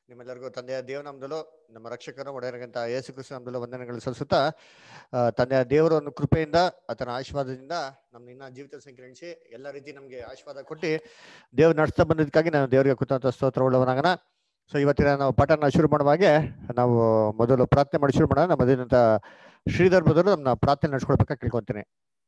ನಿಮ್ಮೆಲ್ಲರಿಗೂ ತಂದೆಯ ದೇವನಾಮದಲ್ಲೂ ನಮ್ಮ ರಕ್ಷಕರು ಒಡೆಯರಿಗಂತ ಯೇಸು ಕ್ರಿಸ್ತ ನಾಮದಲ್ಲೂ ವಂದನೆಗಳು ಸಲ್ಲಿಸುತ್ತಾ ಆ, ತಂದೆಯ ದೇವರ ಒಂದು ಕೃಪೆಯಿಂದ ಆತನ ಆಶೀರ್ವಾದದಿಂದ ನಮ್ಮ ಇನ್ನ ಜೀವಿತ ಸಂಖ್ಯೆ ಎಲ್ಲ ರೀತಿ ನಮಗೆ ಆಶೀರ್ವಾದ ಕೊಟ್ಟು ದೇವ್ರು ನಡೆಸ್ತಾ ಬಂದಿದ್ದಕ್ಕಾಗಿ ನಾನು ದೇವರಿಗೆ ಕೃತಜ್ಞತ ಸ್ತೋತ್ರ ಉಳ್ಳವನಾಗನ ಸೊ ಇವತ್ತಿನ ನಾವು ಪಾಠನ ಶುರು ಮಾಡುವ ಹಾಗೆ ನಾವು ಮೊದಲು ಪ್ರಾರ್ಥನೆ ಮಾಡಿ ಶುರು ಮಾಡೋಣ ನಮ್ಮ ಮದುವೆನಂತ ಶ್ರೀಧರ್ ಬದಲು ನಮ್ಮನ್ನ ಪ್ರಾರ್ಥನೆ ನಡೆಸ್ಕೊಳ್ಬೇಕಾ ಕೇಳ್ಕೊಂತೀನಿ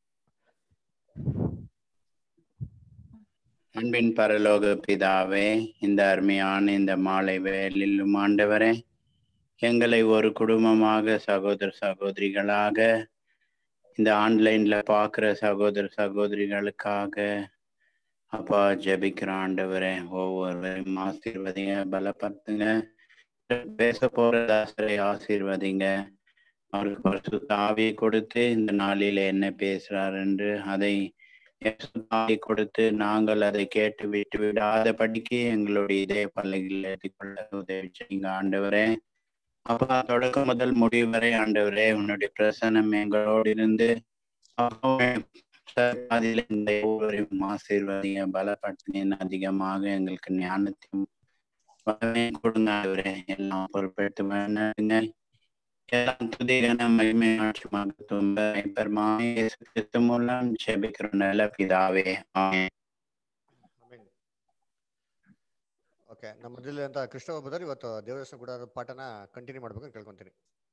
அன்பின் பரலோக பிதாவே இந்த அருமையான இந்த மாலை வேலிலும் ஆண்டவரே எங்களை ஒரு குடும்பமாக சகோதர சகோதரிகளாக இந்த ஆன்லைன்ல பார்க்குற சகோதர சகோதரிகளுக்காக அப்பா ஜெபிக்கிற ஆண்டவரே ஒவ்வொருவரையும் ஆசீர்வதிங்க பலப்படுத்துங்க பேச போற தாசரை ஆசீர்வதிங்க அவருக்கு பரிசுத்த ஆவியை கொடுத்து இந்த நாளில என்ன பேசுறார் என்று அதை இயேசுவை கொடுத்து நாங்கள் அதை கேட்டு விட்டு விடாத படிக்கு எங்களுடைய இதய பள்ளிகள் ஏற்றிக்கொள்ள உதவி செய்யுங்க ஆண்டவரே அப்பா தொடக்கம் முதல் முடிவு வரை ஆண்டவரே உன்னுடைய பிரசனம் எங்களோடு இருந்து அதில் இந்த ஒவ்வொருவரையும் ஆசீர்வதிங்க பலப்படுத்தினேன் அதிகமாக எங்களுக்கு ஞானத்தையும் வல்லமையும் கொடுங்க ஆண்டவரே எல்லாம் பொறுப்பெடுத்து வேணுங்க எல்லாம் துதிகன மகிமை ஆட்சி மகத்துவம் பெருமானே இயேசு கிறிஸ்து மூலம் ஜெபிக்கிற நல்ல பிதாவே ஆமென் ಓಕೆ ನಮ್ಮ ಮೊದಲು ಅಂತ ಕೃಷ್ಣ ಒಬ್ಬದರು ಇವತ್ತು ದೇವರಸ ಕೂಡ ಪಾಠನ ಕಂಟಿನ್ಯೂ ಮಾಡ್ಬೇಕು ಕೇಳ್ಕೊಂತೀನಿ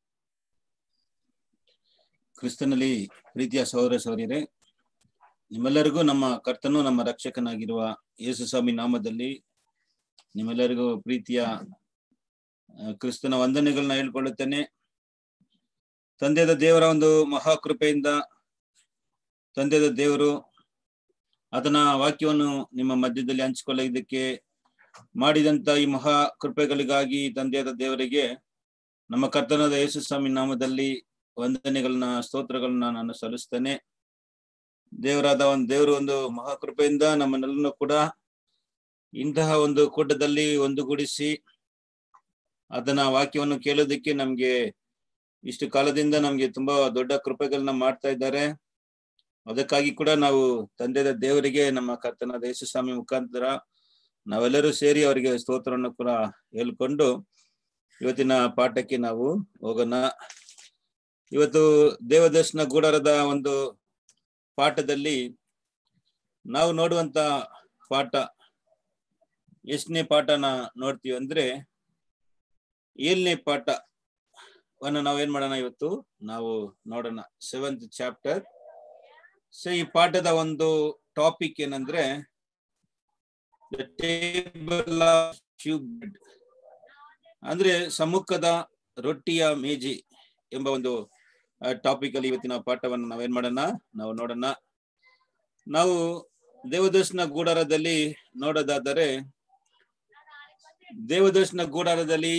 ಕ್ರಿಸ್ತನಲ್ಲಿ ಪ್ರೀತಿಯ ಸಹೋದರ ಸಹೋದರಿಯರೇ ನಿಮ್ಮೆಲ್ಲರಿಗೂ ನಮ್ಮ ಕರ್ತನು ನಮ್ಮ ರಕ್ಷಕನಾಗಿರುವ ಯೇಸು ಸ್ವಾಮಿ ನಾಮದಲ್ಲಿ ನಿಮ್ಮೆಲ್ಲರಿಗೂ ಪ್ರೀತಿಯ ಆ, ಕ್ರಿಸ್ತನ ವಂದನೆಗಳನ್ನ ಹೇಳ್ಕೊಳ್ಳುತ್ತೇನೆ ತಂದೆದ ದೇವರ ಒಂದು ಮಹಾಕೃಪೆಯಿಂದ ತಂದೆದ ದೇವರು ಅದನ್ನ ವಾಕ್ಯವನ್ನು ನಿಮ್ಮ ಮಧ್ಯದಲ್ಲಿ ಹಂಚಿಕೊಳ್ಳೋದಕ್ಕೆ ಮಾಡಿದಂತ ಈ ಮಹಾ ಕೃಪೆಗಳಿಗಾಗಿ ತಂದೆಯಾದ ದೇವರಿಗೆ ನಮ್ಮ ಕರ್ತನಾದ ಯೇಸು ಸ್ವಾಮಿ ನಾಮದಲ್ಲಿ ವಂದನೆಗಳನ್ನ ಸ್ತೋತ್ರಗಳನ್ನ ನಾನು ಸಲ್ಲಿಸ್ತೇನೆ ದೇವರಾದ ಒಂದು ದೇವರು ಒಂದು ಮಹಾಕೃಪೆಯಿಂದ ನಮ್ಮನ್ನೆಲ್ಲರೂ ಕೂಡ ಇಂತಹ ಒಂದು ಕೂಟದಲ್ಲಿ ಒಂದುಗೂಡಿಸಿ ಅದನ್ನ ವಾಕ್ಯವನ್ನು ಕೇಳೋದಕ್ಕೆ ನಮ್ಗೆ ಇಷ್ಟು ಕಾಲದಿಂದ ನಮ್ಗೆ ತುಂಬಾ ದೊಡ್ಡ ಕೃಪೆಗಳನ್ನ ಮಾಡ್ತಾ ಇದ್ದಾರೆ ಅದಕ್ಕಾಗಿ ಕೂಡ ನಾವು ತಂದೆದ ದೇವರಿಗೆ ನಮ್ಮ ಕರ್ತನಾದ ಯೇಸು ಸ್ವಾಮಿ ಮುಖಾಂತರ ನಾವೆಲ್ಲರೂ ಸೇರಿ ಅವರಿಗೆ ಸ್ತೋತ್ರವನ್ನು ಕೂಡ ಹೇಳ್ಕೊಂಡು ಇವತ್ತಿನ ಪಾಠಕ್ಕೆ ನಾವು ಹೋಗೋಣ ಇವತ್ತು ದೇವದರ್ಶನ ಗೂಡರದ ಒಂದು ಪಾಠದಲ್ಲಿ ನಾವು ನೋಡುವಂತ ಪಾಠ ಎಷ್ಟನೇ ಪಾಠನ ನೋಡ್ತೀವಿ ಅಂದ್ರೆ ಏಳನೇ ಪಾಠವನ್ನ ನಾವೇನ್ ಮಾಡೋಣ ಇವತ್ತು ನಾವು ನೋಡೋಣ ಸೆವೆಂತ್ ಚಾಪ್ಟರ್ ಸೊ ಈ ಪಾಠದ ಒಂದು ಟಾಪಿಕ್ ಏನಂದ್ರೆ ಟೇಬಲ್ ಅಂದ್ರೆ ಸಮ್ಮುಖದ ರೊಟ್ಟಿಯ ಮೇಜಿ ಎಂಬ ಒಂದು ಟಾಪಿಕ್ ಅಲ್ಲಿ ಇವತ್ತಿನ ಪಾಠವನ್ನು ನಾವೇನ್ ಮಾಡೋಣ ನಾವು ನೋಡೋಣ ನಾವು ದೇವದರ್ಶನ ಗೂಡಾರದಲ್ಲಿ ನೋಡೋದಾದರೆ ದೇವದರ್ಶನ ಗೂಡಾರದಲ್ಲಿ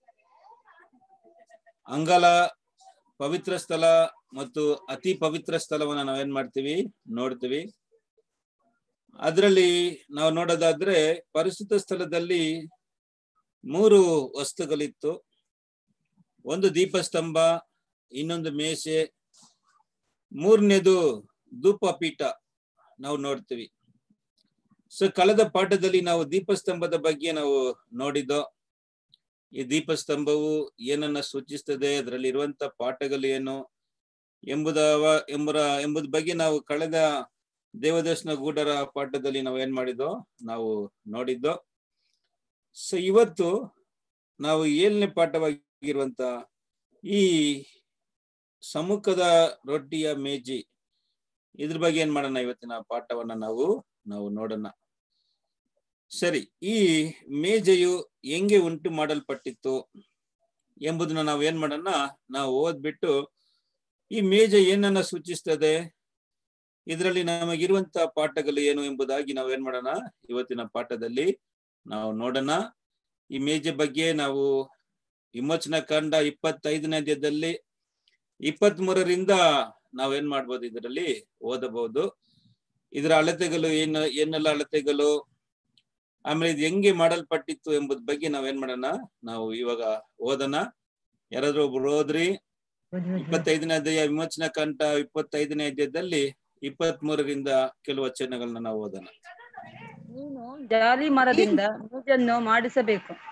ಅಂಗಲ ಪವಿತ್ರ ಸ್ಥಳ ಮತ್ತು ಅತಿ ಪವಿತ್ರ ಸ್ಥಳವನ್ನ ನಾವೇನ್ ಮಾಡ್ತೀವಿ ನೋಡ್ತೀವಿ ಅದರಲ್ಲಿ ನಾವು ನೋಡೋದಾದ್ರೆ ಪರಿಶುದ್ಧ ಸ್ಥಳದಲ್ಲಿ ಮೂರು ವಸ್ತುಗಳಿತ್ತು ಒಂದು ದೀಪಸ್ತಂಭ ಇನ್ನೊಂದು ಮೇಷೆ ಮೂರನೇದು ಧೂಪಪೀಠ ನಾವು ನೋಡ್ತೀವಿ ಸೊ ಕಳೆದ ಪಾಠದಲ್ಲಿ ನಾವು ದೀಪಸ್ತಂಭದ ಬಗ್ಗೆ ನಾವು ನೋಡಿದ್ದೋ ಈ ದೀಪಸ್ತಂಭವು ಏನನ್ನ ಸೂಚಿಸ್ತದೆ ಅದರಲ್ಲಿ ಇರುವಂತ ಪಾಠಗಳು ಏನು ಎಂಬುದ ಎಂಬುರ ಎಂಬುದ ಬಗ್ಗೆ ನಾವು ಕಳೆದ ದೇವದರ್ಶನ ಗೂಢರ ಪಾಠದಲ್ಲಿ ನಾವು ಏನ್ ಮಾಡಿದ್ದೋ ನಾವು ನೋಡಿದ್ದೋ ಸೊ ಇವತ್ತು ನಾವು ಏಳನೇ ಪಾಠವಾಗಿರುವಂತ ಈ ಸಮ್ಮುಖದ ರೊಟ್ಟಿಯ ಮೇಜಿ ಇದ್ರ ಬಗ್ಗೆ ಏನ್ ಮಾಡೋಣ ಇವತ್ತಿನ ಪಾಠವನ್ನ ನಾವು ನಾವು ನೋಡೋಣ ಸರಿ ಈ ಮೇಜೆಯು ಹೆಂಗೆ ಉಂಟು ಮಾಡಲ್ಪಟ್ಟಿತ್ತು ಎಂಬುದನ್ನ ನಾವು ಏನ್ ಮಾಡೋಣ ನಾವು ಓದ್ಬಿಟ್ಟು ಈ ಮೇಜೆ ಏನನ್ನ ಸೂಚಿಸ್ತದೆ ಇದರಲ್ಲಿ ನಮಗಿರುವಂತ ಪಾಠಗಳು ಏನು ಎಂಬುದಾಗಿ ನಾವು ಏನ್ ಮಾಡೋಣ ಇವತ್ತಿನ ಪಾಠದಲ್ಲಿ ನಾವು ನೋಡೋಣ ಈ ಮೇಜೆ ಬಗ್ಗೆ ನಾವು ವಿಮೋಚನಾ ಕಾಂಡ ಇಪ್ಪತ್ತೈದನೇ ಅಧ್ಯಾಯದಲ್ಲಿ ಇಪ್ಪತ್ತ್ ಮೂರರಿಂದ ನಾವೇನ್ ಮಾಡ್ಬೋದು ಇದರಲ್ಲಿ ಓದಬಹುದು ಇದರ ಅಳತೆಗಳು ಏನು ಏನೆಲ್ಲ ಅಳತೆಗಳು ಆಮೇಲೆ ಇದು ಹೆಂಗೆ ಮಾಡಲ್ಪಟ್ಟಿತ್ತು ಎಂಬುದ ಬಗ್ಗೆ ನಾವೇನ್ ಮಾಡೋಣ ನಾವು ಇವಾಗ ಓದೋಣ ಯಾರಾದ್ರೂ ಒಬ್ರು ಓದ್ರಿ ಇಪ್ಪತ್ತೈದನೇ ಅಧ್ಯಾಯ ವಿಮೋಚನಾ ಕಂಠ ಇಪ್ಪತ್ತೈದನೇ ಅಧ್ಯಾಯದಲ್ಲಿ ಇಪ್ಪತ್ತ್ ಮೂರರಿಂದ ಕೆಲವು ವಚನಗಳನ್ನ ನಾವು ಓದೋಣ ನೀನು ಜಾಲಿ ಮರದಿಂದ ಮೇಜನ್ನು ಮಾಡಿಸಬೇಕು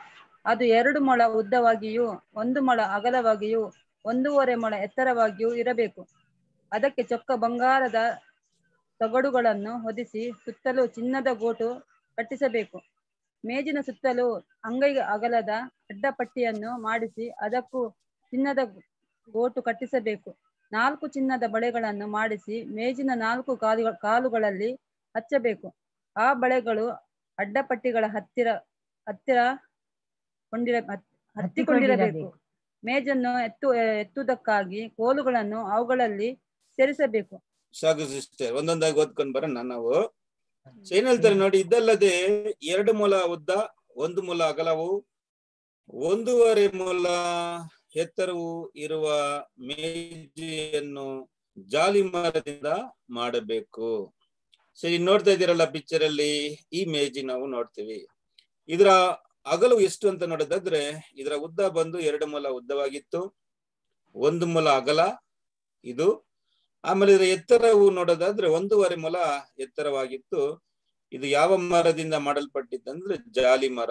ಅದು ಎರಡು ಮೊಳ ಉದ್ದವಾಗಿಯೂ ಒಂದು ಮೊಳ ಅಗಲವಾಗಿಯೂ ಒಂದೂವರೆ ಮೊಳ ಎತ್ತರವಾಗಿಯೂ ಇರಬೇಕು ಅದಕ್ಕೆ ಚೊಕ್ಕ ಬಂಗಾರದ ತಗಡುಗಳನ್ನು ಹೊದಿಸಿ ಸುತ್ತಲೂ ಚಿನ್ನದ ಗೋಟು ಕಟ್ಟಿಸಬೇಕು ಮೇಜಿನ ಸುತ್ತಲೂ ಅಂಗೈ ಅಗಲದ ಅಡ್ಡಪಟ್ಟಿಯನ್ನು ಮಾಡಿಸಿ ಅದಕ್ಕೂ ಚಿನ್ನದ ಗೋಟು ಕಟ್ಟಿಸಬೇಕು ನಾಲ್ಕು ಚಿನ್ನದ ಬಳೆಗಳನ್ನು ಮಾಡಿಸಿ ಮೇಜಿನ ನಾಲ್ಕು ಕಾಲು ಕಾಲುಗಳಲ್ಲಿ ಹಚ್ಚಬೇಕು ಆ ಬಳೆಗಳು ಅಡ್ಡಪಟ್ಟಿಗಳ ಹತ್ತಿರ ಹತ್ತಿರ ಕೊಂಡಿರ ಹತ್- ಹತ್ತಿಕೊಂಡಿರಬೇಕು ಮೇಜನ್ನು ಎತ್ತು ಎತ್ತುವುದಕ್ಕಾಗಿ ಕೋಲುಗಳನ್ನು ಅವುಗಳಲ್ಲಿ ಸೇರಿಸಬೇಕು ಸಾಕು ಸಿಸ್ಟರ್ ಒಂದೊಂದಾಗಿ ಓದ್ಕೊಂಡ್ ಬರೋಣ ನಾವು So ಏನ್ ಹೇಳ್ತಾರೆ ನೋಡಿ ಇದಲ್ಲದೆ ಎರಡು ಮೊಲ ಉದ್ದ ಒಂದು ಮೊಲ ಅಗಲವು ಒಂದೂವರೆ ಮೊಲ ಎತ್ತರವು ಇರುವ ಮೇಜೆಯನ್ನು ಜಾಲಿ ಮರದಿಂದ ಮಾಡಬೇಕು ಸರಿ ನೋಡ್ತಾ ಇದ್ದೀರಲ್ಲ ಪಿಕ್ಚರ್ ಅಲ್ಲಿ ಈ ಮೇಜಿ ನಾವು ನೋಡ್ತೀವಿ ಇದರ ಅಗಲು ಎಷ್ಟು ಅಂತ ನೋಡೋದಾದ್ರೆ ಇದರ ಉದ್ದ ಬಂದು ಎರಡು ಮೊಲ ಉದ್ದವಾಗಿತ್ತು ಒಂದು ಮೊಲ ಅಗಲ ಇದು ಆಮೇಲೆ ಇದರ ಎತ್ತರವು ನೋಡೋದಾದ್ರೆ ಒಂದೂವರೆ ಮೊಲ ಎತ್ತರವಾಗಿತ್ತು ಇದು ಯಾವ ಮರದಿಂದ ಮಾಡಲ್ಪಟ್ಟಿತ್ತಂದ್ರೆ ಜಾಲಿ ಮರ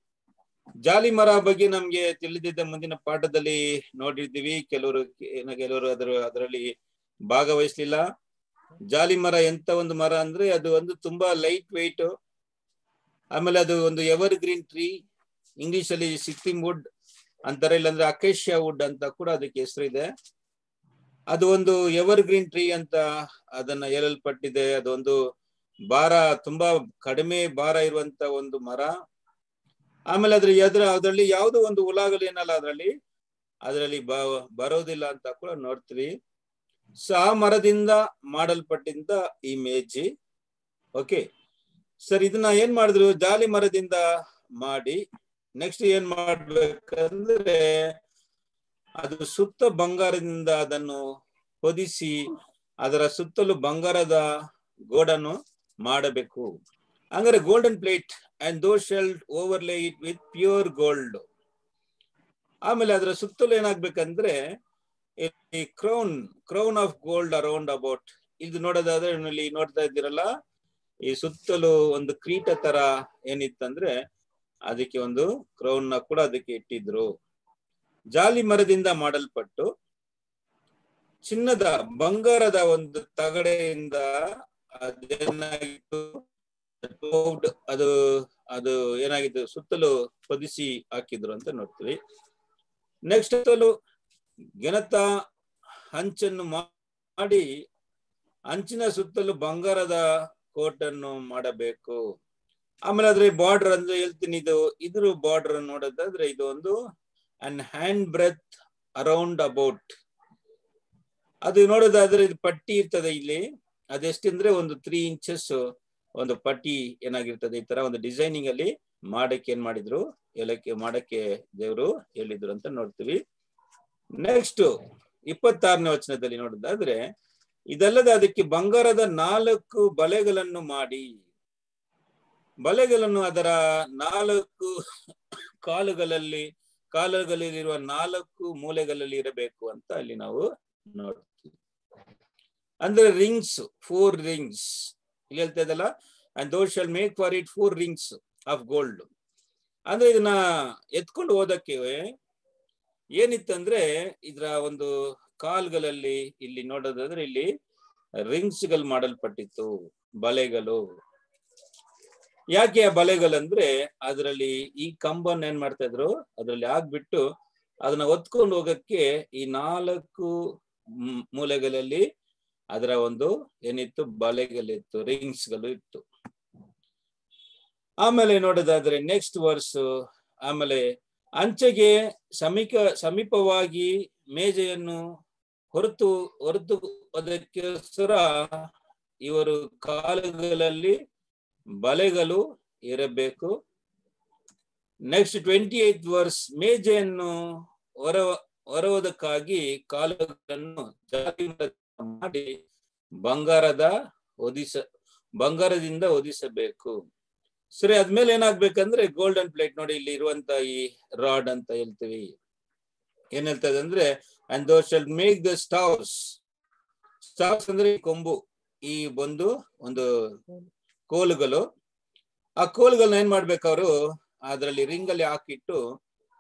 ಜಾಲಿ ಮರ ಬಗ್ಗೆ ನಮ್ಗೆ ತಿಳಿದಿದ್ದ ಮುಂದಿನ ಪಾಠದಲ್ಲಿ ನೋಡಿರ್ತೀವಿ ಕೆಲವರು ಕೆಲವರು ಅದರ ಅದರಲ್ಲಿ ಭಾಗವಹಿಸ್ಲಿಲ್ಲ ಜಾಲಿ ಮರ ಎಂತ ಒಂದು ಮರ ಅಂದ್ರೆ ಅದು ಒಂದು ತುಂಬಾ ಲೈಟ್ ವೆಯ್ಟ್ ಆಮೇಲೆ ಅದು ಒಂದು ಎವರ್ ಗ್ರೀನ್ ಟ್ರೀ ಇಂಗ್ಲಿಷ್ ಅಲ್ಲಿ ಸಿಕ್ಕಿಂ ವುಡ್ ಅಂತಾರೆ ಇಲ್ಲಾಂದ್ರೆ ಅಕೇಶಿಯಾ ವುಡ್ ಅಂತ ಕೂಡ ಅದಕ್ಕೆ ಹೆಸರಿದೆ ಅದು ಒಂದು ಎವರ್ ಗ್ರೀನ್ ಟ್ರೀ ಅಂತ ಅದನ್ನ ಹೇಳಲ್ಪಟ್ಟಿದೆ ಅದೊಂದು ಭಾರ ತುಂಬಾ ಕಡಿಮೆ ಭಾರ ಇರುವಂತ ಒಂದು ಮರ ಆಮೇಲೆ ಅದ್ರ ಎದುರ ಅದರಲ್ಲಿ ಯಾವುದೋ ಒಂದು ಹುಳಗಳು ಏನಲ್ಲ ಅದರಲ್ಲಿ ಅದರಲ್ಲಿ ಬ ಬರೋದಿಲ್ಲ ಅಂತ ಕೂಡ ನೋಡ್ತೀವಿ ಸೊ ಆ ಮರದಿಂದ ಮಾಡಲ್ಪಟ್ಟಿದ್ದ ಈ ಮೇಜಿ ಓಕೆ ಸರ್ ಇದನ್ನ ಏನ್ ಮಾಡಿದ್ರು ಜಾಲಿ ಮರದಿಂದ ಮಾಡಿ ನೆಕ್ಸ್ಟ್ ಏನ್ ಮಾಡ್ಬೇಕಂದ್ರೆ ಅದು ಸುತ್ತ ಬಂಗಾರದಿಂದ ಅದನ್ನು ಹೊದಿಸಿ ಅದರ ಸುತ್ತಲೂ ಬಂಗಾರದ ಗೋಡನ್ನು ಮಾಡಬೇಕು ಹಂಗಾರೆ golden plate and thou shalt overlay it with pure gold ಆಮೇಲೆ ಅದರ ಸುತ್ತಲೂ ಏನಾಗ್ಬೇಕಂದ್ರೆ ಈ crown crown of gold around about ಇದು ನೋಡೋದಾದ್ರೆ ಇಲ್ಲಿ ನೋಡ್ತಾ ಇದ್ದೀರಲ್ಲ ಈ ಸುತ್ತಲೂ ಒಂದು ಕ್ರೀಟ ತರ ಏನಿತ್ತಂದ್ರೆ ಅದಕ್ಕೆ ಒಂದು ಕ್ರೌನ್ ನ ಕೂಡ ಅದಕ್ಕೆ ಇಟ್ಟಿದ್ರು ಜಾಲಿ ಮರದಿಂದ ಮಾಡಲ್ಪಟ್ಟು ಚಿನ್ನದ ಬಂಗಾರದ ಒಂದು ತಗಡೆಯಿಂದ ಅದೇನಾಗಿತ್ತು ಅದು ಅದು ಏನಾಗಿತ್ತು ಸುತ್ತಲೂ ಹೊದಿಸಿ ಹಾಕಿದ್ರು ಅಂತ ನೋಡ್ತೀವಿ ನೆಕ್ಸ್ಟ್ ಸುತ್ತಲೂ ಗೆನತ ಹಂಚನ್ನು ಮಾಡಿ ಅಂಚಿನ ಸುತ್ತಲೂ ಬಂಗಾರದ ಕೋಟನ್ನು ಮಾಡಬೇಕು ಆಮೇಲೆ ಅದ್ರ ಬಾರ್ಡರ್ ಅಂದ್ರೆ ಹೇಳ್ತೀನಿ ಇದು ಇದ್ರ ಬಾರ್ಡರ್ ನೋಡೋದಾದ್ರೆ ಇದು ಒಂದು an hand breadth around about ಅದು ನೋಡೋದಾದ್ರೆ ಇದು ಪಟ್ಟಿ ಇರ್ತದೆ ಇಲ್ಲಿ ಅದೆಷ್ಟಂದ್ರೆ ಒಂದು ತ್ರೀ ಇಂಚಸ್ ಒಂದು ಪಟ್ಟಿ ಏನಾಗಿರ್ತದೆ ಈ ತರ ಒಂದು ಡಿಸೈನಿಂಗ್ ಅಲ್ಲಿ ಮಾಡಕ್ಕೆ ಏನ್ ಮಾಡಿದ್ರು ಎಲ್ಲಕ್ಕೆ ಮಾಡಕ್ಕೆ ದೇವರು ಹೇಳಿದ್ರು ಅಂತ ನೋಡ್ತೀವಿ ನೆಕ್ಸ್ಟ್ ಇಪ್ಪತ್ತಾರನೇ ವಚನದಲ್ಲಿ ನೋಡೋದಾದ್ರೆ ಇದಲ್ಲದೆ ಅದಕ್ಕೆ ಬಂಗಾರದ ನಾಲ್ಕು ಬಲೆಗಳನ್ನು ಮಾಡಿ ಬಲೆಗಳನ್ನು ಅದರ ನಾಲ್ಕು ಕಾಲುಗಳಲ್ಲಿ ಕಾಲುಗಳಲ್ಲಿರುವ ನಾಲ್ಕು ಮೂಲೆಗಳಲ್ಲಿ ಇರಬೇಕು ಅಂತ ಅಲ್ಲಿ ನಾವು ನೋಡ್ತೀವಿ ಅಂದ್ರೆ ರಿಂಗ್ಸ್ ಫೋರ್ ರಿಂಗ್ಸ್ ಇಲ್ಲಿ ಹೇಳ್ತಾ ಇದಲ್ಲ and thou shalt make for it four rings of gold ಅಂದ್ರೆ ಇದನ್ನ ಎತ್ಕೊಂಡು ಹೋದಕ್ಕೆ ಏನಿತ್ತಂದ್ರೆ ಇದ್ರ ಒಂದು ಕಾಲ್ಗಳಲ್ಲಿ ಇಲ್ಲಿ ನೋಡೋದಾದ್ರೆ ಇಲ್ಲಿ ರಿಂಗ್ಸ್ ಗಳು ಮಾಡಲ್ಪಟ್ಟಿತ್ತು ಬಲೆಗಳು ಯಾಕೆ ಆ ಬಲೆಗಳಂದ್ರೆ ಅದರಲ್ಲಿ ಈ ಕಂಬನ್ ಏನ್ ಮಾಡ್ತಾ ಇದ್ರು ಅದರಲ್ಲಿ ಆಗ್ಬಿಟ್ಟು ಅದನ್ನ ಹೊತ್ಕೊಂಡು ಹೋಗಕ್ಕೆ ಈ ನಾಲ್ಕು ಮೂಲೆಗಳಲ್ಲಿ ಅದರ ಒಂದು ಏನಿತ್ತು ಬಲೆಗಳಿತ್ತು ರಿಂಗ್ಸ್ ಗಳು ಇತ್ತು ಆಮೇಲೆ ನೋಡೋದಾದ್ರೆ ನೆಕ್ಸ್ಟ್ ವರ್ಸ್ ಆಮೇಲೆ ಅಂಚೆಗೆ ಸಮೀಪ ಸಮೀಪವಾಗಿ ಮೇಜೆಯನ್ನು ಹೊರತು ಹೊರತು ಅದಕ್ಕೋಸ್ಕರ ಇವರು ಕಾಲುಗಳಲ್ಲಿ ಬಲೆಗಳು ಇರಬೇಕು ನೆಕ್ಸ್ಟ್ ಟ್ವೆಂಟಿ ಏತ್ ವರ್ಸ್ ಮೇಜೆಯನ್ನು ಹೊರ ಹೊರುವುದಕ್ಕಾಗಿ ಕಾಲುಗಳನ್ನು ಜಾತಿ ಮಾಡಿ ಬಂಗಾರದ ಒದಿಸ ಬಂಗಾರದಿಂದ ಒದಿಸಬೇಕು ಸರಿ ಅದ್ಮೇಲೆ ಏನಾಗ್ಬೇಕಂದ್ರೆ ಗೋಲ್ಡನ್ ಪ್ಲೇಟ್ ನೋಡಿ ಇಲ್ಲಿ ಇರುವಂತ ಈ ರಾಡ್ ಅಂತ ಹೇಳ್ತೀವಿ ಏನ್ ಹೇಳ್ತದೆ ಅಂದ್ರೆ and thou shalt make the staves staves ಅಂದ್ರೆ ಕೊಂಬು ಈ ಒಂದು ಒಂದು ಕೋಲುಗಳು ಆ ಕೋಲುಗಳನ್ನ ಏನ್ ಮಾಡ್ಬೇಕು ಅವರು ಅದರಲ್ಲಿ ರಿಂಗ್ ಅಲ್ಲಿ ಹಾಕಿಟ್ಟು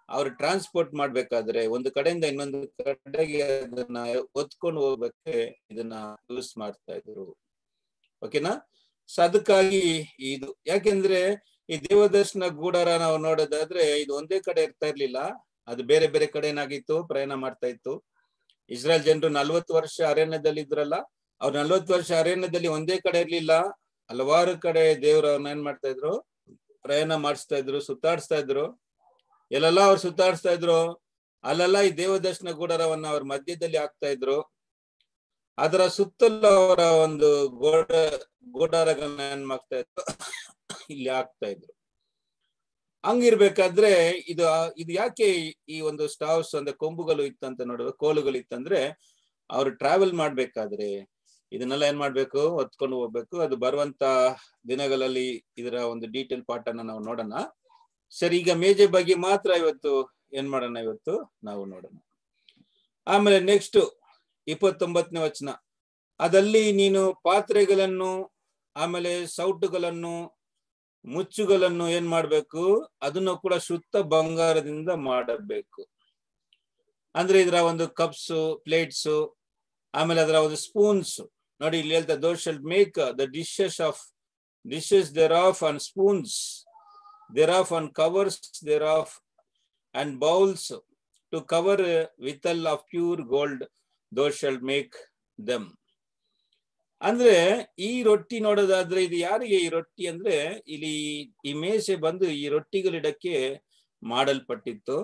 ಅವ್ರು ಟ್ರಾನ್ಸ್ಪೋರ್ಟ್ ಮಾಡ್ಬೇಕಾದ್ರೆ ಒಂದು ಕಡೆಯಿಂದ ಇನ್ನೊಂದು ಕಡೆಗೆ ಅದನ್ನ ಹೊತ್ಕೊಂಡು ಹೋಗ್ಬೇಕು ಇದನ್ನ ಯೂಸ್ ಮಾಡ್ತಾ ಇದ್ರು ಓಕೆನಾ ಸೊ ಅದಕ್ಕಾಗಿ ಇದು ಯಾಕೆಂದ್ರೆ ಈ ದೇವದರ್ಶನ ಗೂಡಾರ ನಾವು ನೋಡೋದಾದ್ರೆ ಇದು ಒಂದೇ ಕಡೆ ಇರ್ತಾ ಇರ್ಲಿಲ್ಲ ಅದು ಬೇರೆ ಬೇರೆ ಕಡೆ ಏನಾಗಿತ್ತು ಪ್ರಯಾಣ ಮಾಡ್ತಾ ಇತ್ತು ಇಸ್ರೇಲ್ ಜನರು ನಲ್ವತ್ತು ವರ್ಷ ಅರಣ್ಯದಲ್ಲಿ ಇದ್ರಲ್ಲ ಅವ್ರು ನಲ್ವತ್ತು ವರ್ಷ ಅರಣ್ಯದಲ್ಲಿ ಒಂದೇ ಕಡೆ ಇರ್ಲಿಲ್ಲ ಹಲವಾರು ಕಡೆ ದೇವ್ರು ಅವ್ರನ್ನ ಏನ್ ಮಾಡ್ತಾ ಇದ್ರು ಪ್ರಯಾಣ ಮಾಡಿಸ್ತಾ ಇದ್ರು ಸುತ್ತಾಡಿಸ್ತಾ ಇದ್ರು ಎಲ್ಲೆಲ್ಲ ಅವ್ರು ಸುತ್ತಾಡಿಸ್ತಾ ಇದ್ರು ಅಲ್ಲೆಲ್ಲ ಈ ದೇವದರ್ಶನ ಗೂಡಾರವನ್ನ ಅವ್ರ ಮಧ್ಯದಲ್ಲಿ ಹಾಕ್ತಾ ಇದ್ರು ಅದರ ಸುತ್ತಲೂ ಅವರ ಒಂದು ಗೋಡ ಗೋಡಾರಗಳನ್ನ ಏನ್ ಮಾಡ್ತಾ ಇದ್ರು ಇಲ್ಲಿ ಹಾಕ್ತಾ ಇದ್ರು ಹಂಗಿರ್ಬೇಕಾದ್ರೆ ಇದು ಇದು ಯಾಕೆ ಈ ಒಂದು ಸ್ಟಾವ್ಸ್ ಅಂದ್ರೆ ಕೊಂಬುಗಳು ಇತ್ತಂತ ನೋಡುವ ಕೋಲುಗಳು ಇತ್ತಂದ್ರೆ ಅವ್ರು ಟ್ರಾವೆಲ್ ಮಾಡ್ಬೇಕಾದ್ರೆ ಇದನ್ನೆಲ್ಲ ಏನ್ ಮಾಡ್ಬೇಕು ಹೊತ್ಕೊಂಡು ಹೋಗ್ಬೇಕು ಅದು ಬರುವಂತ ದಿನಗಳಲ್ಲಿ ಇದರ ಒಂದು ಡೀಟೇಲ್ ಪಾಠನ ನಾವು ನೋಡೋಣ ಸರಿ ಈಗ ಮೇಜೆ ಬಗ್ಗೆ ಮಾತ್ರ ಇವತ್ತು ಏನ್ ಮಾಡೋಣ ಇವತ್ತು ನಾವು ನೋಡೋಣ ಆಮೇಲೆ ನೆಕ್ಸ್ಟ್ ಇಪ್ಪತ್ತೊಂಬತ್ತನೇ ವಚನ ಅದಲ್ಲಿ ನೀನು ಪಾತ್ರೆಗಳನ್ನು ಆಮೇಲೆ ಸೌಟುಗಳನ್ನು ಮುಚ್ಚುಗಳನ್ನು ಏನ್ ಮಾಡ್ಬೇಕು ಅದನ್ನು ಕೂಡ ಶುದ್ಧ ಬಂಗಾರದಿಂದ ಮಾಡಬೇಕು ಅಂದ್ರೆ ಇದರ ಒಂದು ಕಪ್ಸ್ ಪ್ಲೇಟ್ಸ್ ಆಮೇಲೆ ಅದರ ಒಂದು ಸ್ಪೂನ್ಸ್ ನೋಡಿ ಇಲ್ಲಿ ಹೇಳ್ತಾ thou shalt make the dishes of dishes thereof and spoons thereof and covers thereof and bowls to cover withal of pure gold thou shalt make them ಅಂದ್ರೆ ಈ ರೊಟ್ಟಿ ನೋಡೋದಾದ್ರೆ ಇದು ಯಾರಿಗೆ ಈ ರೊಟ್ಟಿ ಅಂದ್ರೆ ಇಲ್ಲಿ ಈ ಮೇಸೆ ಬಂದು ಈ ರೊಟ್ಟಿಗಳಿಡಕ್ಕೆ ಮಾಡಲ್ಪಟ್ಟಿತ್ತು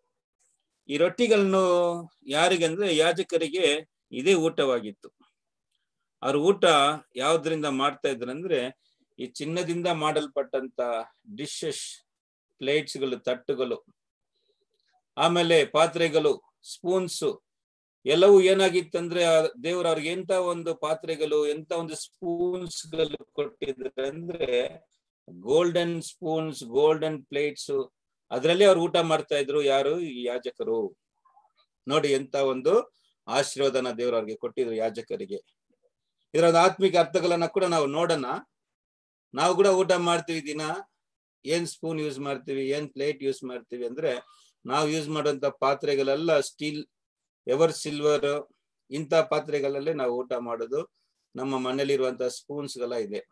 ಈ ರೊಟ್ಟಿಗಳನ್ನು ಯಾರಿಗೆ ಅಂದ್ರೆ ಯಾಜಕರಿಗೆ ಇದೇ ಊಟವಾಗಿತ್ತು ಅವ್ರ ಊಟ ಯಾವ್ದ್ರಿಂದ ಮಾಡ್ತಾ ಇದ್ರಂದ್ರೆ ಈ ಚಿನ್ನದಿಂದ ಮಾಡಲ್ಪಟ್ಟಂತ ಡಿಶಸ್ ಪ್ಲೇಟ್ಸ್ಗಳು ತಟ್ಟುಗಳು ಆಮೇಲೆ ಪಾತ್ರೆಗಳು ಸ್ಪೂನ್ಸ್ ಎಲ್ಲವೂ ಏನಾಗಿತ್ತಂದ್ರೆ ದೇವ್ರ ಅವ್ರಿಗೆ ಎಂತ ಒಂದು ಪಾತ್ರೆಗಳು ಎಂತ ಒಂದು ಸ್ಪೂನ್ಸ್ ಗಳು ಕೊಟ್ಟಿದ್ರೆ ಅಂದ್ರೆ ಗೋಲ್ಡನ್ ಸ್ಪೂನ್ಸ್ ಗೋಲ್ಡನ್ ಪ್ಲೇಟ್ಸ್ ಅದ್ರಲ್ಲಿ ಅವ್ರು ಊಟ ಮಾಡ್ತಾ ಇದ್ರು ಯಾರು ಈ ಯಾಜಕರು ನೋಡಿ ಎಂತ ಒಂದು ಆಶೀರ್ವಾದನ ದೇವ್ರ ಅವ್ರಿಗೆ ಕೊಟ್ಟಿದ್ರು ಯಾಜಕರಿಗೆ ಇದರ ಒಂದು ಆತ್ಮಿಕ ಅರ್ಥಗಳನ್ನ ಕೂಡ ನಾವು ನೋಡೋಣ ನಾವು ಕೂಡ ಊಟ ಮಾಡ್ತೀವಿ ದಿನ ಏನ್ ಸ್ಪೂನ್ ಯೂಸ್ ಮಾಡ್ತೀವಿ ಏನ್ ಪ್ಲೇಟ್ ಯೂಸ್ ಮಾಡ್ತೀವಿ ಅಂದ್ರೆ ನಾವು ಯೂಸ್ ಮಾಡುವಂತ ಪಾತ್ರೆಗಳೆಲ್ಲ ಸ್ಟೀಲ್ ಎವರ್ ಸಿಲ್ವರ್ ಇಂಥ ಪಾತ್ರೆಗಳಲ್ಲೇ ನಾವು ಊಟ ಮಾಡೋದು ನಮ್ಮ ಮನೇಲಿರುವಂತಹ ಸ್ಪೂನ್ಸ್ ಗಳ ಇದೆ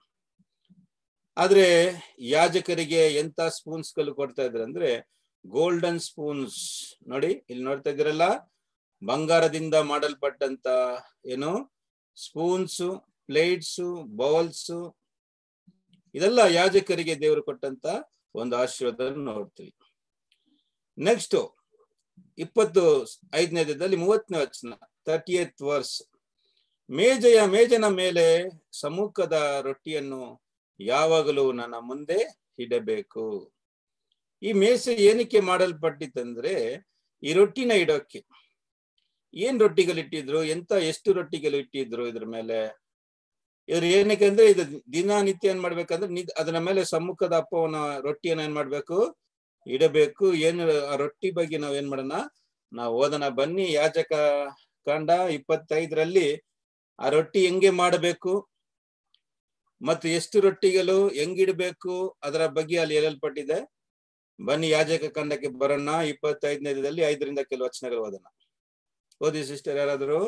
ಆದ್ರೆ ಯಾಜಕರಿಗೆ ಎಂತ ಸ್ಪೂನ್ಸ್ ಗಳು ಕೊಡ್ತಾ ಇದ್ರು ಅಂದ್ರೆ ಗೋಲ್ಡನ್ ಸ್ಪೂನ್ಸ್ ನೋಡಿ ಇಲ್ಲಿ ನೋಡ್ತಾ ಇದ್ದೀರಲ್ಲ ಬಂಗಾರದಿಂದ ಮಾಡಲ್ಪಟ್ಟಂತ ಏನು ಸ್ಪೂನ್ಸ್ ಪ್ಲೇಟ್ಸ್ ಬೌಲ್ಸ್ ಇದೆಲ್ಲ ಯಾಜಕರಿಗೆ ದೇವರು ಕೊಟ್ಟಂತ ಒಂದು ಆಶೀರ್ವಾದ ನೋಡ್ತೀವಿ ನೆಕ್ಸ್ಟ್ ಇಪ್ಪತ್ತು ಐದನೇದಲ್ಲಿ ಮೂವತ್ತನೇ ವಚನ ತರ್ಟಿ ಏತ್ ವರ್ಸ್ ಮೇಜೆಯ ಮೇಜನ ಮೇಲೆ ಸಮ್ಮುಖದ ರೊಟ್ಟಿಯನ್ನು ಯಾವಾಗಲೂ ನನ್ನ ಮುಂದೆ ಇಡಬೇಕು ಈ ಮೇಸೆ ಏನಕ್ಕೆ ಮಾಡಲ್ಪಟ್ಟಿತ್ತಂದ್ರೆ ಈ ರೊಟ್ಟಿನ ಇಡೋಕೆ ಏನ್ ರೊಟ್ಟಿಗಳು ಇಟ್ಟಿದ್ರು ಎಂತ ಎಷ್ಟು ರೊಟ್ಟಿಗಳು ಇಟ್ಟಿದ್ರು ಇದ್ರ ಮೇಲೆ ಇದ್ರ ಏನಕ್ಕೆ ಅಂದ್ರೆ ಇದು ದಿನನಿತ್ಯ ಏನ್ ಮಾಡ್ಬೇಕಂದ್ರೆ ನಿದ್ ಅದರ ಮೇಲೆ ಸಮ್ಮುಖದ ಅಪ್ಪವನ್ನ ರೊಟ್ಟಿಯನ್ನ ಏನ್ ಮಾಡ್ಬೇಕು ಇಡಬೇಕು ಏನು ಆ ರೊಟ್ಟಿ ಬಗ್ಗೆ ನಾವ್ ಏನ್ ಮಾಡೋಣ ನಾವು ಓದೋಣ ಬನ್ನಿ ಯಾಜಕ ಕಾಂಡ ಇಪ್ಪತ್ತೈದರಲ್ಲಿ ಆ ರೊಟ್ಟಿ ಹೆಂಗೆ ಮಾಡಬೇಕು ಮತ್ತು ಎಷ್ಟು ರೊಟ್ಟಿಗಳು ಹೆಂಗಿಡ್ಬೇಕು ಅದರ ಬಗ್ಗೆ ಅಲ್ಲಿ ಹೇಳಲ್ಪಟ್ಟಿದೆ ಬನ್ನಿ ಯಾಜಕ ಕಂಡಕ್ಕೆ ಬರೋಣ ಇಪ್ಪತ್ತೈದನೇದಲ್ಲಿ ಐದರಿಂದ ಕೆಲವು ವಚನಗಳು ಓದೋಣ ಓದಿ ಸಿಸ್ಟರ್ ಯಾರಾದ್ರು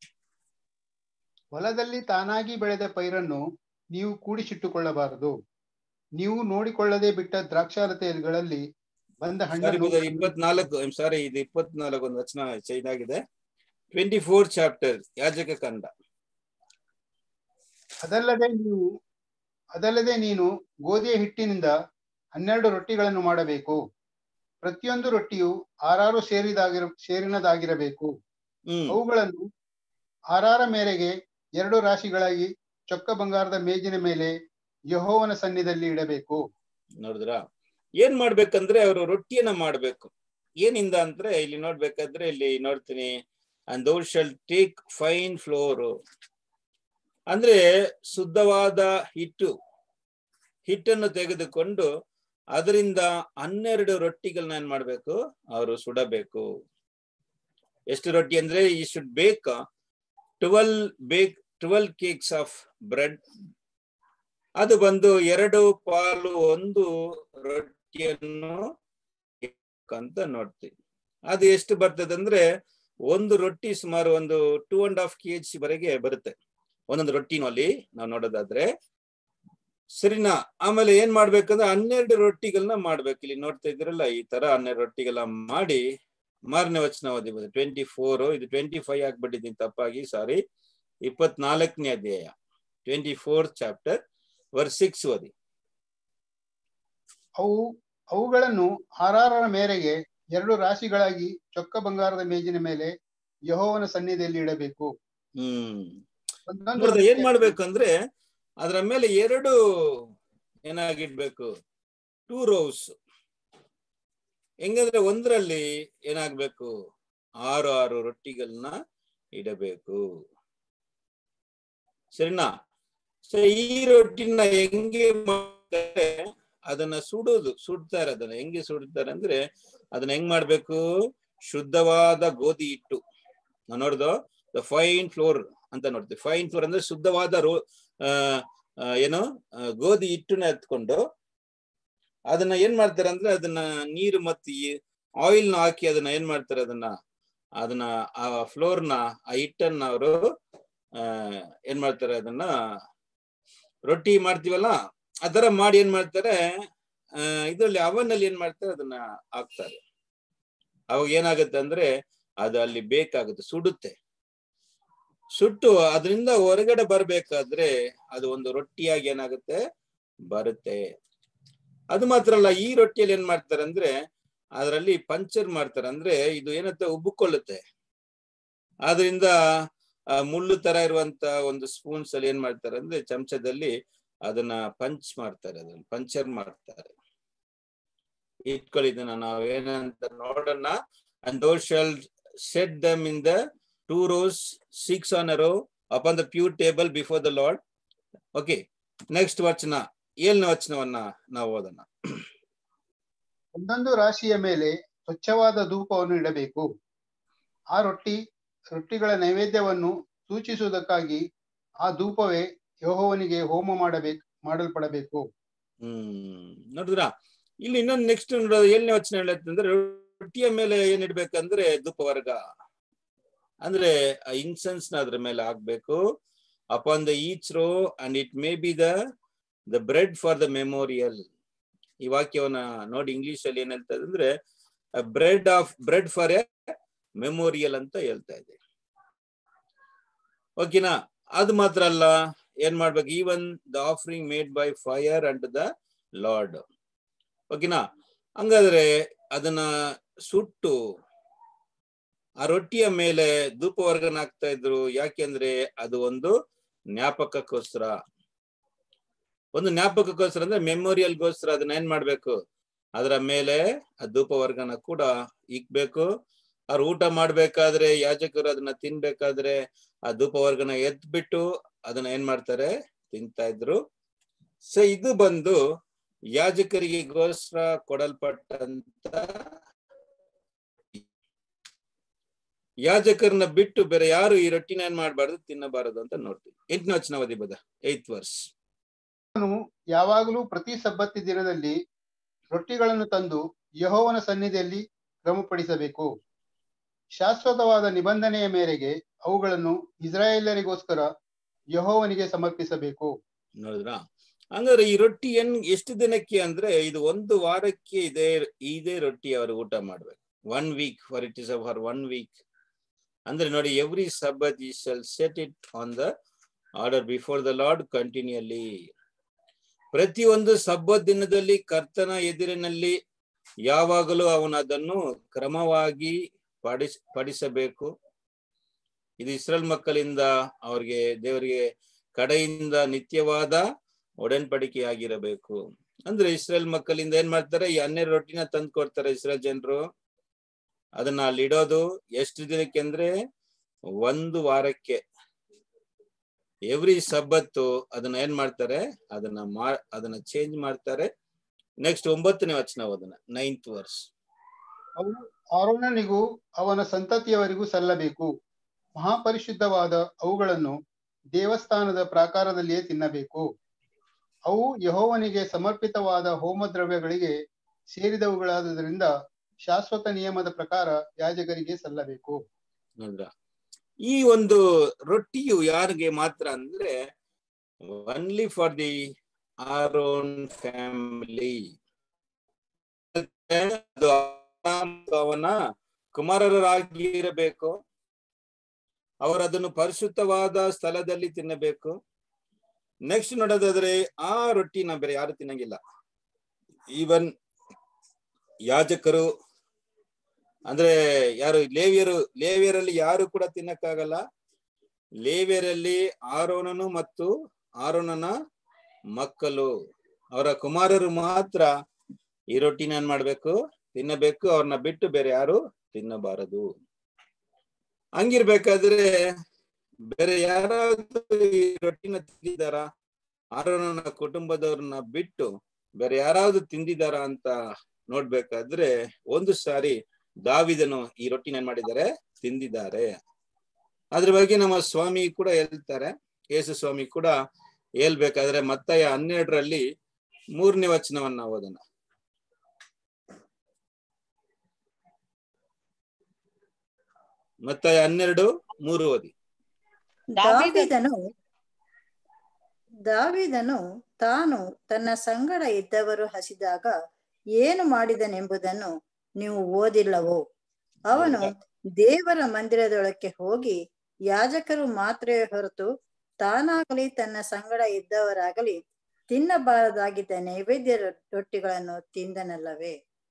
ಹೊಲದಲ್ಲಿ ತಾನಾಗಿ ಬೆಳೆದ ಪೈರನ್ನು ನೀವು ಕೂಡಿಸಿಟ್ಟುಕೊಳ್ಳಬಾರದು ನೀವು ನೋಡಿಕೊಳ್ಳದೆ ಬಿಟ್ಟ ದ್ರಾಕ್ಷಾಲತೆಗಳಲ್ಲಿ ಬಂದ ಸಾರಿ ಹಣ್ಣನ್ನು ಇಪ್ಪತ್ನಾಲ್ಕು ಸಾರಿ ಇದು ಇಪ್ಪತ್ನಾಲ್ಕು ಒಂದು ವಚನ ಚೇಂಜ್ ಆಗಿದೆ ಟ್ವೆಂಟಿ ಫೋರ್ ಚಾಪ್ಟರ್ ಯಾಜಕ ಕಂಡ ಅದಲ್ಲದೆ ನೀವು ಅದಲ್ಲದೆ ನೀನು ಗೋಧಿಯ ಹಿಟ್ಟಿನಿಂದ ಹನ್ನೆರಡು ರೊಟ್ಟಿಗಳನ್ನು ಮಾಡಬೇಕು ಪ್ರತಿಯೊಂದು ರೊಟ್ಟಿಯು ಆರಾರು ಸೇರಿದಾಗಿರ ಸೇರಿನದಾಗಿರಬೇಕು ಹ್ಮ್ ಅವುಗಳನ್ನು ಆರಾರ ಮೇರೆಗೆ ಎರಡು ರಾಶಿಗಳಾಗಿ ಚೊಕ್ಕ ಬಂಗಾರದ ಮೇಜಿನ ಮೇಲೆ ಯಹೋವನ ಸನ್ನಿಧಿಯಲ್ಲಿ ಇಡಬೇಕು ನೋಡಿದ್ರ ಏನ್ ಮಾಡ್ಬೇಕಂದ್ರೆ ಅವರು ರೊಟ್ಟಿಯನ್ನ ಮಾಡ್ಬೇಕು ಏನಿಂದ ಅಂದ್ರೆ ಇಲ್ಲಿ ನೋಡ್ಬೇಕಾದ್ರೆ ಇಲ್ಲಿ ನೋಡ್ತೀನಿ and thou shalt take fine flour ಅಂದ್ರೆ ಶುದ್ಧವಾದ ಹಿಟ್ಟು ಹಿಟ್ಟನ್ನು ತೆಗೆದುಕೊಂಡು ಅದರಿಂದ ಹನ್ನೆರಡು ರೊಟ್ಟಿಗಳನ್ನ ಏನ್ ಮಾಡ್ಬೇಕು ಅವರು ಸುಡಬೇಕು ಎಷ್ಟು ರೊಟ್ಟಿ ಅಂದ್ರೆ ಈ ಶುಡ್ ಬೇಕ್ ಟ್ವೆಲ್ ಬೇಕ್ ಟ್ವೆಲ್ ಕೇಕ್ಸ್ ಆಫ್ ಬ್ರೆಡ್ ಅದು ಬಂದು ಎರಡು ಪಾಲು ಒಂದು ರೊಟ್ಟಿಯನ್ನು ಅಂತ ನೋಡ್ತೀವಿ ಅದು ಎಷ್ಟು ಬರ್ತದೆ ಅಂದ್ರೆ ಒಂದು ರೊಟ್ಟಿ ಸುಮಾರು ಒಂದು two and half K G ವರೆಗೆ ಬರುತ್ತೆ ಒಂದೊಂದು ರೊಟ್ಟಿನಲ್ಲಿ ನಾವು ನೋಡೋದಾದ್ರೆ ಸರಿನಾ ಆಮೇಲೆ ಏನ್ ಮಾಡ್ಬೇಕಂದ್ರೆ ಹನ್ನೆರಡು ರೊಟ್ಟಿಗಳನ್ನ ಮಾಡ್ಬೇಕು ಇಲ್ಲಿ ನೋಡ್ತಾ ಇದ್ರಲ್ಲ ಈ ತರ ಹನ್ನೆರಡು ರೊಟ್ಟಿಗಳ ಮಾಡಿ ಮಾರನೇ ವಚನ ಓದಿಬೋದು ಟ್ವೆಂಟಿ ಫೋರ್ ಇದು ಟ್ವೆಂಟಿ ಫೈವ್ ಆಗ್ಬಿಟ್ಟಿದ್ದೀನಿ ತಪ್ಪಾಗಿ ಸಾರಿ ಇಪ್ಪತ್ನಾಲ್ಕನೇ ಅಧ್ಯಾಯ twenty four chapter verse six ಓದಿ ಅವು ಅವುಗಳನ್ನು ಆರಾರರ ಮೇರೆಗೆ ಎರಡು ರಾಶಿಗಳಾಗಿ ಚೊಕ್ಕ ಬಂಗಾರದ ಮೇಜಿನ ಮೇಲೆ ಯಹೋವನ ಸನ್ನಿಧಿಯಲ್ಲಿ ಇಡಬೇಕು ಹ್ಮ್ ಒಂದೊಂದು ನೋಡ್ದ ಏನ್ ರೊಟ್ಟಿಯ- ಮಾಡ್ಬೇಕಂದ್ರೆ ಅದ್ರ ಮೇಲೆ ಎರಡು ಏನಾಗಿಡ್ಬೇಕು ಟೂ ರೋಸ್ ಹೆಂಗಂದ್ರೆ ಒಂದ್ರಲ್ಲಿ ಏನಾಗ್ಬೇಕು ಆರು ಆರು ರೊಟ್ಟಿಗಳನ್ನ ಇಡಬೇಕು ಸರಿನಾ ಸೊ ಈ ರೊಟ್ಟಿನ ಹೆಂಗೆ ಮಾಡ್ತಾರೆ ಅದನ್ನ ಸುಡೋದು ಸುಡ್ತಾರೆ ಅದನ್ನ ಹೆಂಗೆ ಸುಡ್ತಾರೆ ಅಂದ್ರೆ ಅದನ್ನ ಹೆಂಗ್ ಮಾಡ್ಬೇಕು ಶುದ್ಧವಾದ ಗೋಧಿ ಹಿಟ್ಟು ನಾವು ನೋಡ್ದು ದ ಫೈನ್ ಫ್ಲೋರ್ ಅಂತ ನೋಡ್ತೀವಿ ಫೈನ್ ಫ್ಲೋರ್ ಅಂದ್ರೆ ಶುದ್ಧವಾದ ರೋ ಆ, ಆ, ಏನು ಆ, ಗೋಧಿ ಹಿಟ್ಟನ್ನ ಎತ್ಕೊಂಡು ಅದನ್ನ ಏನ್ ಮಾಡ್ತಾರೆ ಅಂದ್ರೆ ಅದನ್ನ ನೀರು ಮತ್ತು ಆಯಿಲ್ ನ ಹಾಕಿ ಅದನ್ನ ಏನ್ ಮಾಡ್ತಾರೆ ಅದನ್ನ ಅದನ್ನ ಆ ಫ್ಲೋರ್ ನ ಆ ಹಿಟ್ಟನ್ನ ಅವರು ಆ ಏನ್ ಮಾಡ್ತಾರೆ ಅದನ್ನ ರೊಟ್ಟಿ ಮಾಡ್ತೀವಲ್ಲ ಆ ತರ ಮಾಡಿ ಏನ್ ಮಾಡ್ತಾರೆ ಆ ಇದ್ರಲ್ಲಿ oven ಅಲ್ಲಿ ಏನ್ ಮಾಡ್ತಾರೆ ಅದನ್ನ ಹಾಕ್ತಾರೆ ಅವಾಗ ಏನಾಗುತ್ತೆ ಅಂದ್ರೆ ಅದು ಅಲ್ಲಿ ಬೇಕಾಗುತ್ತೆ ಸುಡುತ್ತೆ ಸುಟ್ಟು ಅದರಿಂದ ಹೊರಗಡೆ ಬರ್ಬೇಕಾದ್ರೆ ಅದು ಒಂದು ರೊಟ್ಟಿಯಾಗಿ ಏನಾಗುತ್ತೆ ಬರುತ್ತೆ ಅದು ಮಾತ್ರ ಅಲ್ಲ ಈ ರೊಟ್ಟಿಯಲ್ಲಿ ಏನ್ ಮಾಡ್ತಾರೆ ಅಂದ್ರೆ ಅದರಲ್ಲಿ ಪಂಚರ್ ಮಾಡ್ತಾರೆ ಅಂದ್ರೆ ಇದು ಏನಂತ ಉಬ್ಬಿಕೊಳ್ಳುತ್ತೆ ಆದ್ರಿಂದ ಆ ಮುಳ್ಳು ತರ ಇರುವಂತ ಒಂದು ಸ್ಪೂನ್ಸ್ ಅಲ್ಲಿ ಏನ್ ಮಾಡ್ತಾರೆ ಅಂದ್ರೆ ಚಮಚದಲ್ಲಿ ಅದನ್ನ ಪಂಚ್ ಮಾಡ್ತಾರೆ ಅದನ್ನ ಪಂಚರ್ ಮಾಡ್ತಾರೆ ಇಟ್ಕೊಳ್ಳಿದ್ದನ್ನ ನಾವು ಏನಂತ ನೋಡೋಣ and thou shalt set them in the two rows six on a row upon the pure table before the Lord okay next ವಚನ ಏಳನೇ ವಚನವನ್ನ ನಾವು ಓದೋಣ ಒಂದೊಂದು ರಾಶಿಯ ಮೇಲೆ ಸ್ವಚ್ಛವಾದ ಧೂಪವನ್ನು ಇಡಬೇಕು ಆ ರೊಟ್ಟಿ ರೊಟ್ಟಿಗಳ ನೈವೇದ್ಯವನ್ನು ಸೂಚಿಸುವುದಕ್ಕಾಗಿ ಆ ಧೂಪವೇ ಯೆಹೋವನಿಗೆ ಹೋಮ ಮಾಡಬೇಕು ಮಾಡಲ್ಪಡಬೇಕು ಹ್ಮ್ ನೋಡಿದ್ರ ಇಲ್ಲಿ ಇನ್ನೊಂದು ನೆಕ್ಸ್ಟ್ ಏಳನೇ ವಚನ ಹೇಳತ್ತಂದ್ರೆ ರೊಟ್ಟಿಯ ಮೇಲೆ ಏನ್ ಇಡ್ಬೇಕಂದ್ರೆ ಧೂಪವರ್ಗ ಅಂದ್ರೆ ಇನ್ಸೆನ್ಸ್ ನ ಅದ್ರ ಮೇಲೆ ಹಾಕ್ಬೇಕು upon the each row and it may be the the bread for the memorial ಈ ವಾಕ್ಯವನ್ನ ನೋಡಿ ಇಂಗ್ಲಿಷ್ ಅಲ್ಲಿ ಏನ್ ಹೇಳ್ತಾ ಇದೆ ಅಂದ್ರೆ bread of bread for a memorial ಅಂತ ಹೇಳ್ತಾ ಇದೆ ಓಕೆನಾ ಅದು ಮಾತ್ರ ಅಲ್ಲ ಏನ್ ಮಾಡ್ಬೇಕು even the offering made by fire and the Lord ಓಕೆನಾ ಹಂಗಾದ್ರೆ ಅದನ್ನ ಸುಟ್ಟು ಆ ರೊಟ್ಟಿಯ ಮೇಲೆ ಧೂಪವರ್ಗನ ಹಾಕ್ತಾ ಇದ್ರು ಯಾಕೆಂದ್ರೆ ಅದು ಒಂದು ಜ್ಞಾಪಕಕ್ಕೋಸ್ಕರ ಒಂದು ಜ್ಞಾಪಕಕ್ಕೋಸ್ಕರ ಅಂದ್ರೆ ಮೆಮೊರಿಯಲ್ಗೋಸ್ಕರ ಅದನ್ನ ಏನ್ ಮಾಡ್ಬೇಕು ಅದರ ಮೇಲೆ ಆ ಧೂಪವರ್ಗನ ಕೂಡ ಇಕ್ಬೇಕು ಅವ್ರು ಊಟ ಮಾಡ್ಬೇಕಾದ್ರೆ ಯಾಜಕರು ಅದನ್ನ ತಿನ್ಬೇಕಾದ್ರೆ ಆ ಧೂಪವರ್ಗನ ಎತ್ಬಿಟ್ಟು ಅದನ್ನ ಏನ್ ಮಾಡ್ತಾರೆ ತಿಂತಾ ಇದ್ರು ಸೊ ಇದು ಬಂದು ಯಾಜಕರಿಗೆಗೋಸ್ಕರ ಕೊಡಲ್ಪಟ್ಟಂತ ಯಾಜಕರನ್ನ ಬಿಟ್ಟು ಬೇರೆ ಯಾರು ಈ ರೊಟ್ಟಿನ ಏನ್ ಮಾಡ್ಬಾರ್ದು ತಿನ್ನಬಾರದು ಅಂತ ನೋಡ್ತೀವಿ ಎಂಟನೇ ವಚನ ಓದಿಬೋದ ಏತ್ ವರ್ಸ್ ಅವನು ಯಾವಾಗಲೂ ಪ್ರತಿ ಸಬ್ಬತ್ತಿ ದಿನದಲ್ಲಿ ರೊಟ್ಟಿಗಳನ್ನು ತಂದು ಯಹೋವನ ಸನ್ನಿಧಿಯಲ್ಲಿ ಕ್ರಮಪಡಿಸಬೇಕು ಶಾಶ್ವತವಾದ ನಿಬಂಧನೆಯ ಮೇರೆಗೆ ಅವುಗಳನ್ನು ಇಸ್ರಾಯೇಲರಿಗೋಸ್ಕರ ಯಹೋವನಿಗೆ ಸಮರ್ಪಿಸಬೇಕು ನೋಡಿದ್ರ ಹಂಗಾದ್ರೆ ಈ ರೊಟ್ಟಿ ಏನ್ ಎಷ್ಟು ದಿನಕ್ಕೆ ಅಂದ್ರೆ ಇದು ಒಂದು ವಾರಕ್ಕೆ ಇದೇ ಇದೇ ರೊಟ್ಟಿ ಅವರು ಊಟ ಮಾಡ್ಬೇಕು one week for it is for one week ಅಂದ್ರೆ ನೋಡಿ every sabbath he shall set it on the order before the Lord continually ಪ್ರತಿಯೊಂದು ಸಬ್ಬತ್ ದಿನದಲ್ಲಿ ಕರ್ತನ ಎದುರಿನಲ್ಲಿ ಯಾವಾಗಲೂ ಅವನು ಅದನ್ನು ಕ್ರಮವಾಗಿ ಪಡಿಸ್ ಪಡಿಸಬೇಕು ಇದು ಇಸ್ರೇಲ್ ಮಕ್ಕಳಿಂದ ಅವ್ರಿಗೆ ದೇವರಿಗೆ ಕಡೆಯಿಂದ ನಿತ್ಯವಾದ ಒಡನ್ಪಡಿಕೆಯಾಗಿರಬೇಕು ಅಂದ್ರೆ ಇಸ್ರೇಲ್ ಮಕ್ಕಳಿಂದ ಏನ್ ಮಾಡ್ತಾರೆ ಈ ಹನ್ನೆರಡು ರೊಟ್ಟಿನ ತಂದು ಕೊಡ್ತಾರೆ ಇಸ್ರೇಲ್ ಜನರು ಅದನ್ನ ಅಲ್ಲಿ ಇಡೋದು ಎಷ್ಟು ದಿನಕ್ಕೆ ಅಂದ್ರೆ ಒಂದು ವಾರಕ್ಕೆ ಎವ್ರಿ ಸಬ್ಬತ್ತು ಅದನ್ನ ಏನ್ ಮಾಡ್ತಾರೆ ಅದನ್ನ ಮಾ ಅದನ್ನ ಚೇಂಜ್ ಮಾಡ್ತಾರೆ ನೆಕ್ಸ್ಟ್ ಒಂಬತ್ತನೇ ವಚನ ಅದನ್ನ ನೈನ್ತ್ ವರ್ಸ್ ಅವು ಆರೋನನಿಗೂ ಅವನ ಸಂತತಿಯವರಿಗೂ ಸಲ್ಲಬೇಕು ಮಹಾಪರಿಶುದ್ಧವಾದ ಅವುಗಳನ್ನು ದೇವಸ್ಥಾನದ ಪ್ರಾಕಾರದಲ್ಲಿಯೇ ತಿನ್ನಬೇಕು ಅವು ಯಹೋವನಿಗೆ ಸಮರ್ಪಿತವಾದ ಹೋಮದ್ರವ್ಯಗಳಿಗೆ ಸೇರಿದವುಗಳಾದುದರಿಂದ ಶಾಶ್ವತ ನಿಯಮದ ಪ್ರಕಾರ ಯಾಜಕರಿಗೆ ಸಲ್ಲಬೇಕು ಹೌದಾ ಈ ಒಂದು ರೊಟ್ಟಿಯು ಯಾರಿಗೆ ಮಾತ್ರ ಅಂದ್ರೆ only for their own family ಅದು ಅವನ ಕುಮಾರರಾಗಿರಬೇಕು ಅವರು ಅದನ್ನು ಪರಿಶುದ್ಧವಾದ ಸ್ಥಳದಲ್ಲಿ ತಿನ್ನಬೇಕು ನೆಕ್ಸ್ಟ್ ನೋಡೋದಾದ್ರೆ ಆ ರೊಟ್ಟಿನ ಬೇರೆ ಯಾರು ತಿನ್ನಂಗಿಲ್ಲ ಈವನ್ ಯಾಜಕರು ಅಂದ್ರೆ ಯಾರು ಲೇವಿಯರು ಲೇವಿಯರಲ್ಲಿ ಯಾರು ಕೂಡ ತಿನ್ನಕ್ಕಾಗಲ್ಲ ಲೇವಿಯರಲ್ಲಿ ಆರೋನನು ಮತ್ತು ಆರೋನನ ಮಕ್ಕಳು ಅವರ ಕುಮಾರರು ಮಾತ್ರ ಈ ರೊಟ್ಟಿನ ಏನ್ ಮಾಡ್ಬೇಕು ತಿನ್ನಬೇಕು ಅವ್ರನ್ನ ಬಿಟ್ಟು ಬೇರೆ ಯಾರು ತಿನ್ನಬಾರದು ಹಂಗಿರ್ಬೇಕಾದ್ರೆ ಬೇರೆ ಯಾರಾದ್ರೂ ಈ ರೊಟ್ಟಿನ ತಿಂದಿದಾರ ಆರೋನನ ಕುಟುಂಬದವ್ರನ್ನ ಬಿಟ್ಟು ಬೇರೆ ಯಾರಾದ್ರೂ ತಿಂದಿದಾರ ಅಂತ ನೋಡ್ಬೇಕಾದ್ರೆ ಒಂದು ಸಾರಿ ದಾವಿದನು ಈ ರೊಟ್ಟಿನ ಏನ್ ಮಾಡಿದ್ದಾರೆ ತಿಂದಿದ್ದಾರೆ ಅದ್ರ ಬಗ್ಗೆ ನಮ್ಮ ಸ್ವಾಮಿ ಕೂಡ ಹೇಳ್ತಾರೆ ಯೇಸು ಸ್ವಾಮಿ ಕೂಡ ಹೇಳ್ಬೇಕಾದ್ರೆ ಮತ್ತಾಯ ಹನ್ನೆರಡರಲ್ಲಿ ಮೂರನೇ ವಚನವನ್ನ ಓದೋಣ ಮತ್ತಾಯ ಹನ್ನೆರಡು ಮೂರು ಓದಿ ದಾವಿದನು ದಾವಿದನು ತಾನು ತನ್ನ ಸಂಗಡ ಇದ್ದವರು ಹಸಿದಾಗ ಏನು ಮಾಡಿದನೆಂಬುದನ್ನು ನೀವು ಓದಿಲ್ಲವೋ ಅವನು ದೇವರ ಮಂದಿರದೊಳಕ್ಕೆ ಹೋಗಿ ಯಾಜಕರು ಮಾತ್ರವೇ ಹೊರತು ತಾನಾಗಲಿ ತನ್ನ ಸಂಗಡ ಇದ್ದವರಾಗಲಿ ತಿನ್ನಬಾರದಾಗಿದ್ದ ನೈವೇದ್ಯ ರೊ- ರೊಟ್ಟಿಗಳನ್ನು ತಿಂದನಲ್ಲವೇ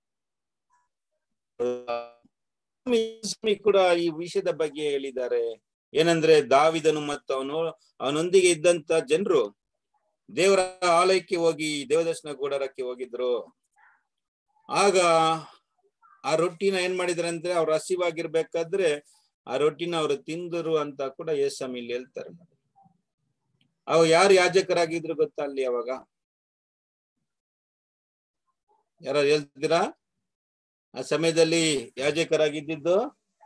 ಸ್ವಾಮಿ ಕೂಡ ಈ ವಿಷಯದ ಬಗ್ಗೆ ಹೇಳಿದ್ದಾರೆ ಏನಂದ್ರೆ ದಾವಿದನು ಮತ್ತು ಅವನು ಅವನೊಂದಿಗೆ ಇದ್ದಂತ ಜನರು ದೇವರ ಆಲಯಕ್ಕೆ ಹೋಗಿ ದೇವದರ್ಶನ ಗೂಡರಕ್ಕೆ ಹೋಗಿದ್ರು ಆಗ ಆ ರೊಟ್ಟಿನ ಏನ್ ಮಾಡಿದ್ರು ಅಂದ್ರೆ ಅವ್ರು ಹಸಿವಾಗಿರ್ಬೇಕಾದ್ರೆ ಆ ರೊಟ್ಟಿನ ಅವರು ತಿಂದರು ಅಂತ ಕೂಡ ಯೇಸಮ್ ಇಲ್ಲಿ ಹೇಳ್ತಾರೆ ಅವ ಯಾರು ಯಾಜಕರಾಗಿದ್ರು ಗೊತ್ತಾ ಅಲ್ಲಿ ಅವಾಗ ಯಾರು ಹೇಳ್ತೀರಾ ಆ ಸಮಯದಲ್ಲಿ ಯಾಜಕರಾಗಿದ್ದಿದ್ದು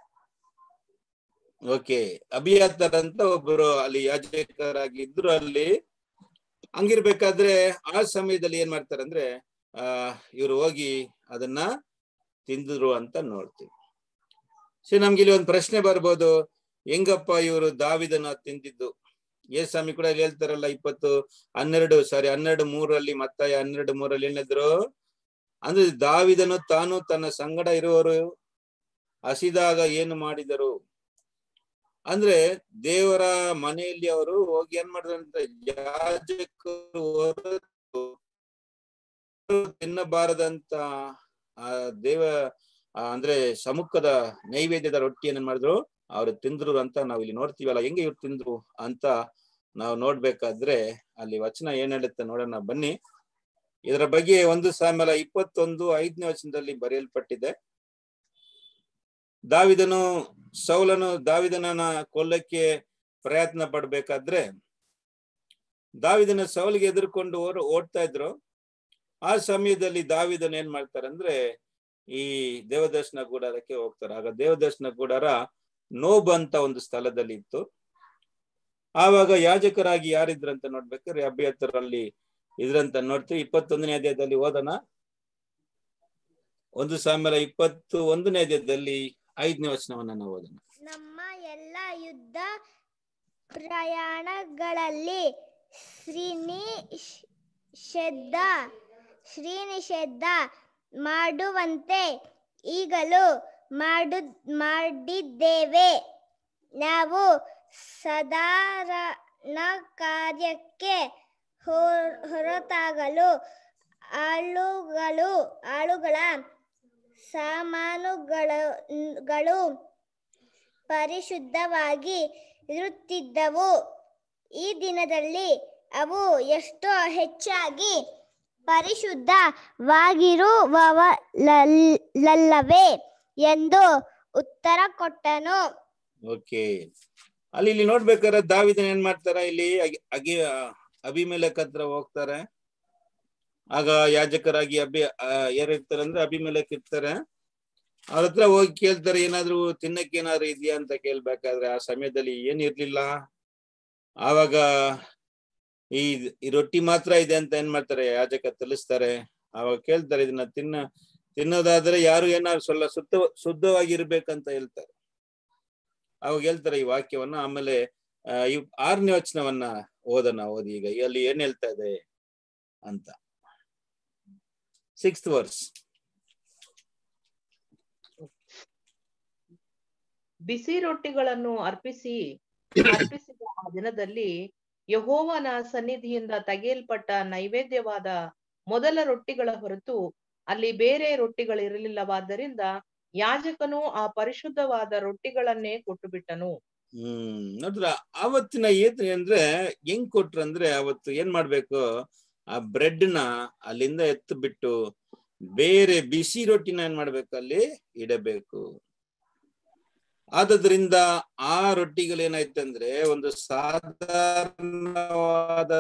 ಓಕೆ ಅಭಿಯಾತರ್ ಅಂತ ಒಬ್ಬರು ಅಲ್ಲಿ ಯಾಜಕರಾಗಿದ್ರು ಅಲ್ಲಿ ಹಂಗಿರ್ಬೇಕಾದ್ರೆ ಆ ಸಮಯದಲ್ಲಿ ಏನ್ ಮಾಡ್ತಾರೆ ಅಂದ್ರೆ ಆ ಇವ್ರು ಹೋಗಿ ಅದನ್ನ ತಿಂದ್ರು ಅಂತ ನೋಡ್ತೀವಿ ಸೊ ನಮ್ಗೆ ಇಲ್ಲಿ ಒಂದು ಪ್ರಶ್ನೆ ಬರ್ಬೋದು ಹೆಂಗಪ್ಪ ಇವರು ದಾವಿದನ ತಿಂದಿದ್ದು ಸ್ವಾಮಿ ಕೂಡ ಇಲ್ಲಿ ಹೇಳ್ತಾರಲ್ಲ ಇಪ್ಪತ್ತು ಹನ್ನೆರಡು ಸಾರಿ ಹನ್ನೆರಡು ಮೂರಲ್ಲಿ ಮತ್ತಾಯ ಹನ್ನೆರಡು ಮೂರಲ್ಲಿ ಏನಿದ್ರು ಅಂದ್ರೆ ದಾವಿದನು ತಾನು ತನ್ನ ಸಂಗಡ ಇರುವವರು ಹಸಿದಾಗ ಏನು ಮಾಡಿದರು ಅಂದ್ರೆ ದೇವರ ಮನೆಯಲ್ಲಿ ಅವರು ಹೋಗಿ ಏನ್ ಮಾಡಿದ್ರು ಯಾಜಕರು ಹೊರತು ತಿನ್ನಬಾರದಂತ ಆ ದೇವ ಆ ಅಂದ್ರೆ ಸಮ್ಮುಖದ ನೈವೇದ್ಯದ ರೊಟ್ಟಿಯನ್ನು ಮಾಡಿದ್ರು ಅವ್ರು ತಿಂದ್ರು ಅಂತ ನಾವ್ ಇಲ್ಲಿ ನೋಡ್ತೀವಲ್ಲ ಹೆಂಗೆ ಇವ್ರು ತಿಂದ್ರು ಅಂತ ನಾವು ನೋಡ್ಬೇಕಾದ್ರೆ ಅಲ್ಲಿ ವಚನ ಏನ್ ಹೇಳುತ್ತೆ ನೋಡೋಣ ಬನ್ನಿ ಇದರ ಬಗ್ಗೆ ಒಂದು ಸಾಮಲ ಇಪ್ಪತ್ತೊಂದು ಐದನೇ ವಚನದಲ್ಲಿ ಬರೆಯಲ್ಪಟ್ಟಿದೆ ದಾವಿದನು ಸೌಲನು ದಾವಿದನನ ಕೊಲ್ಲಕ್ಕೆ ಪ್ರಯತ್ನ ಪಡ್ಬೇಕಾದ್ರೆ ದಾವಿದನ ಸೌಲಿಗೆ ಎದುರ್ಕೊಂಡು ಓರ್ ಓಡ್ತಾ ಇದ್ರು ಆ ಸಮಯದಲ್ಲಿ ದಾವಿದನ್ ಏನ್ ಮಾಡ್ತಾರೆ ಅಂದ್ರೆ ಈ ದೇವದರ್ಶನ ಗೂಡಾರಕ್ಕೆ ಹೋಗ್ತಾರೆ ಆಗ ದೇವದರ್ಶನ ಗೂಡಾರ ನೋಬ್ ಅಂತ ಒಂದು ಸ್ಥಳದಲ್ಲಿ ಇತ್ತು ಆವಾಗ ಯಾಜಕರಾಗಿ ಯಾರಿದ್ರಂತ ನೋಡ್ಬೇಕಾದ್ರೆ ಅಭ್ಯರ್ಥರಲ್ಲಿ ಇದ್ರಂತ ನೋಡ್ತೀವಿ ಇಪ್ಪತ್ತೊಂದನೇ ಅಧ್ಯಾಯದಲ್ಲಿ ಓದೋಣ ಒಂದು ಸಾಮ್ಯಲ ಇಪ್ಪತ್ತು ಒಂದನೇ ಅಧ್ಯಾಯದಲ್ಲಿ ಐದನೇ ವಚನವನ್ನ ನಾವು ಓದೋಣ ನಮ್ಮ ಎಲ್ಲ ಯುದ್ಧ ಪ್ರಯಾಣಗಳಲ್ಲಿ ಶ್ರೀನಿಷೆದ್ದ ಶ್ರೀನಿಷೇಧ ಮಾಡುವಂತೆ ಈಗಲೂ ಮಾಡು ಮಾಡಿದ್ದೇವೆ ನಾವು ಸಾಧಾರಣ ಕಾರ್ಯಕ್ಕೆ ಹೊರ- ಹೊರತಾಗಲು ಆಳುಗಳು ಆಳುಗಳ ಸಾಮಾನುಗಳು ಗಳು ಪರಿಶುದ್ಧವಾಗಿ ಇರುತ್ತಿದ್ದವು ಈ ದಿನದಲ್ಲಿ ಅವು ಎಷ್ಟೋ ಹೆಚ್ಚಾಗಿ ಪರಿಶುದ್ಧವಾಗಿರುವವಲ್ಲವೇ ಎಂದು ಉತ್ತರ ಕೊಟ್ಟನು ಓಕೆ ಅಲ್ಲಿ ಇಲ್ಲಿ ನೋಡ್ಬೇಕಾದ್ರೆ ದಾವಿದನ್ ಏನ್ ಮಾಡ್ತಾರ ಇಲ್ಲಿ ಅಗಿ- ಅಗಿ ಅಭಿಮೇಲಕ್ ಹತ್ರ ಹೋಗ್ತಾರೆ ಆಗ ಯಾಜಕರಾಗಿ ಅಭಿ ಯಾರಿರ್ತಾರೆ ಅಂದ್ರೆ ಅಭಿಮೇಲಕ್ ಇರ್ತಾರೆ ಅವ್ರ ಹತ್ರ ಹೋಗಿ ಕೇಳ್ತಾರೆ ಏನಾದ್ರು ತಿನ್ನಕ್ಕೆ ಏನಾದ್ರು ಇದೆಯಾ ಅಂತ ಕೇಳ್ಬೇಕಾದ್ರೆ ಆ ಸಮಯದಲ್ಲಿ ಏನ್ ಇರ್ಲಿಲ್ಲ ಆವಾಗ ಈ ಈ ರೊಟ್ಟಿ ಮಾತ್ರ ಇದೆ ಅಂತ ಏನ್ ಮಾಡ್ತಾರೆ ಯಾಜಕ ತಿಳಿಸ್ತಾರೆ ಅವಾಗ ಕೇಳ್ತಾರೆ ಇದನ್ನ ತಿನ್ನ ತಿನ್ನೋದಾದ್ರೆ ಯಾರು ಏನಾದ್ರು ಸ್ವಲ್ಪ ಶುದ್ಧ ಶುದ್ಧವಾಗಿರ್ಬೇಕಂತ ಹೇಳ್ತಾರೆ ಅವಾಗ ಹೇಳ್ತಾರೆ ಈ ವಾಕ್ಯವನ್ನ ಆಮೇಲೆ ಆ, ಈ ಆರನೇ ವಚನವನ್ನ ಓದೋಣ ಓದಿ ಈಗ ಅಲ್ಲಿ ಏನ್ ಹೇಳ್ತಾ ಇದೆ ಅಂತ ಸಿಕ್ಸ್ತ್ ವರ್ಸ್ ಬಿಸಿ ರೊಟ್ಟಿಗಳನ್ನು ಅರ್ಪಿಸಿ ಅರ್ಪಿಸಿದ ಆ ದಿನದಲ್ಲಿ ಯಹೋವನ ಸನ್ನಿಧಿಯಿಂದ ತೆಗೆಯಲ್ಪಟ್ಟ ನೈವೇದ್ಯವಾದ ಮೊದಲ ರೊಟ್ಟಿಗಳ ಹೊರತು ಅಲ್ಲಿ ಬೇರೆ ರೊಟ್ಟಿಗಳಿರಲಿಲ್ಲವಾದ್ದರಿಂದ ಯಾಜಕನು ಆ ಪರಿಶುದ್ಧವಾದ ರೊಟ್ಟಿಗಳನ್ನೇ ಕೊಟ್ಟು ಬಿಟ್ಟನು ಹ್ಮ್ ನೋಡ್ರ ಅವತ್ತಿನ ಏನ್ ಅಂದ್ರೆ ಹೆಂಗ್ ಕೊಟ್ರು ಅಂದ್ರೆ ಅವತ್ತು ಏನ್ ಮಾಡ್ಬೇಕು ಆ ಬ್ರೆಡ್ ನ ಅಲ್ಲಿಂದ ಎತ್ತು ಬಿಟ್ಟು ಬೇರೆ ಬಿಸಿ ರೊಟ್ಟಿನ ಏನ್ ಮಾಡ್ಬೇಕು ಅಲ್ಲಿ ಇಡಬೇಕು ಆದದ್ರಿಂದ ಆ ರೊಟ್ಟಿಗಳು ಏನಾಯ್ತಂದ್ರೆ ಒಂದು ಸಾಧಾರಣವಾದ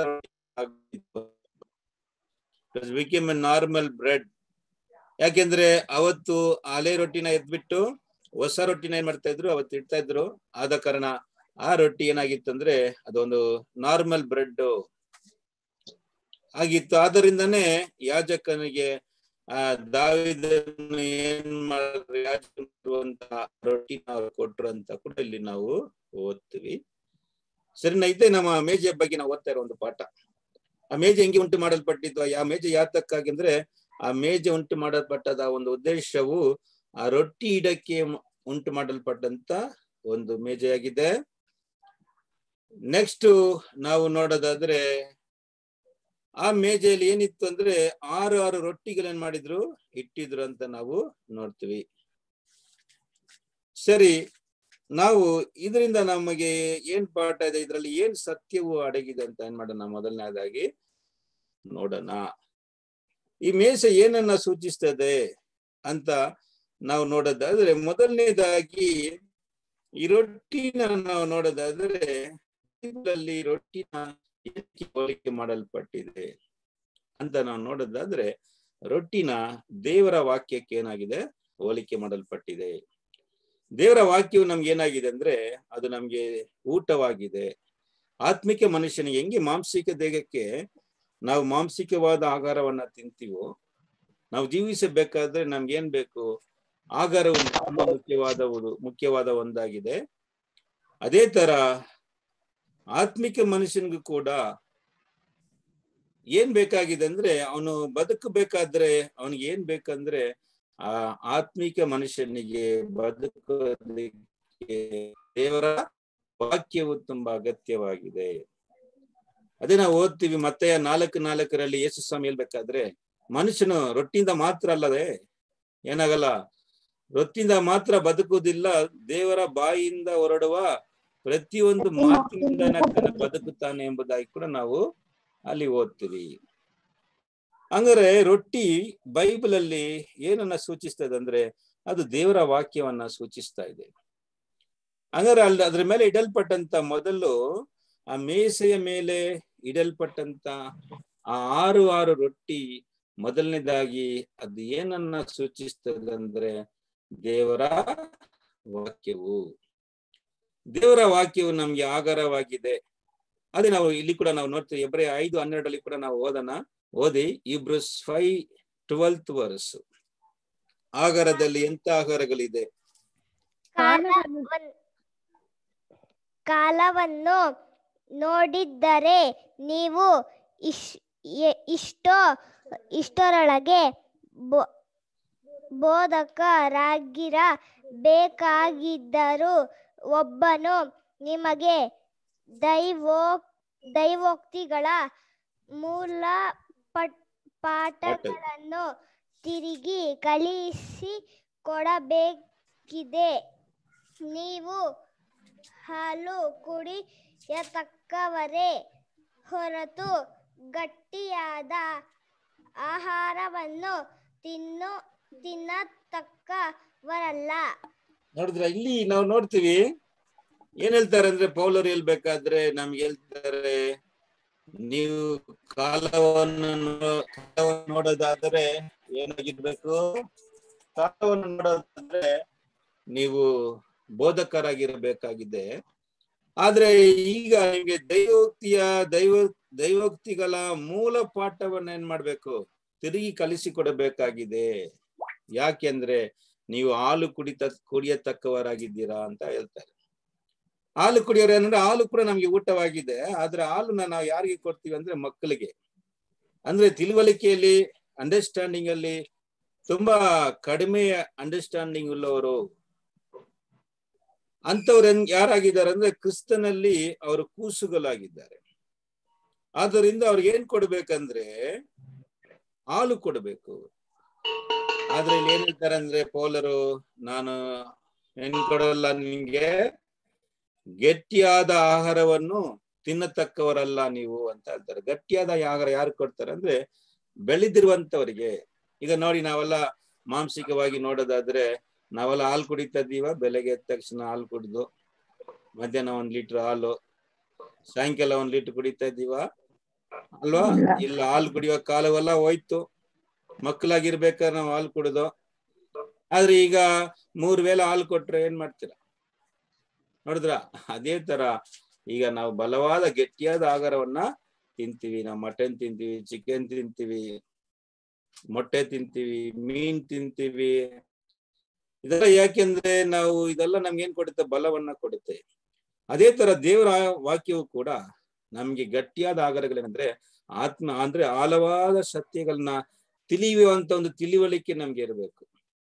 ಬಿಕೇಮ್ ಎ ನಾರ್ಮಲ್ ಬ್ರೆಡ್ ಯಾಕೆಂದ್ರೆ ಅವತ್ತು ಹಳೆ ರೊಟ್ಟಿನ ಎದ್ಬಿಟ್ಟು ಹೊಸ ರೊಟ್ಟಿನ ಏನ್ ಮಾಡ್ತಾ ಇದ್ರು ಅವತ್ತು ಇಡ್ತಾ ಇದ್ರು ಆದ ಕಾರಣ ಆ ರೊಟ್ಟಿ ಏನಾಗಿತ್ತು ಅಂದ್ರೆ ಅದೊಂದು ನಾರ್ಮಲ್ ಬ್ರೆಡ್ ಆಗಿತ್ತು ಆದ್ದರಿಂದನೇ ಯಾಜಕನಿಗೆ ಆ ದಾವಿದನು ಏನ್ ಮಾಡಿದ್ರು ಯಾಜಕರು ಅಂತ ರೊಟ್ಟಿನ ಅವ್ರು ಕೊಟ್ರು ಅಂತ ಕೂಡ ಇಲ್ಲಿ ನಾವು ಓದ್ತೀವಿ ಸರಿನಾ ಇದೇ ನಮ್ಮ ಮೇಜೆಯ ಬಗ್ಗೆ ನಾವು ಓದ್ತಾ ಇರೋ ಒಂದು ಪಾಠ ಆ ಮೇಜೆ ಹೆಂಗೆ ಉಂಟು ಮಾಡಲ್ಪಟ್ಟಿದ್ದು ಆ ಮೇಜೆ ಯಾತಕ್ಕಾಗಿ ಅಂದ್ರೆ ಆ ಮೇಜೆ ಉಂಟು ಮಾಡಲ್ಪಟ್ಟದ ಒಂದು ಉದ್ದೇಶವು ಆ ರೊಟ್ಟಿ ಇಡಕ್ಕೆ ಮ- ಉಂಟು ಮಾಡಲ್ಪಟ್ಟಂತ ಒಂದು ಮೇಜೆಯಾಗಿದೆ ನೆಕ್ಸ್ಟ್ ನಾವು ನೋಡೋದಾದ್ರೆ ಆ ಮೇಜೆಯಲ್ಲಿ ಏನಿತ್ತು ಅಂದ್ರೆ ಆರು ಆರು ರೊಟ್ಟಿಗಳೇನ್ ಮಾಡಿದ್ರು ಇಟ್ಟಿದ್ರು ಅಂತ ನಾವು ನೋಡ್ತೀವಿ ಸರಿ ನಾವು ಇದರಿಂದ ನಮಗೆ ಏನ್ ಪಾಠ ಇದೆ ಇದರಲ್ಲಿ ಏನ್ ಸತ್ಯವು ಅಡಗಿದೆ ಅಂತ ಏನ್ ಮಾಡೋಣ ಮೊದಲನೇದಾಗಿ ನೋಡೋಣ ಈ ಮೇಷ ಏನನ್ನ ಸೂಚಿಸ್ತದೆ ಅಂತ ನಾವು ನೋಡೋದಾದ್ರೆ ಮೊದಲನೇದಾಗಿ ಈ ರೊಟ್ಟಿನ ನಾವು ನೋಡೋದಾದ್ರೆ ಇದರಲ್ಲಿ ರೊಟ್ಟಿನ ಏನಕ್ಕೆ ಹೋಲಿಕೆ ಮಾಡಲ್ಪಟ್ಟಿದೆ ಅಂತ ನಾವು ನೋಡೋದಾದ್ರೆ ರೊಟ್ಟಿನ ದೇವರ ವಾಕ್ಯಕ್ಕೆ ಏನಾಗಿದೆ ಹೋಲಿಕೆ ಮಾಡಲ್ಪಟ್ಟಿದೆ ದೇವರ ವಾಕ್ಯವು ನಮ್ಗೆ ಏನಾಗಿದೆ ಅಂದ್ರೆ ಅದು ನಮ್ಗೆ ಊಟವಾಗಿದೆ ಆತ್ಮಿಕ ಮನುಷ್ಯನಿಗೆ ಹೆಂಗೆ ಮಾಂಸಿಕ ದೇಹಕ್ಕೆ ನಾವು ಮಾಂಸಿಕವಾದ ಆಹಾರವನ್ನ ತಿಂತೀವೋ ನಾವು ಜೀವಿಸಬೇಕಾದ್ರೆ ನಮ್ಗೆ ಏನ್ ಬೇಕು ಆಹಾರವು ತುಂಬಾ ಮುಖ್ಯವಾದವುದು ಮುಖ್ಯವಾದ ಒಂದಾಗಿದೆ ಅದೇ ತರ ಆತ್ಮಿಕ ಮನುಷ್ಯನಿಗೂ ಕೂಡ ಏನ್ ಬೇಕಾಗಿದೆ ಅಂದ್ರೆ ಅವನು ಬದುಕಬೇಕಾದ್ರೆ ಅವನಿಗೆ ಏನ್ ಬೇಕಂದ್ರೆ ಆ ಆತ್ಮಿಕ ಮನುಷ್ಯನಿಗೆ ಬದುಕೋದಕ್ಕೆ ದೇವರ ವಾಕ್ಯವು ತುಂಬಾ ಅಗತ್ಯವಾಗಿದೆ ಅದೇ ನಾವು ಓದ್ತೀವಿ ಮತ್ತೆ ನಾಲ್ಕು ನಾಲ್ಕರಲ್ಲಿ ಯೇಸು ಸ್ವಾಮಿ ಹೇಳ್ಬೇಕಾದ್ರೆ ಮನುಷ್ಯನು ರೊಟ್ಟಿಯಿಂದ ಮಾತ್ರ ಅಲ್ಲದೆ ಏನಾಗಲ್ಲ ರೊಟ್ಟಿಯಿಂದ ಮಾತ್ರ ಬದುಕುವುದಿಲ್ಲ ದೇವರ ಬಾಯಿಯಿಂದ ಹೊರಡುವ ಪ್ರತಿಯೊಂದು ಮಾತಿನಿಂದ ನಕ್ಕನು ಬದುಕುತ್ತಾನೆ ಎಂಬುದಾಗಿ ಕೂಡ ನಾವು ಅಲ್ಲಿ ಓದ್ತೀವಿ ಹಂಗಾರೆ ರೊಟ್ಟಿ ಬೈಬಲ್ ಅಲ್ಲಿ ಏನನ್ನ ಸೂಚಿಸ್ತದೆ ಅಂದ್ರೆ ಅದು ದೇವರ ವಾಕ್ಯವನ್ನ ಸೂಚಿಸ್ತಾ ಇದೆ ಹಂಗಾರೆ ಅಲ್ಲಿ ಅದ್ರ ಮೇಲೆ ಇಡಲ್ಪಟ್ಟಂತ ಮೊದಲು ಆ ಮೇಸೆಯ ಮೇಲೆ ಇಡಲ್ಪಟ್ಟಂತ ಆ ಆರು ಆರು ರೊಟ್ಟಿ ಮೊದಲನೇದಾಗಿ ಅದು ಏನನ್ನ ಸೂಚಿಸ್ತದೆ ಅಂದ್ರೆ ದೇವರ ವಾಕ್ಯವು ದೇವರ ವಾಕ್ಯವು ನಮ್ಗೆ ಆಗಾರವಾಗಿದೆ ಅದೇ ನಾವು ಇಲ್ಲಿ ಕೂಡ ನಾವು ನೋಡ್ತೀವಿ ಎಬ್ರೆ ಐದು ಹನ್ನೆರಡರಲ್ಲಿ ಕೂಡ ನಾವು ಓದೋಣ ಓದಿ ಇಬ್ರಸ್ ಫೈವ್ ಟ್ವೆಲ್ತ್ ವರ್ಸ್ ಆಗಾರದಲ್ಲಿ ಎಂತ ಆಹಾರಗಳಿದೆ ಕಾಲವನ್- ಕಾಲವನ್ನು ನೋಡಿದ್ದರೆ ನೀವು ಇಶ್ ಎ- ಇಷ್ಟೋ ಇಷ್ಟರೊಳಗೆ ಬೋ ಬೋಧಕರಾಗಿರಬೇಕಾಗಿದ್ದರೂ ಒಬ್ಬನು ನಿಮಗೆ ದೈವೋ ದೈವೋಕ್ತಿಗಳ ಮೂಲ ಪಟ್ ಪಾಠಗಳನ್ನು ತಿರುಗಿ ಕಲಿಸಿ ಕೊಡಬೇಕಿದೆ ನೀವು ಹಾಲು ಕುಡಿಯತಕ್ಕವರೇ ಹೊರತು ಗಟ್ಟಿಯಾದ ಆಹಾರವನ್ನು ತಿನ್ನು ತಿನ್ನತಕ್ಕವರಲ್ಲ ನೋಡಿದ್ರ ಇಲ್ಲಿ ನಾವು ನೋಡ್ತೀವಿ ಏನ್ ಹೇಳ್ತಾರೆ ಅಂದ್ರೆ ಪೌಲರು ಹೇಳ್ಬೇಕಾದ್ರೆ ನಮ್ಗೆ ಹೇಳ್ತಾರೆ ನೀವು ಕಾಲವನ್ನು ನೋ- ಕಾಲವನ್ನು ನೋಡೋದಾದ್ರೆ ಏನಾಗಿರ್ಬೇಕು ಕಾಲವನ್ನು ನೋಡೋದಾದ್ರೆ ನೀವು ಬೋಧಕರಾಗಿರಬೇಕಾಗಿದೆ ಆದ್ರೆ ಈಗ ನಿಮ್ಗೆ ದೈವೋಕ್ತಿಯ ದೈವ ದೈವೋಕ್ತಿಗಳ ಮೂಲ ಪಾಠವನ್ನ ಏನ್ ಮಾಡ್ಬೇಕು ತಿರುಗಿ ಕಲಿಸಿಕೊಡಬೇಕಾಗಿದೆ ಯಾಕೆಂದ್ರೆ ನೀವು ಹಾಲು ಕುಡಿತ ಕುಡಿಯತಕ್ಕವರಾಗಿದ್ದೀರಾ ಅಂತ ಹೇಳ್ತಾರೆ ಹಾಲು ಕುಡಿಯೋರು ಏನಂದ್ರೆ ಹಾಲು ಕೂಡ ನಮ್ಗೆ ಊಟವಾಗಿದೆ ಆದ್ರೆ ಹಾಲನ್ನ ನಾವು ಯಾರಿಗೆ ಕೊಡ್ತೀವಿ ಅಂದ್ರೆ ಮಕ್ಕಳಿಗೆ ಅಂದ್ರೆ ತಿಳುವಳಿಕೆಯಲ್ಲಿ ಅಂಡರ್ಸ್ಟ್ಯಾಂಡಿಂಗ್ ಅಲ್ಲಿ ತುಂಬಾ ಕಡಿಮೆ ಅಂಡರ್ಸ್ಟ್ಯಾಂಡಿಂಗ್ ಉಳ್ಳವರು ಅಂತವ್ರು ಹೆಂಗ್ ಯಾರಾಗಿದ್ದಾರೆ ಅಂದ್ರೆ ಕ್ರಿಸ್ತನಲ್ಲಿ ಅವರು ಕೂಸುಗಳಾಗಿದ್ದಾರೆ ಆದ್ದರಿಂದ ಅವ್ರಿಗೆ ಏನ್ ಕೊಡ್ಬೇಕಂದ್ರೆ ಹಾಲು ಕೊಡ್ಬೇಕು ಆದ್ರೆ ಇಲ್ಲಿ ಏನ್ ಹೇಳ್ತಾರೆ ಅಂದ್ರೆ ಪೌಲರು ನಾನು ಏನ್ ಕೊಡಲ್ಲ ನಿಮ್ಗೆ ಗಟ್ಟಿಯಾದ ಆಹಾರವನ್ನು ತಿನ್ನತಕ್ಕವರಲ್ಲ ನೀವು ಅಂತ ಹೇಳ್ತಾರೆ ಗಟ್ಟಿಯಾದ ಆಹಾರ ಯಾರು ಕೊಡ್ತಾರೆ ಅಂದ್ರೆ ಬೆಳೆದಿರುವಂತವರಿಗೆ ಈಗ ನೋಡಿ ನಾವೆಲ್ಲ ಮಾಂಸಿಕವಾಗಿ ನೋಡೋದಾದ್ರೆ ನಾವೆಲ್ಲ ಹಾಲು ಕುಡಿತಾ ಇದೀವ ಬೆಳಗ್ಗೆ ಎದ್ದ ತಕ್ಷಣ ಹಾಲು ಕುಡಿದು ಮಧ್ಯಾಹ್ನ ಒಂದ್ ಲೀಟರ್ ಹಾಲು ಸಾಯಂಕಾಲ ಒಂದ್ ಲೀಟರ್ ಕುಡಿತಾ ಇದೀವ ಅಲ್ವಾ ಇಲ್ಲ ಹಾಲು ಕುಡಿಯೋ ಕಾಲವೆಲ್ಲ ಹೋಯ್ತು ಮಕ್ಕಳಾಗಿರ್ಬೇಕಾದ್ರೆ ನಾವು ಹಾಲು ಕುಡಿದು ಆದ್ರೆ ಈಗ ಮೂರ್ ವೇಳೆ ಹಾಲು ಕೊಟ್ರೆ ಏನ್ ಮಾಡ್ತೀರಾ ನೋಡಿದ್ರ ಅದೇ ತರ ಈಗ ನಾವು ಬಲವಾದ ಗಟ್ಟಿಯಾದ ಆಹಾರವನ್ನ ತಿಂತೀವಿ ನಾವು ಮಟನ್ ತಿಂತೀವಿ ಚಿಕನ್ ತಿಂತೀವಿ ಮೊಟ್ಟೆ ತಿಂತೀವಿ ಮೀನ್ ತಿಂತೀವಿ ಇದೆಲ್ಲ ಯಾಕೆಂದ್ರೆ ನಾವು ಇದೆಲ್ಲ ನಮ್ಗೆ ಏನ್ ಕೊಡುತ್ತೆ ಬಲವನ್ನ ಕೊಡುತ್ತೆ ಅದೇ ತರ ದೇವರ ವಾಕ್ಯವು ಕೂಡ ನಮ್ಗೆ ಗಟ್ಟಿಯಾದ ಆಹಾರಗಳೇನಂದ್ರೆ ಆತ್ಮ ಅಂದ್ರೆ ಆಳವಾದ ಸತ್ಯಗಳನ್ನ ತಿಳಿಯುವಂತ ಒಂದು ತಿಳಿವಳಿಕೆ ನಮ್ಗೆ ಇರಬೇಕು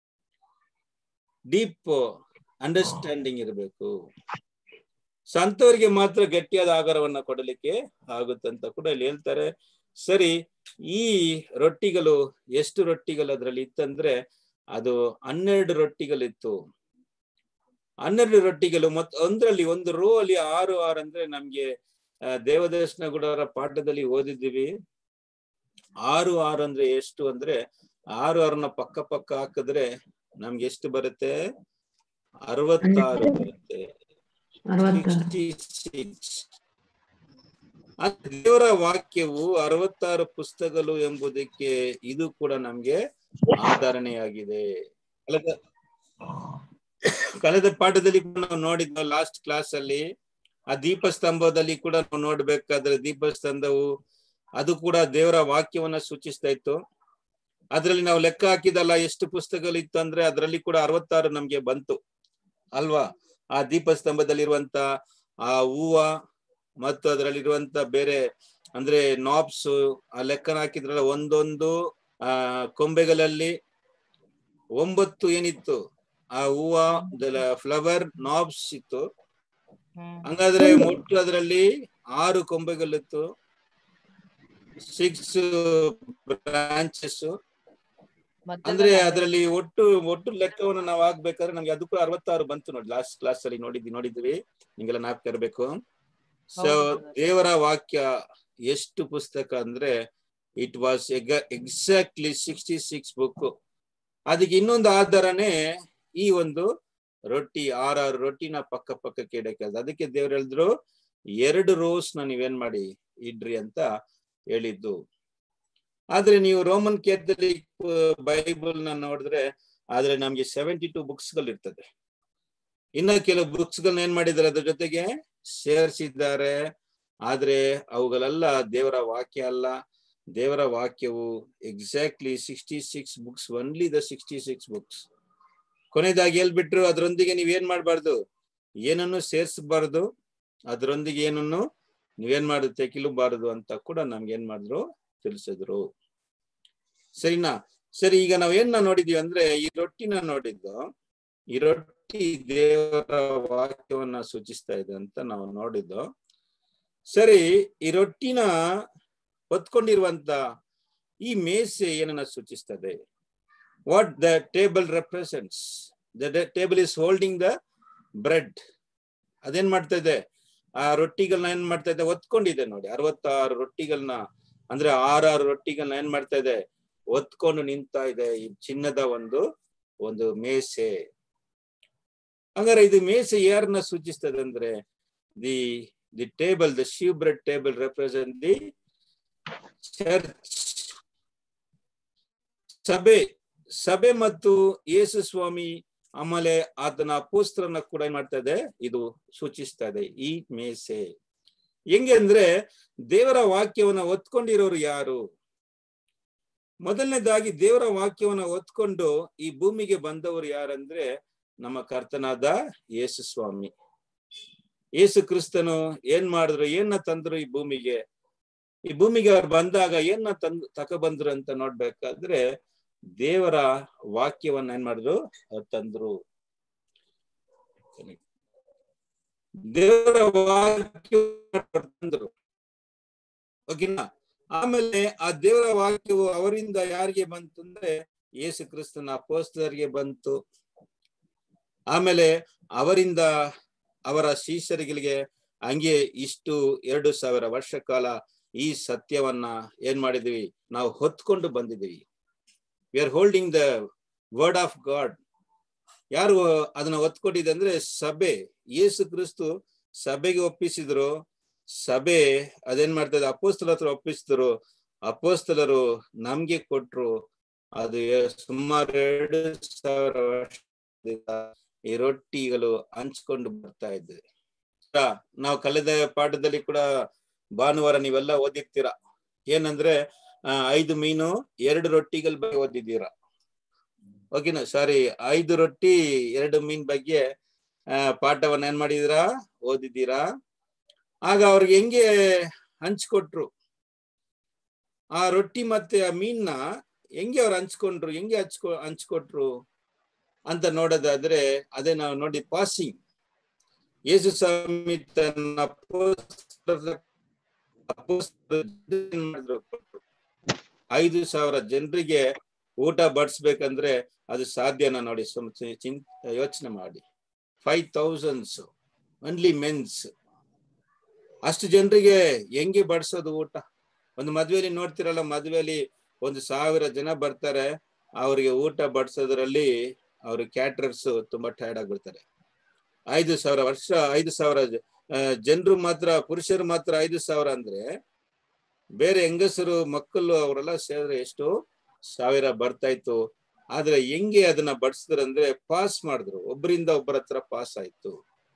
ಡೀಪ್ ಅಂಡರ್ಸ್ಟ್ಯಾಂಡಿಂಗ್ ಇರಬೇಕು ಸಂತವರಿಗೆ ಮಾತ್ರ ಗಟ್ಟಿಯಾದ ಆಹಾರವನ್ನ ಕೊಡಲಿಕ್ಕೆ ಆಗುತ್ತಂತ ಕೂಡ ಇಲ್ಲಿ ಹೇಳ್ತಾರೆ ಸರಿ ಈ ರೊಟ್ಟಿಗಳು ಎಷ್ಟು ರೊಟ್ಟಿಗಳು ಅದ್ರಲ್ಲಿ ಇತ್ತಂದ್ರೆ ಅದು ಹನ್ನೆರಡು ರೊಟ್ಟಿಗಳಿತ್ತು ಹನ್ನೆರಡು ರೊಟ್ಟಿಗಳು ಮತ್ ಒಂದ್ರಲ್ಲಿ ಒಂದು ರೋ ಅಲ್ಲಿ ಆರು ಆರು ಅಂದ್ರೆ ನಮ್ಗೆ ಆ, ದೇವದರ್ಶನ ಗುಡರ ಪಾಠದಲ್ಲಿ ಓದಿದ್ದೀವಿ ಆರು ಆರು ಅಂದ್ರೆ ಎಷ್ಟು ಅಂದ್ರೆ ಆರು ಆರನ್ನ ಪಕ್ಕ ಪಕ್ಕ ಹಾಕಿದ್ರೆ ನಮ್ಗೆ ಎಷ್ಟು ಬರುತ್ತೆ ಅರವತ್ತಾರು ಬರುತ್ತೆ ಸಿಕ್ಸ್ಟಿ ಸಿಕ್ಸ್ ದೇವರ ವಾಕ್ಯವು ಅರವತ್ತಾರು ಪುಸ್ತಕಗಳು ಎಂಬುದಕ್ಕೆ ಇದು ಕೂಡ ನಮ್ಗೆ ಆಧರಣೆಯಾಗಿದೆ ಕಳೆದ ಕಳೆದ ಪಾಠದಲ್ಲಿ ಕೂಡ ನಾವು ನೋಡಿದ್ವಿ ಲಾಸ್ಟ್ ಕ್ಲಾಸ್ ಅಲ್ಲಿ ಆ ದೀಪಸ್ತಂಭದಲ್ಲಿ ಕೂಡ ನಾವು ನೋಡ್ಬೇಕಾದ್ರೆ ದೀಪಸ್ತಂಭವು ಅದು ಕೂಡ ದೇವರ ವಾಕ್ಯವನ್ನ ಸೂಚಿಸ್ತಾ ಇತ್ತು ಅದ್ರಲ್ಲಿ ನಾವು ಲೆಕ್ಕ ಹಾಕಿದಲ್ಲ ಎಷ್ಟು ಪುಸ್ತಕಗಳಿತ್ತು ಅಂದ್ರೆ ಅದರಲ್ಲಿ ಕೂಡ ಅರವತ್ತಾರು ನಮ್ಗೆ ಬಂತು ಅಲ್ವಾ ಆ ದೀಪಸ್ತಂಭದಲ್ಲಿರುವಂತ ಆ ಹೂವ ಮತ್ತು ಅದರಲ್ಲಿರುವಂತ ಬೇರೆ ಅಂದ್ರೆ ನಾಬ್ಸ್ ಆ ಲೆಕ್ಕನ ಹಾಕಿದ್ರಲ್ಲ ಒಂದೊಂದು ಆ ಕೊಂಬೆಗಳಲ್ಲಿ ಒಂಬತ್ತು ಏನಿತ್ತು ಆ ಹೂವ ಫ್ಲವರ್ ನಾಬ್ಸ್ ಇತ್ತು ಹಂಗಾದ್ರೆ ಒಟ್ಟು ಅದರಲ್ಲಿ ಆರು ಕೊಂಬೆಗಳಿತ್ತು ಸಿಕ್ಸ್ ಬ್ರಾಂಚಸ್ ಅಂದ್ರೆ ಅದರಲ್ಲಿ ಒಟ್ಟು ಒಟ್ಟು ಲೆಕ್ಕವನ್ನು ನಾವು ಆಗ್ಬೇಕಾದ್ರೆ ನಮ್ಗೆ ಅದಕ್ಕೂ ಅರವತ್ತಾರು ಬಂತು ನೋಡಿ ಲಾಸ್ಟ್ ಕ್ಲಾಸ್ ಅಲ್ಲಿ ನೋಡಿದ್ವಿ ನೋಡಿದ್ವಿ ನಿಂಗೆಲ್ಲ ನಾಲ್ಕು ಇರಬೇಕು ಸೊ ದೇವರ ವಾಕ್ಯ ಎಷ್ಟು ಪುಸ್ತಕ ಅಂದ್ರೆ it was exactly sixty six book ಅದಕ್ಕೆ ಇನ್ನೊಂದು ಆಧಾರನೇ ಈ ಒಂದು ರೊಟ್ಟಿ ಆರಾರು ರೊಟ್ಟಿನ ಪಕ್ಕ ಪಕ್ಕಕ್ಕೆ ಇಡಕ್ಕೆ ಅದಕ್ಕೆ ದೇವ್ರು ಹೇಳಿದ್ರು ಎರಡು ರೋಸ್ ನ ನೀವೇನ್ ಮಾಡಿ ಇಡ್ರಿ ಅಂತ ಹೇಳಿದ್ದು ಆದ್ರೆ ನೀವು ರೋಮನ್ ಕ್ಯಾಥಲಿಕ್ ಬೈಬಲ್ ನ ನೋಡಿದ್ರೆ ಆದ್ರೆ ನಮ್ಗೆ ಸೆವೆಂಟಿ ಟು ಬುಕ್ಸ್ ಗಳು ಇರ್ತದೆ ಇನ್ನ ಕೆಲವು ಬುಕ್ಸ್ ಗಳನ್ನ ಏನ್ ಮಾಡಿದ್ದಾರೆ ಅದ್ರ ಜೊತೆಗೆ ಸೇರಿಸಿದ್ದಾರೆ ಆದ್ರೆ ಅವುಗಳೆಲ್ಲ ದೇವರ ವಾಕ್ಯ ಅಲ್ಲ ದೇವರ ವಾಕ್ಯವು exactly sixty six books only the sixty six books ಕೊನೆಯದಾಗಿ ಹೇಳ್ಬಿಟ್ರು ಅದರೊಂದಿಗೆ ನೀವೇನ್ ಮಾಡ್ಬಾರ್ದು ಏನನ್ನು ಸೇರಿಸಬಾರ್ದು ಅದರೊಂದಿಗೆ ಏನನ್ನು ನೀವೇನ್ ಮಾಡುದು ತೆಗಿಲಬಾರದು ಅಂತ ಕೂಡ ನಮ್ಗೆ ಏನ್ ಮಾಡಿದ್ರು ತಿಳಿಸಿದ್ರು ಸರಿನಾ ಸರಿ ಈಗ ನಾವ್ ಏನ್ ನೋಡಿದೀವಿ ಅಂದ್ರೆ ಈ ರೊಟ್ಟಿನ ನೋಡಿದ್ದು ಈ ರೊಟ್ಟಿ ದೇವರ ವಾಕ್ಯವನ್ನ ಸೂಚಿಸ್ತಾ ಇದೆ ಅಂತ ನಾವು ನೋಡಿದ್ದು ಸರಿ ಈ ರೊಟ್ಟಿನ ಹೊತ್ಕೊಂಡಿರುವಂತ ಈ ಮೇಸೆ ಏನನ್ನ ಸೂಚಿಸ್ತದೆ what the table represents the table is holding the bread ಅದೇನ್ ಮಾಡ್ತಾ ಇದೆ ಆ ರೊಟ್ಟಿಗಳನ್ನ ಏನ್ ಮಾಡ್ತಾ ಇದೆ ಒತ್ಕೊಂಡಿದೆ ನೋಡಿ ಅರವತ್ತಾರು ರೊಟ್ಟಿಗಳನ್ನ ಅಂದ್ರೆ ಆರಾರು ರೊಟ್ಟಿಗಳನ್ನ ಏನ್ ಮಾಡ್ತಾ ಇದೆ ಒತ್ಕೊಂಡು ನಿಂತಾ ಇದೆ ಈ ಚಿನ್ನದ ಒಂದು ಒಂದು ಮೇಸೆ ಹಂಗಾರೆ ಇದು ಮೇಸೆ ಯಾರನ್ನ ಸೂಚಿಸ್ತದೆ ಅಂದ್ರೆ the the table the shew bread table represent the church ಸಭೆ ಸಭೆ ಮತ್ತು ಯೇಸು ಸ್ವಾಮಿ ಆಮೇಲೆ ಆತನ ಅಪೋಸ್ತ್ರನ ಕೂಡ ಏನ್ ಮಾಡ್ತಾ ಇದೆ ಇದು ಸೂಚಿಸ್ತಾ ಇದೆ ಈ ಮೇಸೆ ಹೆಂಗೆ ಅಂದ್ರೆ ದೇವರ ವಾಕ್ಯವನ್ನ ಒತ್ಕೊಂಡಿರೋರು ಯಾರು ಮೊದಲನೇದಾಗಿ ದೇವರ ವಾಕ್ಯವನ್ನ ಹೊತ್ಕೊಂಡು ಈ ಭೂಮಿಗೆ ಬಂದವರು ಯಾರಂದ್ರೆ ನಮ್ಮ ಕರ್ತನಾದ ಯೇಸು ಸ್ವಾಮಿ ಯೇಸು ಕ್ರಿಸ್ತನು ಏನ್ ಮಾಡಿದ್ರು ಏನ ತಂದ್ರು ಈ ಭೂಮಿಗೆ ಈ ಭೂಮಿಗೆ ಅವ್ರು ಬಂದಾಗ ಏನ ತಂದ್ ತಕ ಬಂದ್ರು ಅಂತ ನೋಡ್ಬೇಕಾದ್ರೆ ದೇವರ ವಾಕ್ಯವನ್ನ ಏನ್ ಮಾಡಿದ್ರು ಅವ್ರು ತಂದ್ರು ದೇವರ ವಾಕ್ಯ ತಂದ್ರು ಓಕೆನಾ ಆಮೇಲೆ ಆ ದೇವರ ವಾಕ್ಯವು ಅವರಿಂದ ಯಾರಿಗೆ ಬಂತು ಅಂದ್ರೆ ಯೇಸು ಕ್ರಿಸ್ತನ ಅಪೋಸ್ತರಿಗೆ ಬಂತು ಆಮೇಲೆ ಅವರಿಂದ ಅವರ ಶಿಷ್ಯರಿಗೆ ಹಂಗೆ ಇಷ್ಟು ಎರಡು ಸಾವಿರ ವರ್ಷ ಕಾಲ ಈ ಸತ್ಯವನ್ನ ಏನ್ ಮಾಡಿದೀವಿ ನಾವು ಹೊತ್ಕೊಂಡು ಬಂದಿದ್ದೀವಿ we are holding the word of God ಯಾರು ಅದನ್ನ ಒತ್ಕೊಟ್ಟಿದೆ ಅಂದ್ರೆ ಸಭೆ ಯೇಸು ಕ್ರಿಸ್ತು ಸಭೆಗೆ ಒಪ್ಪಿಸಿದ್ರು ಸಭೆ ಅದೇನ್ ಮಾಡ್ತದೆ ಅಪೋಸ್ತಲ ಹತ್ರ ಒಪ್ಪಿಸಿದ್ರು ಅಪೋಸ್ತಲರು ನಮ್ಗೆ ಕೊಟ್ರು ಅದು ಎ- ಸುಮಾರು ಎರಡು ಸಾವಿರ ವರ್ಷದಿಂದ ಈ ರೊಟ್ಟಿಗಳು ಹಂಚ್ಕೊಂಡು ಬರ್ತಾ ಇದ್ದೆ ನಾವು ಕಳೆದ ಪಾಠದಲ್ಲಿ ಕೂಡ ಭಾನುವಾರ ನೀವೆಲ್ಲ ಓದಿರ್ತೀರಾ ಏನಂದ್ರೆ ಆ, ಐದು ಮೀನು ಎರಡು ರೊಟ್ಟಿಗಳ ಬಗ್ಗೆ ಓದಿದ್ದೀರಾ ಓಕೆನಾ ಸಾರಿ ಐದು ರೊಟ್ಟಿ ಎರಡು ಮೀನ್ ಬಗ್ಗೆ ಆ, ಪಾಠವನ್ನ ಏನ್ ಮಾಡಿದೀರಾ ಓದಿದ್ದೀರಾ ಆಗ ಅವ್ರಿಗೆ ಹೆಂಗೆ ಹಂಚ್ಕೊಟ್ರು ಆ ರೊಟ್ಟಿ ಮತ್ತೆ ಆ ಮೀನ್ನ ಹೆಂಗೆ ಅವ್ರು ಹಂಚ್ಕೊಂಡ್ರು ಹೆಂಗೆ ಹಂಚ್ಕೊ ಹಂಚ್ಕೊಟ್ರು ಅಂತ ನೋಡೋದಾದ್ರೆ ಅದೇ ನಾವು ನೋಡಿ ಪಾಸಿಂಗ್ ಯೇಸು ಸ್ವಾಮಿ ತನ್ನ ಅಪೊಸ್ತಲ- ಅಪೊಸ್ತಲ ಏನ್ ಮಾಡಿದ್ರು? ಐದು ಸಾವಿರ ಜನರಿಗೆ ಊಟ ಬಡಿಸ್ಬೇಕಂದ್ರೆ ಅದು ಸಾಧ್ಯನಾ ನೋಡಿ ಸ್ವಲ್ಪ ಚಿನ್ ಯೋಚನೆ ಮಾಡಿ ಫೈವ್ ಥೌಸಂಡ್ಸ್ ಒನ್ಲಿ ಮೆನ್ಸ್ ಅಷ್ಟು ಜನರಿಗೆ ಹೆಂಗೆ ಬಡಿಸೋದು ಊಟ ಒಂದು ಮದ್ವೆಲಿ ನೋಡ್ತಿರಲ್ಲ ಮದ್ವೆಲಿ ಒಂದು ಸಾವಿರ ಜನ ಬರ್ತಾರೆ ಅವರಿಗೆ ಊಟ ಬಡಿಸೋದ್ರಲ್ಲಿ ಅವ್ರ ಕ್ಯಾಟ್ರರ್ಸ್ ತುಂಬಾ ಟೈರ್ಡ್ ಆಗ್ಬಿಡ್ತಾರೆ ಐದು ಸಾವಿರ ವರ್ಷ ಐದು ಸಾವಿರ ಜನರು ಮಾತ್ರ ಪುರುಷರು ಮಾತ್ರ ಐದು ಸಾವಿರ ಅಂದ್ರೆ ಬೇರೆ ಹೆಂಗಸರು ಮಕ್ಕಳು ಅವರೆಲ್ಲ ಸೇರಿದ್ರೆ ಎಷ್ಟು ಸಾವಿರ ಬರ್ತಾ ಇತ್ತು ಆದ್ರೆ ಹೆಂಗೆ ಅದನ್ನ ಬಡಿಸಿದ್ರು ಅಂದ್ರೆ ಪಾಸ್ ಮಾಡಿದ್ರು ಒಬ್ಬರಿಂದ ಒಬ್ಬರ ಹತ್ರ ಪಾಸ್ ಆಯ್ತು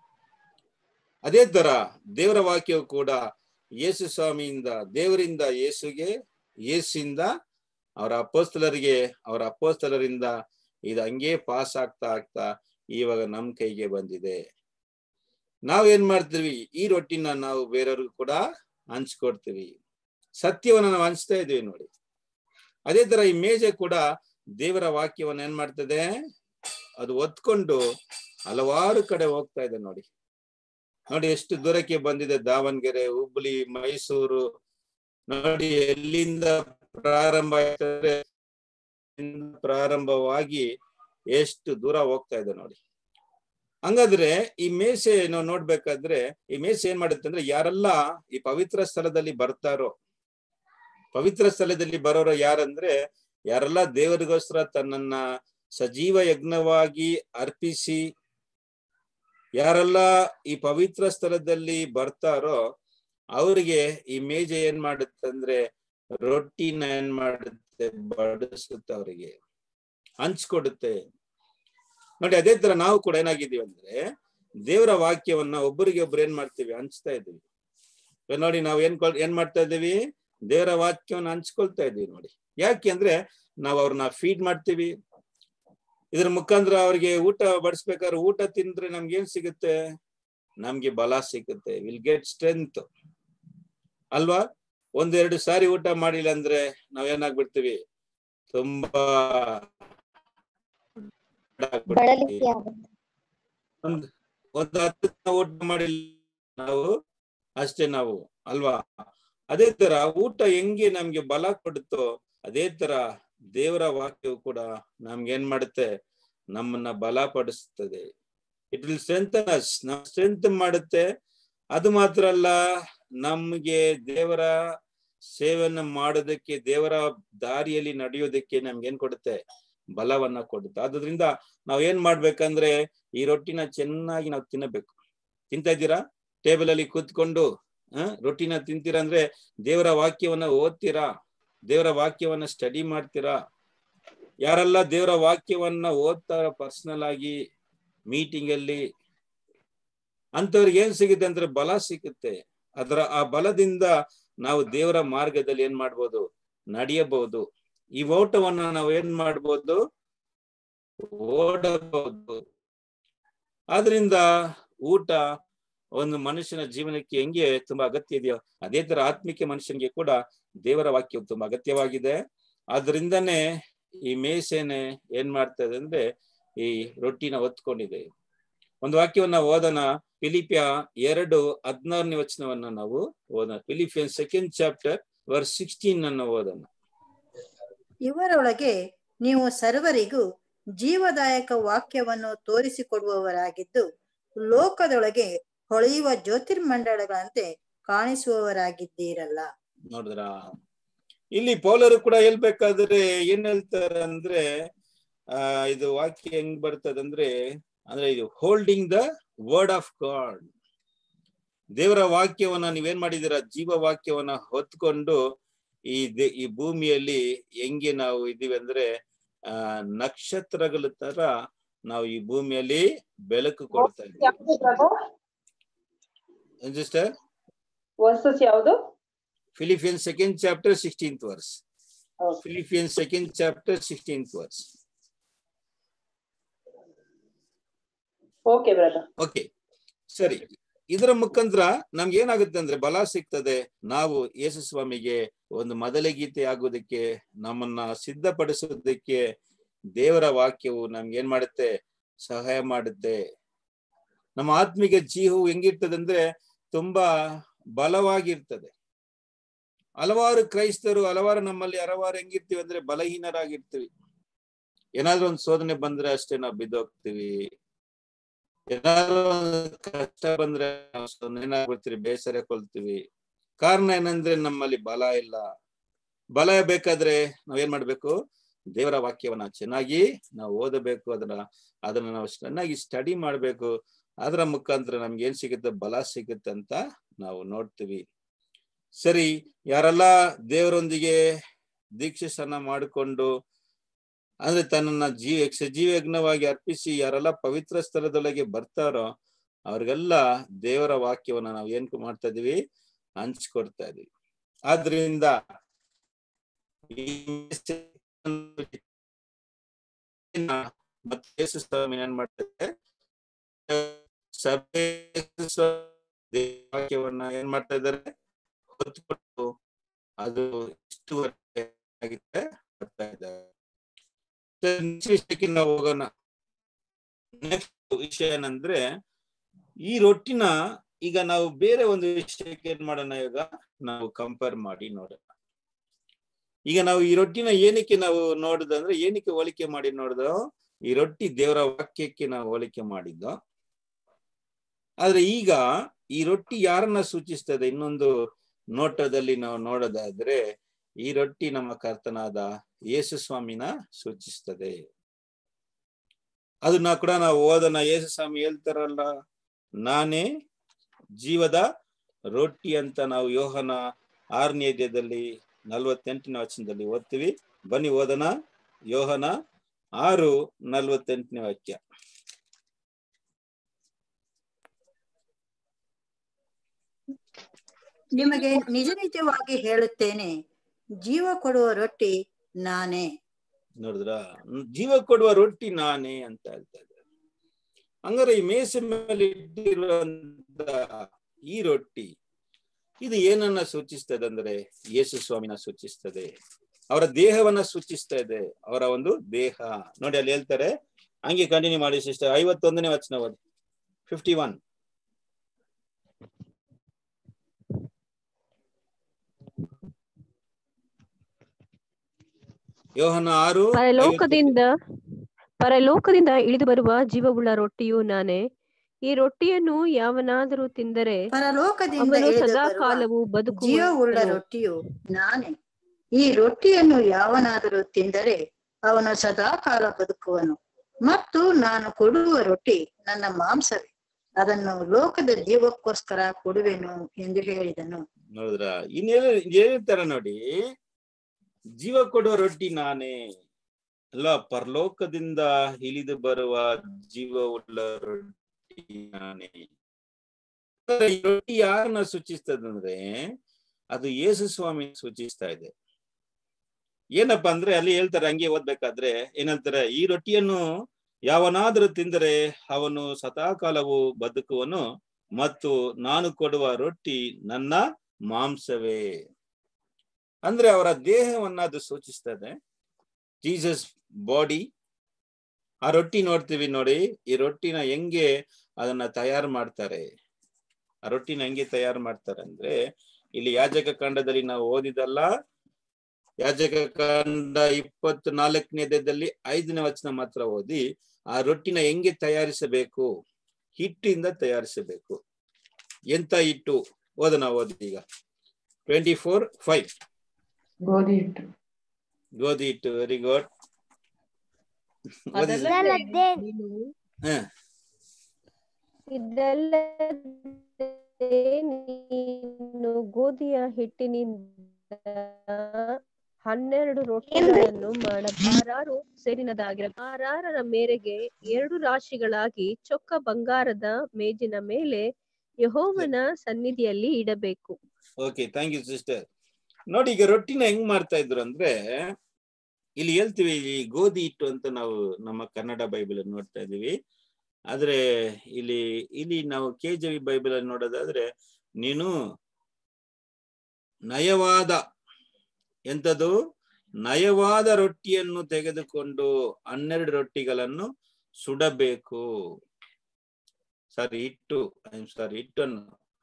ಅದೇ ತರ ದೇವರ ವಾಕ್ಯವು ಕೂಡ ಯೇಸು ಸ್ವಾಮಿಯಿಂದ ದೇವರಿಂದ ಯೇಸುಗೆ ಯೇಸಿಂದ ಅವರ ಅಪೋಸ್ತಲರಿಗೆ ಅವರ ಅಪೋಸ್ತಲರಿಂದ ಇದು ಹಂಗೆ ಪಾಸ್ ಆಗ್ತಾ ಆಗ್ತಾ ಇವಾಗ ನಮ್ ಕೈಗೆ ಬಂದಿದೆ ನಾವೇನ್ ಮಾಡ್ತೀವಿ ಈ ರೊಟ್ಟಿನ ನಾವು ಬೇರೆಯವ್ರಿಗೂ ಕೂಡ ಹಂಚ್ಕೊಡ್ತೀವಿ ಸತ್ಯವನ್ನ ನಾವು ಹಂಚ್ತಾ ಇದೀವಿ ನೋಡಿ ಅದೇ ತರ ಈ ಮೇಜೆ ಕೂಡ ದೇವರ ವಾಕ್ಯವನ್ನ ಏನ್ ಮಾಡ್ತದೆ ಅದು ಒತ್ಕೊಂಡು ಹಲವಾರು ಕಡೆ ಹೋಗ್ತಾ ಇದೆ ನೋಡಿ ನೋಡಿ ಎಷ್ಟು ದೂರಕ್ಕೆ ಬಂದಿದೆ ದಾವಣಗೆರೆ ಹುಬ್ಳಿ ಮೈಸೂರು ನೋಡಿ ಎಲ್ಲಿಂದ ಪ್ರಾರಂಭ ಆಯ್ತಂದ್ರೆ ಪ್ರಾರಂಭವಾಗಿ ಎಷ್ಟು ದೂರ ಹೋಗ್ತಾ ಇದೆ ನೋಡಿ ಹಂಗಾದ್ರೆ ಈ ಮೇಸೆ ನಾವು ನೋಡ್ಬೇಕಾದ್ರೆ ಈ ಮೇಸೆ ಏನ್ ಮಾಡುತ್ತೆ ಅಂದ್ರೆ ಯಾರೆಲ್ಲ ಈ ಪವಿತ್ರ ಸ್ಥಳದಲ್ಲಿ ಬರ್ತಾರೋ ಪವಿತ್ರ ಸ್ಥಳದಲ್ಲಿ ಬರೋರು ಯಾರಂದ್ರೆ ಯಾರೆಲ್ಲ ದೇವರಿಗೋಸ್ಕರ ತನ್ನನ್ನ ಸಜೀವ ಯಜ್ಞವಾಗಿ ಅರ್ಪಿಸಿ ಯಾರೆಲ್ಲ ಈ ಪವಿತ್ರ ಸ್ಥಳದಲ್ಲಿ ಬರ್ತಾರೋ ಅವರಿಗೆ ಈ ಮೇಜೆ ಏನ್ ಮಾಡುತ್ತೆ ಅಂದ್ರೆ ರೊಟ್ಟಿನ ಏನ್ ಮಾಡುತ್ತೆ ಬಡಿಸುತ್ತೆ ಅವರಿಗೆ ಹಂಚ್ಕೊಡುತ್ತೆ ನೋಡಿ ಅದೇ ತರ ನಾವು ಕೂಡ ಏನಾಗಿದೀವಿ ಅಂದ್ರೆ ದೇವರ ವಾಕ್ಯವನ್ನ ಒಬ್ಬರಿಗೆ ಒಬ್ರು ಏನ್ ಮಾಡ್ತೀವಿ ಹಂಚ್ತಾ ಇದೀವಿ ಇವಾಗ ನೋಡಿ ನಾವು ಏನ್ ಕೊಳ್- ಏನ್ ಮಾಡ್ತಾ ಇದೀವಿ ದೇವರ ವಾಕ್ಯವನ್ನ ಹಂಚ್ಕೊಳ್ತಾ ಇದೀವಿ ನೋಡಿ ಯಾಕೆ ಅಂದ್ರೆ ನಾವು ಅವ್ರನ್ನ ಫೀಡ್ ಮಾಡ್ತೀವಿ ಇದ್ರ ಮುಖಾಂತರ ಅವ್ರಿಗೆ ಊಟ ಬಡಿಸ್ಬೇಕಾದ್ರೆ ಊಟ ತಿಂದ್ರೆ ನಮ್ಗೆ ಏನ್ ಸಿಗುತ್ತೆ ನಮ್ಗೆ ಬಲ ಸಿಗುತ್ತೆ ವಿಲ್ ಗೆಟ್ ಸ್ಟ್ರೆಂತ್ ಅಲ್ವಾ ಒಂದೆರಡು ಸಾರಿ ಊಟ ಮಾಡಿಲ್ಲ ಅಂದ್ರೆ ನಾವ್ ಏನಾಗ್ಬಿಡ್ತೀವಿ ತುಂಬಾ ಬಳಲಿಕೆ ಆಗುತ್ತೆ ಒಂದ್ ಒಂದ್ ಹತ್ತು ದಿನ ಊಟ ಮಾಡಿಲ್ಲ ನಾವು ಅಷ್ಟೇ ನಾವು ಅಲ್ವಾ ಅದೇ ತರ ಊಟ ಹೆಂಗೆ ನಮ್ಗೆ ಬಲ ಕೊಡುತ್ತೋ ಅದೇ ತರ ದೇವರ ವಾಕ್ಯವು ಕೂಡ ನಮ್ಗೆ ಏನ್ ಮಾಡುತ್ತೆ ನಮ್ಮನ್ನ ಬಲಪಡಿಸ್ತದೆ ಇಟ್ ವಿಲ್ ಸ್ಟ್ರೆಂಥನ್ ಅಸ್ ನಮ್ ಸ್ಟ್ರೆಂತ್ ಮಾಡುತ್ತೆ ಅದು ಮಾತ್ರ ಅಲ್ಲ ನಮ್ಗೆ ದೇವರ ಸೇವೆಯನ್ನ ಮಾಡೋದಕ್ಕೆ ದೇವರ ದಾರಿಯಲ್ಲಿ ನಡೆಯೋದಕ್ಕೆ ನಮ್ಗೆ ಏನ್ ಕೊಡುತ್ತೆ ಬಲವನ್ನ ಕೊಡುತ್ತೆ ಆದ್ರಿಂದ ನಾವ್ ಏನ್ ಮಾಡ್ಬೇಕಂದ್ರೆ ಈ ರೊಟ್ಟಿನ ಚೆನ್ನಾಗಿ ನಾವು ತಿನ್ನಬೇಕು ತಿಂತಾ ಇದ್ದೀರಾ ಟೇಬಲ್ ಅಲ್ಲಿ ಕೂತ್ಕೊಂಡು ಆ ರೊಟ್ಟಿನ ತಿಂತೀರಾ ಅಂದ್ರೆ ದೇವರ ವಾಕ್ಯವನ್ನ ಓದ್ತೀರಾ ದೇವರ ವಾಕ್ಯವನ್ನ ಸ್ಟಡಿ ಮಾಡ್ತೀರಾ ಯಾರೆಲ್ಲ ದೇವರ ವಾಕ್ಯವನ್ನ ಓದ್ತಾರ ಪರ್ಸನಲ್ ಆಗಿ ಮೀಟಿಂಗ್ ಅಲ್ಲಿ ಅಂತವ್ರಿಗೆ ಏನ್ ಸಿಗುತ್ತೆ ಅಂದ್ರೆ ಬಲ ಸಿಗುತ್ತೆ ಅದರ ಆ ಬಲದಿಂದ ನಾವು ದೇವರ ಮಾರ್ಗದಲ್ಲಿ ಏನ್ ಮಾಡ್ಬೋದು ನಡೆಯಬಹುದು ಈ ಓಟವನ್ನ ನಾವು ಏನ್ ಮಾಡ್ಬೋದು ಓಡಬಹುದು ಆದ್ರಿಂದ ಊಟ ಒಂದು ಮನುಷ್ಯನ ಜೀವನಕ್ಕೆ ಹೆಂಗೆ ತುಂಬಾ ಅಗತ್ಯ ಇದೆಯೋ ಅದೇ ತರ ಆತ್ಮಿಕ ಮನುಷ್ಯನಿಗೆ ಕೂಡ ದೇವರ ವಾಕ್ಯವು ತುಂಬಾ ಅಗತ್ಯವಾಗಿದೆ ಆದ್ರಿಂದನೇ ಈ ಮೇಸೆನೆ ಏನ್ ಮಾಡ್ತದೆ ಅಂದ್ರೆ ಈ ರೊಟ್ಟಿನ ಹೊತ್ಕೊಂಡಿದೆ ಒಂದು ವಾಕ್ಯವನ್ನ ಓದೋಣ ಫಿಲಿಪಿಯ ಎರಡು ಹದಿನಾರನೇ ವಚನವನ್ನ ನಾವು ಓದೋಣ Philippian second chapter verse sixteen ಅನ್ನು ಓದೋಣ ಇವರೊಳಗೆ ನೀವು ಸರ್ವರಿಗೂ ಜೀವದಾಯಕ ವಾಕ್ಯವನ್ನು ತೋರಿಸಿಕೊಡುವವರಾಗಿದ್ದು ಲೋಕದೊಳಗೆ ಹೊಳೆಯುವ ಜ್ಯೋತಿರ್ಮಂಡಲಗಳಂತೆ ಕಾಣಿಸುವವರಾಗಿದ್ದೀರಲ್ಲ ನೋಡಿದ್ರ ಇಲ್ಲಿ ಪೌಲರು ಕೂಡ ಹೇಳ್ಬೇಕಾದ್ರೆ ಏನ್ ಹೇಳ್ತಾರೆ ಅಂದ್ರೆ ಆ ಇದು ವಾಕ್ಯ ಹೆಂಗ್ ಬರ್ತದಂದ್ರೆ ಅಂದ್ರೆ ಇದು holding the word of God ದೇವರ ವಾಕ್ಯವನ್ನ ನೀವೇನ್ ಮಾಡಿದೀರ ಜೀವ ವಾಕ್ಯವನ್ನ ಹೊತ್ಕೊಂಡು ಈ ದೇ ಈ ಭೂಮಿಯಲ್ಲಿ ಹೆಂಗೆ ನಾವು ಇದೀವಿ ಅಂದ್ರೆ ಆ ನಕ್ಷತ್ರಗಳ ತರ ನಾವು ಈ ಭೂಮಿಯಲ್ಲಿ ಬೆಳಕು ಕೊಡ್ತಾ ಇದ್ದೀವಿ ಸಿಸ್ಟರ್ ವರ್ಸಸ್ ಯಾವುದು Philippian second chapter sixteenth verse Philippian second chapter sixteenth verse okay brother okay ಸರಿ ಇದರ ಮುಖಾಂತರ ನಮ್ಗೆ ಏನಾಗುತ್ತೆ ಅಂದ್ರೆ ಬಲ ಸಿಗ್ತದೆ ನಾವು ಯೇಸು ಸ್ವಾಮಿಗೆ ಒಂದು ಮೊದಲ ಗೀತೆ ಆಗೋದಕ್ಕೆ ನಮ್ಮನ್ನ ಸಿದ್ಧಪಡಿಸೋದಕ್ಕೆ ದೇವರ ವಾಕ್ಯವು ನಮ್ಗೆ ಏನ್ ಮಾಡುತ್ತೆ ಸಹಾಯ ಮಾಡುತ್ತೆ ನಮ್ಮ ಆತ್ಮಿಕ ಜೀವವು ಹೆಂಗಿರ್ತದೆ ಅಂದ್ರೆ ತುಂಬಾ ಬಲವಾಗಿರ್ತದೆ ಹಲವಾರು ಕ್ರೈಸ್ತರು ಹಲವಾರು ನಮ್ಮಲ್ಲಿ ಹಲವಾರು ಹೆಂಗಿರ್ತೀವಿ ಅಂದ್ರೆ ಬಲಹೀನರಾಗಿರ್ತೀವಿ ಏನಾದ್ರೂ ಒಂದು ಶೋಧನೆ ಬಂದ್ರೆ ಅಷ್ಟೇ ನಾವು ಬಿದ್ದೋಗ್ತೀವಿ ಏನಾದ್ರು ಒಂದು ಕಷ್ಟ ಬಂದ್ರೆ ನಾವು ಏನಾಗ್ಬಿಡ್ತೀವಿ ಬೇಸರ ಕೊಳ್ತೀವಿ ಕಾರಣ ಏನಂದ್ರೆ ನಮ್ಮಲ್ಲಿ ಬಲ ಇಲ್ಲ ಬಲ ಬೇಕಾದ್ರೆ ನಾವ್ ಏನ್ ಮಾಡ್ಬೇಕು ದೇವರ ವಾಕ್ಯವನ್ನ ಚೆನ್ನಾಗಿ ನಾವು ಓದಬೇಕು ಅದನ್ನ ಅದನ್ನ ನಾವು ಚೆನ್ನಾಗಿ ಸ್ಟಡಿ ಮಾಡ್ಬೇಕು ಅದರ ಮುಖಾಂತರ ನಮ್ಗೆ ಏನ್ ಸಿಗುತ್ತೆ ಬಲ ಸಿಗುತ್ತೆ ಅಂತ ನಾವು ನೋಡ್ತೀವಿ ಸರಿ ಯಾರೆಲ್ಲ ದೇವರೊಂದಿಗೆ ದೀಕ್ಷೆಸನ್ನ ಮಾಡಿಕೊಂಡು ಅಂದ್ರೆ ತನ್ನನ್ನ ಜೀ ಸಜೀವಯಜ್ಞವಾಗಿ ಅರ್ಪಿಸಿ ಯಾರೆಲ್ಲ ಪವಿತ್ರ ಸ್ಥಳದೊಳಗೆ ಬರ್ತಾರೋ ಅವ್ರಿಗೆಲ್ಲ ದೇವರ ವಾಕ್ಯವನ್ನ ನಾವು ಏನ್ ಮಾಡ್ತಾ ಇದೀವಿ ಹಂಚ್ಕೊಡ್ತಾ ಇದೀವಿ ಆದ್ರಿಂದ ಈ ಮತ್ತೆ ಯೇಸು ಸ್ವಾಮಿ ಏನ್ ಮಾಡ್ತಾರೆ ಸಭೆ ವಾಕ್ಯವನ್ನ ಏನ್ ಮಾಡ್ತಾ ಇದ್ದಾರೆ ಹೊತ್ಕೊಟ್ಟು ಅದು ಇಷ್ಟುವರೆಗೆ ಆಗಿದೆ ಬರ್ತಾ ಇದ್ದಾರೆ ನೆಕ್ಸ್ಟ್ ವಿಷಯಕ್ಕೆ ನಾವು ಹೋಗೋಣ ನೆಕ್ಸ್ಟ್ ವಿಷಯ ಏನಂದ್ರೆ ಈ ರೊಟ್ಟಿನ ಈಗ ನಾವು ಬೇರೆ ಒಂದು ವಿಷಯಕ್ಕೆ ಏನ್ ಮಾಡೋಣ ಈಗ ನಾವು ಕಂಪೇರ್ ಮಾಡಿ ನೋಡೋಣ ಈಗ ನಾವು ಈ ರೊಟ್ಟಿನ ಏನಕ್ಕೆ ನಾವು ನೋಡುದಂದ್ರೆ ಏನಕ್ಕೆ ಹೋಲಿಕೆ ಮಾಡಿ ನೋಡ್ದೋ ಈ ರೊಟ್ಟಿ ದೇವರ ವಾಕ್ಯಕ್ಕೆ ನಾವು ಹೋಲಿಕೆ ಮಾಡಿದ್ದು ಆದ್ರೆ ಈಗ ಈ ರೊಟ್ಟಿ ಯಾರನ್ನ ಸೂಚಿಸ್ತದೆ ಇನ್ನೊಂದು ನೋಟದಲ್ಲಿ ನಾವು ನೋಡೋದಾದ್ರೆ ಈ ರೊಟ್ಟಿ ನಮ್ಮ ಕರ್ತನಾದ ಯೇಸು ಸ್ವಾಮಿನ ಸೂಚಿಸ್ತದೆ ಅದನ್ನ ಕೂಡ ನಾವು ಓದೋಣ ಯೇಸು ಸ್ವಾಮಿ ಹೇಳ್ತಾರಲ್ಲ ನಾನೇ ಜೀವದ ರೊಟ್ಟಿ ಅಂತ ನಾವು ಯೋಹನ ಆರನೇ ಅಧ್ಯಾಯದಲ್ಲಿ ನಲ್ವತ್ತೆಂಟನೇ ವಚನದಲ್ಲಿ ಓದ್ತೀವಿ ಬನ್ನಿ ಓದೋಣ ಯೋಹನ ಆರು ನಲ್ವತ್ತೆಂಟನೇ ವಾಕ್ಯ ನಿಮಗೆ ನಿಜ ನಿಜವಾಗಿ ಹೇಳುತ್ತೇನೆ ಜೀವ ಕೊಡುವ ರೊಟ್ಟಿ ನಾನೇ ನೋಡಿದ್ರ ಜೀವ ಕೊಡುವ ರೊಟ್ಟಿ ನಾನೇ ಅಂತ ಹೇಳ್ತಾ ಇದ್ದಾರೆ ಹಂಗಾರೆ ಈ ಮೇಸೆ ಮೇಲೆ ಇಟ್ಟಿರುವಂತ ಈ ರೊಟ್ಟಿ ಇದು ಏನನ್ನ ಸೂಚಿಸ್ತದೆ ಅಂದ್ರೆ ಯೇಸು ಸ್ವಾಮಿನ ಸೂಚಿಸ್ತದೆ ಅವರ ದೇಹವನ್ನ ಸೂಚಿಸ್ತಾ ಇದೆ ಅವರ ಒಂದು ದೇಹ ನೋಡಿ ಅಲ್ಲಿ ಹೇಳ್ತಾರೆ ಹಂಗೆ ಕಂಟಿನ್ಯೂ ಮಾಡಿ ಸಿಸ್ಟರ್ ಐವತ್ತೊಂದನೇ ವಚನ ಓದಿ ಫಿಫ್ಟಿ ಒನ್ ಯೋಹನ ಆರು ಪರಲೋಕದಿಂದ ಪರಲೋಕದಿಂದ ಇಳಿದು ಬರುವ ಜೀವವುಳ್ಳ ರೊಟ್ಟಿಯು ನಾನೇ ಈ ರೊಟ್ಟಿಯನ್ನು ಯಾವನಾದರೂ ತಿಂದರೆ ಪರಲೋಕದಿಂದ ಅವನು ಇಳಿದು ಸದಾ ಬರುವ ಕಾಲವು ಜೀವವುಳ್ಳ ಬದುಕುವನು ರೊಟ್ಟಿಯು ನಾನೇ ಈ ರೊಟ್ಟಿಯನ್ನು ಯಾವನಾದರೂ ತಿಂದರೆ ಅವನು ಸದಾ ಕಾಲ ಬದುಕುವನು ಮತ್ತು ನಾನು ಕೊಡುವ ರೊಟ್ಟಿ ನನ್ನ ಮಾಂಸವೇ ಅದನ್ನು ಲೋಕದ ಜೀವಕ್ಕೋಸ್ಕರ ಕೊಡುವೆನು ಎಂದು ಹೇಳಿದನು ನೋಡಿದ್ರ ಇನ್ನೇನು ಹೇಳ್ತಾರ ನೋಡಿ ಜೀವ ಕೊಡುವ ರೊಟ್ಟಿ ನಾನೇ ಅಲ್ಲ ಪರಲೋಕದಿಂದ ಇಳಿದು ಬರುವ ಜೀವವುಳ್ಳ ರೊಟ್ಟಿ ನಾನೇ ಈ ರೊಟ್ಟಿ ಯಾರನ್ನ ಸೂಚಿಸ್ತದಂದ್ರೆ ಅದು ಯೇಸು ಸ್ವಾಮಿ ಸೂಚಿಸ್ತಾ ಇದೆ ಏನಪ್ಪಾ ಅಂದ್ರೆ ಅಲ್ಲಿ ಹೇಳ್ತಾರೆ ಹಂಗೆ ಓದ್ಬೇಕಾದ್ರೆ ಏನಂತಾರೆ ಈ ರೊಟ್ಟಿಯನ್ನು ಯಾವನಾದರೂ ತಿಂದರೆ ಅವನು ಸದಾಕಾಲವು ಬದುಕುವನು ಮತ್ತು ನಾನು ಕೊಡುವ ರೊಟ್ಟಿ ನನ್ನ ಮಾಂಸವೇ ಅಂದ್ರೆ ಅವರ ದೇಹವನ್ನ ಅದು ಸೂಚಿಸ್ತದೆ ಜೀಸಸ್ ಬಾಡಿ ಆ ರೊಟ್ಟಿ ನೋಡ್ತೀವಿ ನೋಡಿ ಈ ರೊಟ್ಟಿನ ಹೆಂಗೆ ಅದನ್ನ ತಯಾರು ಮಾಡ್ತಾರೆ ಆ ರೊಟ್ಟಿನ ಹೆಂಗೆ ತಯಾರು ಮಾಡ್ತಾರೆ ಅಂದ್ರೆ ಇಲ್ಲಿ ಯಾಜಕ ಕಾಂಡದಲ್ಲಿ ನಾವು ಓದಿದಲ್ಲ ಯಾಜಕ ಕಾಂಡ ಇಪ್ಪತ್ತು ನಾಲ್ಕನೇದಲ್ಲಿ ಐದನೇ ವಚನ ಮಾತ್ರ ಓದಿ ಆ ರೊಟ್ಟಿನ ಹೆಂಗೆ ತಯಾರಿಸಬೇಕು ಹಿಟ್ಟಿಂದ ತಯಾರಿಸಬೇಕು ಎಂತ ಹಿಟ್ಟು ಓದನ ಓದಿ ಈಗ ಟ್ವೆಂಟಿ ಫೋರ್ ಫೈವ್ ಗೋಧಿ ಹಿಟ್ಟು ಗೋಧಿ ಹಿಟ್ಟು ವೆರಿ ಗುಡ್ ಅದಲ್ಲದೆ ನೀನು ಇದಲ್ಲದೆ ನೀನು ಗೋಧಿಯ ಹಿಟ್ಟಿನಿಂದ ಹನ್ನೆರಡು ರೊಟ್ಟಿಗಳನ್ನು ಮಾಡ ಆರಾರು ಸೇರಿನದಾಗಿರ ಆರಾರರ ಮೇರೆಗೆ ಎರಡು ರಾಶಿಗಳಾಗಿ ಚೊಕ್ಕ ಬಂಗಾರದ ಮೇಜಿನ ಮೇಲೆ ಯಹೋವನ ಸನ್ನಿಧಿಯಲ್ಲಿ ಇಡಬೇಕು ಓಕೆ ಥ್ಯಾಂಕ್ ಯು ಸಿಸ್ಟರ್ ನೋಡಿ ಈಗ ರೊಟ್ಟಿನ ಹೆಂಗ್ ಮಾಡ್ತಾ ಇದ್ರು ಅಂದ್ರೆ ಇಲ್ಲಿ ಹೇಳ್ತೀವಿ ಈ ಗೋಧಿ ಹಿಟ್ಟು ಅಂತ ನಾವು ನಮ್ಮ ಕನ್ನಡ ಬೈಬಲ್ ನೋಡ್ತಾ ಇದೀವಿ ಆದ್ರೆ ಇಲ್ಲಿ ಇಲ್ಲಿ ನಾವು ಕೆ ಜೆ ವಿ ಬೈಬಲ್ ಅಲ್ಲಿ ನೋಡೋದಾದ್ರೆ ನೀನು ನಯವಾದ ಎಂತದು ನಯವಾದ ರೊಟ್ಟಿಯನ್ನು ತೆಗೆದುಕೊಂಡು ಹನ್ನೆರಡು ರೊಟ್ಟಿಗಳನ್ನು ಸುಡಬೇಕು ಸಾರಿ ಹಿಟ್ಟು ಸಾರಿ ಹಿಟ್ಟನ್ನು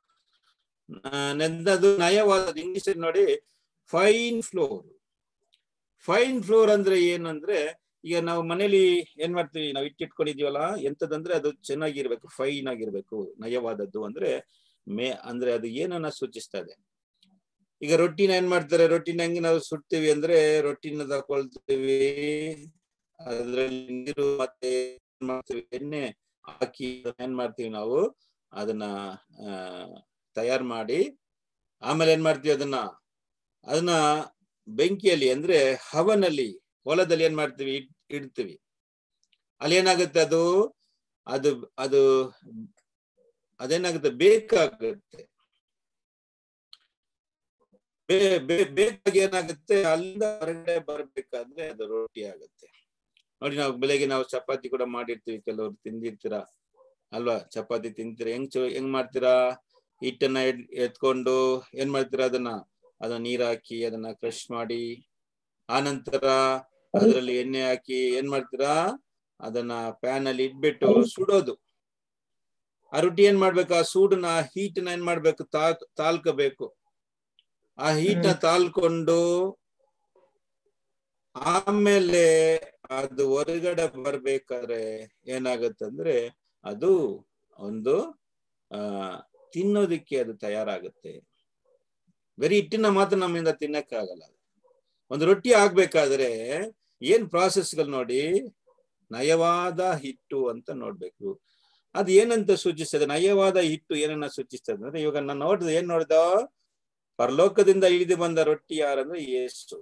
ನೆಂದದು ನಯವಾದ ಇಂಗ್ಲಿಷ್ ನೋಡಿ ಫೈನ್ ಫ್ಲೋರ್ ಫೈನ್ ಫ್ಲೋರ್ ಅಂದ್ರೆ ಏನು ಅಂದ್ರೆ ಈಗ ನಾವು ಮನೇಲಿ ಏನ್ ಮಾಡ್ತೀವಿ ನಾವು ಇಟ್ಟಿಟ್ಕೊಂಡಿದೀವಲ್ಲ ಎಂತದಂದ್ರೆ ಅದು ಚೆನ್ನಾಗಿರ್ಬೇಕು ಫೈನ್ ಆಗಿರ್ಬೇಕು ನಯವಾದದ್ದು ಅಂದ್ರೆ ಮೇ ಅಂದ್ರೆ ಅದು ಏನನ್ನ ಸೂಚಿಸ್ತಾ ಇದೆ ಈಗ ರೊಟ್ಟಿನ ಏನ್ ಮಾಡ್ತಾರೆ ರೊಟ್ಟಿನ ಹೆಂಗೆ ನಾವು ಸುಡ್ತೀವಿ ಅಂದ್ರೆ ರೊಟ್ಟಿನ ತಕೊಳ್ತೀವಿ ಅದ್ರಲ್ಲಿ ನೀರು ಮತ್ತೆ ಏನ್ ಮಾಡ್ತೀವಿ ಎಣ್ಣೆ ಹಾಕಿ ಏನ್ ಮಾಡ್ತೀವಿ ನಾವು ಅದನ್ನ ಆ ತಯಾರು ಮಾಡಿ ಆಮೇಲೆ ಏನ್ ಮಾಡ್ತೀವಿ ಅದನ್ನ ಅದನ್ನ ಬೆಂಕಿಯಲ್ಲಿ ಅಂದ್ರೆ ಹವನಲ್ಲಿ ಹೊಲದಲ್ಲಿ ಏನ್ ಮಾಡ್ತೀವಿ ಇಡ್ತೀವಿ ಅಲ್ಲಿ ಏನಾಗುತ್ತೆ ಅದು ಅದು ಅದು ಅದೇನಾಗುತ್ತೆ ಬೇಕಾಗುತ್ತೆ ಬೇಕಾಗಿ ಏನಾಗುತ್ತೆ ಅಲ್ಲಿಂದ ಹೊರಗಡೆ ಬರ್ಬೇಕಾದ್ರೆ ಅದು ರೊಟ್ಟಿ ಆಗುತ್ತೆ ನೋಡಿ ನಾವು ಬೆಳಗ್ಗೆ ನಾವು ಚಪಾತಿ ಕೂಡ ಮಾಡಿರ್ತೀವಿ ಕೆಲವರು ತಿಂದಿರ್ತೀರಾ ಅಲ್ವಾ ಚಪಾತಿ ತಿಂತೀರ ಹೆಂಗ್ ಚ ಹೆಂಗ್ ಮಾಡ್ತೀರಾ ಹಿಟ್ಟನ್ನ ಎತ್ಕೊಂಡು ಏನ್ ಮಾಡ್ತೀರಾ ಅದನ್ನ ಅದನ್ನ ನೀರ್ ಹಾಕಿ ಅದನ್ನ ಕ್ರಶ್ ಮಾಡಿ ಆನಂತರ ಅದರಲ್ಲಿ ಎಣ್ಣೆ ಹಾಕಿ ಏನ್ ಮಾಡ್ತೀರಾ ಅದನ್ನ ಪ್ಯಾನ್ ಅಲ್ಲಿ ಇಟ್ಬಿಟ್ಟು ಸುಡೋದು ಆ ರೊಟ್ಟಿ ಏನ್ ಮಾಡ್ಬೇಕು ಆ ಸೂಡನ್ನ ಹೀಟ್ನ ಏನ್ ಮಾಡ್ಬೇಕು ತಾಕ್ ತಾಲ್ಕಬೇಕು ಆ ಹೀಟ್ನ ತಾಲ್ಕೊಂಡು ಆಮೇಲೆ ಅದು ಹೊರಗಡೆ ಬರ್ಬೇಕಾದ್ರೆ ಏನಾಗತ್ತಂದ್ರೆ ಅದು ಒಂದು ಆ ತಿನ್ನೋದಿಕ್ಕೆ ಅದು ತಯಾರಾಗುತ್ತೆ ಬರೀ ಹಿಟ್ಟಿನ ಮಾತ್ರ ನಮ್ಮಿಂದ ತಿನ್ನಕ್ಕಾಗಲ್ಲ ಒಂದು ರೊಟ್ಟಿ ಆಗ್ಬೇಕಾದ್ರೆ ಏನ್ ಪ್ರಾಸೆಸ್ಗಳು ನೋಡಿ ನಯವಾದ ಹಿಟ್ಟು ಅಂತ ನೋಡ್ಬೇಕು ಅದು ಏನಂತ ಸೂಚಿಸ್ತದೆ ನಯವಾದ ಹಿಟ್ಟು ಏನನ್ನ ಸೂಚಿಸ್ತದೆ ಅಂದ್ರೆ ಇವಾಗ ನಾನು ನೋಡಿದ ಏನ್ ನೋಡ್ದ ಪರಲೋಕದಿಂದ ಇಳಿದು ಬಂದ ರೊಟ್ಟಿ ಯಾರಂದ್ರೆ ಯೇಸು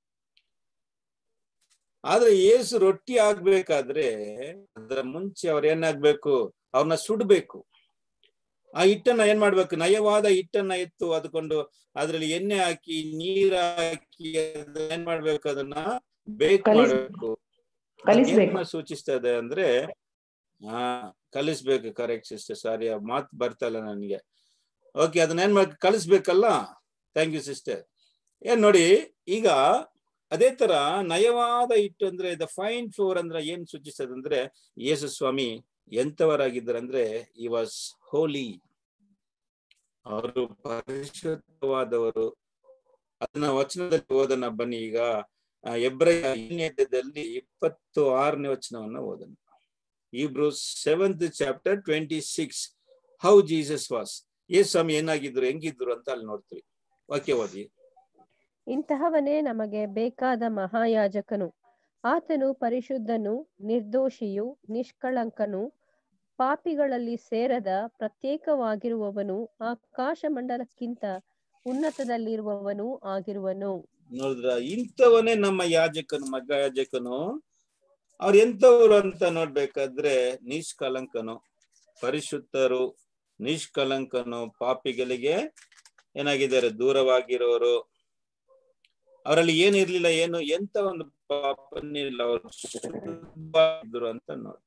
ಆದ್ರೆ ಏಸು ರೊಟ್ಟಿ ಆಗ್ಬೇಕಾದ್ರೆ ಅದರ ಮುಂಚೆ ಅವ್ರ ಏನಾಗ್ಬೇಕು ಅವ್ರನ್ನ ಸುಡ್ಬೇಕು ಆ ಹಿಟ್ಟನ್ನ ಏನ್ ಮಾಡ್ಬೇಕು ನಯವಾದ ಹಿಟ್ಟನ್ನ ಎತ್ತು ಅದ್ಕೊಂಡು ಅದ್ರಲ್ಲಿ ಎಣ್ಣೆ ಹಾಕಿ ನೀರ್ ಹಾಕಿ ಏನ್ ಮಾಡ್ಬೇಕು ಅದನ್ನ ಬೇಕ್ ಮಾಡ್ಬೇಕು ಸೂಚಿಸ್ತದೆ ಅಂದ್ರೆ ಹಾ ಕಲಿಸ್ಬೇಕು ಕರೆಕ್ಟ್ ಸಿಸ್ಟರ್ ಸಾರಿ ಆ ಮಾತು ಬರ್ತಲ್ಲ ನನಗೆ ಓಕೆ ಅದನ್ನ ಏನ್ ಮಾಡ್ ಕಲಿಸ್ಬೇಕಲ್ಲ ಥ್ಯಾಂಕ್ ಯು ಸಿಸ್ಟರ್ ಏನ್ ನೋಡಿ ಈಗ ಅದೇ ತರ ನಯವಾದ ಹಿಟ್ಟು ಅಂದ್ರೆ ದ ಫೈನ್ ಫ್ಲೋರ್ ಅಂದ್ರೆ ಏನ್ ಸೂಚಿಸ್ತದೆ ಅಂದ್ರೆ ಯೇಸು ಸ್ವಾಮಿ ಎಂತವರಾಗಿದ್ದಾರೆ ಅಂದ್ರೆ ಈ ವಾಸ್ ಹೋಲಿ ಅವರು ಪರಿಶುದ್ಧವಾದವರು ಅದನ್ನ ವಚನದಲ್ಲಿ ಓದನ ಬನ್ನಿ ಈಗ ಎಬ್ರದಲ್ಲಿ ಇಪ್ಪತ್ತು ಆರನೇ ವಚನವನ್ನ ಓದನ Hebrews seventh chapter twenty six how Jesus was ಏ ಸ್ವಾಮಿ ಏನಾಗಿದ್ರು ಹೆಂಗಿದ್ರು ಅಂತ ಅಲ್ಲಿ ನೋಡ್ತೀವಿ ವಾಕ್ಯ ಓದಿ ಇಂತಹವನೇ ನಮಗೆ ಬೇಕಾದ ಮಹಾಯಾಜಕನು ಆತನು ಪರಿಶುದ್ಧನು ನಿರ್ದೋಷಿಯು ನಿಷ್ಕಳಂಕನು ಪಾಪಿಗಳಲ್ಲಿ ಸೇರದ ಪ್ರತ್ಯೇಕವಾಗಿರುವವನು ಆಕಾಶ ಮಂಡಲಕ್ಕಿಂತ ಉನ್ನತದಲ್ಲಿರುವವನು ಆಗಿರುವನು ನೋಡಿದ್ರ ಇಂಥವನೇ ನಮ್ಮ ಯಾಜಕನು ಮಗ ಯಾಜಕನು ಅವ್ರ ಎಂತವ್ರು ಅಂತ ನೋಡ್ಬೇಕಾದ್ರೆ ನಿಷ್ಕಲಂಕನು ಪರಿಶುದ್ಧರು ನಿಷ್ಕಲಂಕನು ಪಾಪಿಗಳಿಗೆ ಏನಾಗಿದ್ದಾರೆ ದೂರವಾಗಿರೋರು ಅವರಲ್ಲಿ ಏನು ಇರ್ಲಿಲ್ಲ ಏನು ಎಂತ ಒಂದು ಪಾಪನಿಲ್ಲ ಅವರು ಶುದ್ಧವಾಗಿದ್ರು ಅಂತ ನೋಡಿ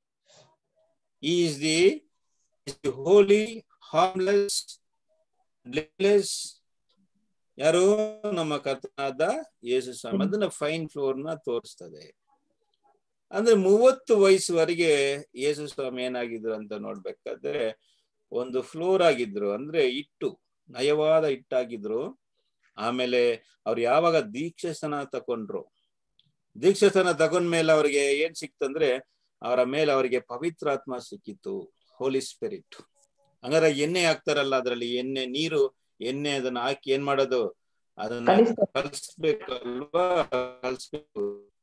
is the holy harmless blameless ಯಾರು ನಮ್ಮ ಕರ್ತನಾದ ಯೇಸು ಸ್ವಾಮಿ ಅದನ್ನ ಫೈನ್ ಫ್ಲೋರ್ ನ ತೋರಿಸ್ತದೆ ಅಂದ್ರೆ ಮೂವತ್ತು ವಯಸ್ಸುವರೆಗೆ ಯೇಸು ಸ್ವಾಮಿ ಏನಾಗಿದ್ರು ಅಂತ ನೋಡ್ಬೇಕಾದ್ರೆ ಒಂದು ಫ್ಲೋರ್ ಆಗಿದ್ರು ಅಂದ್ರೆ ಇಟ್ಟು ನಯವಾದ ಇಟ್ಟಾಗಿದ್ರು ಆಮೇಲೆ ಅವ್ರು ಯಾವಾಗ ದೀಕ್ಷಾಸನ ತಕೊಂಡ್ರು ದೀಕ್ಷಾಸನ ತಗೊಂಡ್ಮೇಲೆ ಅವ್ರಿಗೆ ಏನ್ ಸಿಕ್ತಂದ್ರೆ ಅವರ ಮೇಲೆ ಅವರಿಗೆ ಪವಿತ್ರಾತ್ಮ ಸಿಕ್ಕಿತ್ತು ಹೋಲಿ ಸ್ಪಿರಿಟ್ ಹಂಗಾರೆ ಎಣ್ಣೆ ಹಾಕ್ತಾರಲ್ಲ ಅದ್ರಲ್ಲಿ ಎಣ್ಣೆ ನೀರು ಎಣ್ಣೆ ಅದನ್ನ ಹಾಕಿ ಏನ್ ಮಾಡೋದು ಅದನ್ನ ಕಲಿಸ್ತಾರೆ. ಕಲ್ಸ್ಬೇಕಲ್ವಾ ಕಲ್ಸ್ಬೇಕು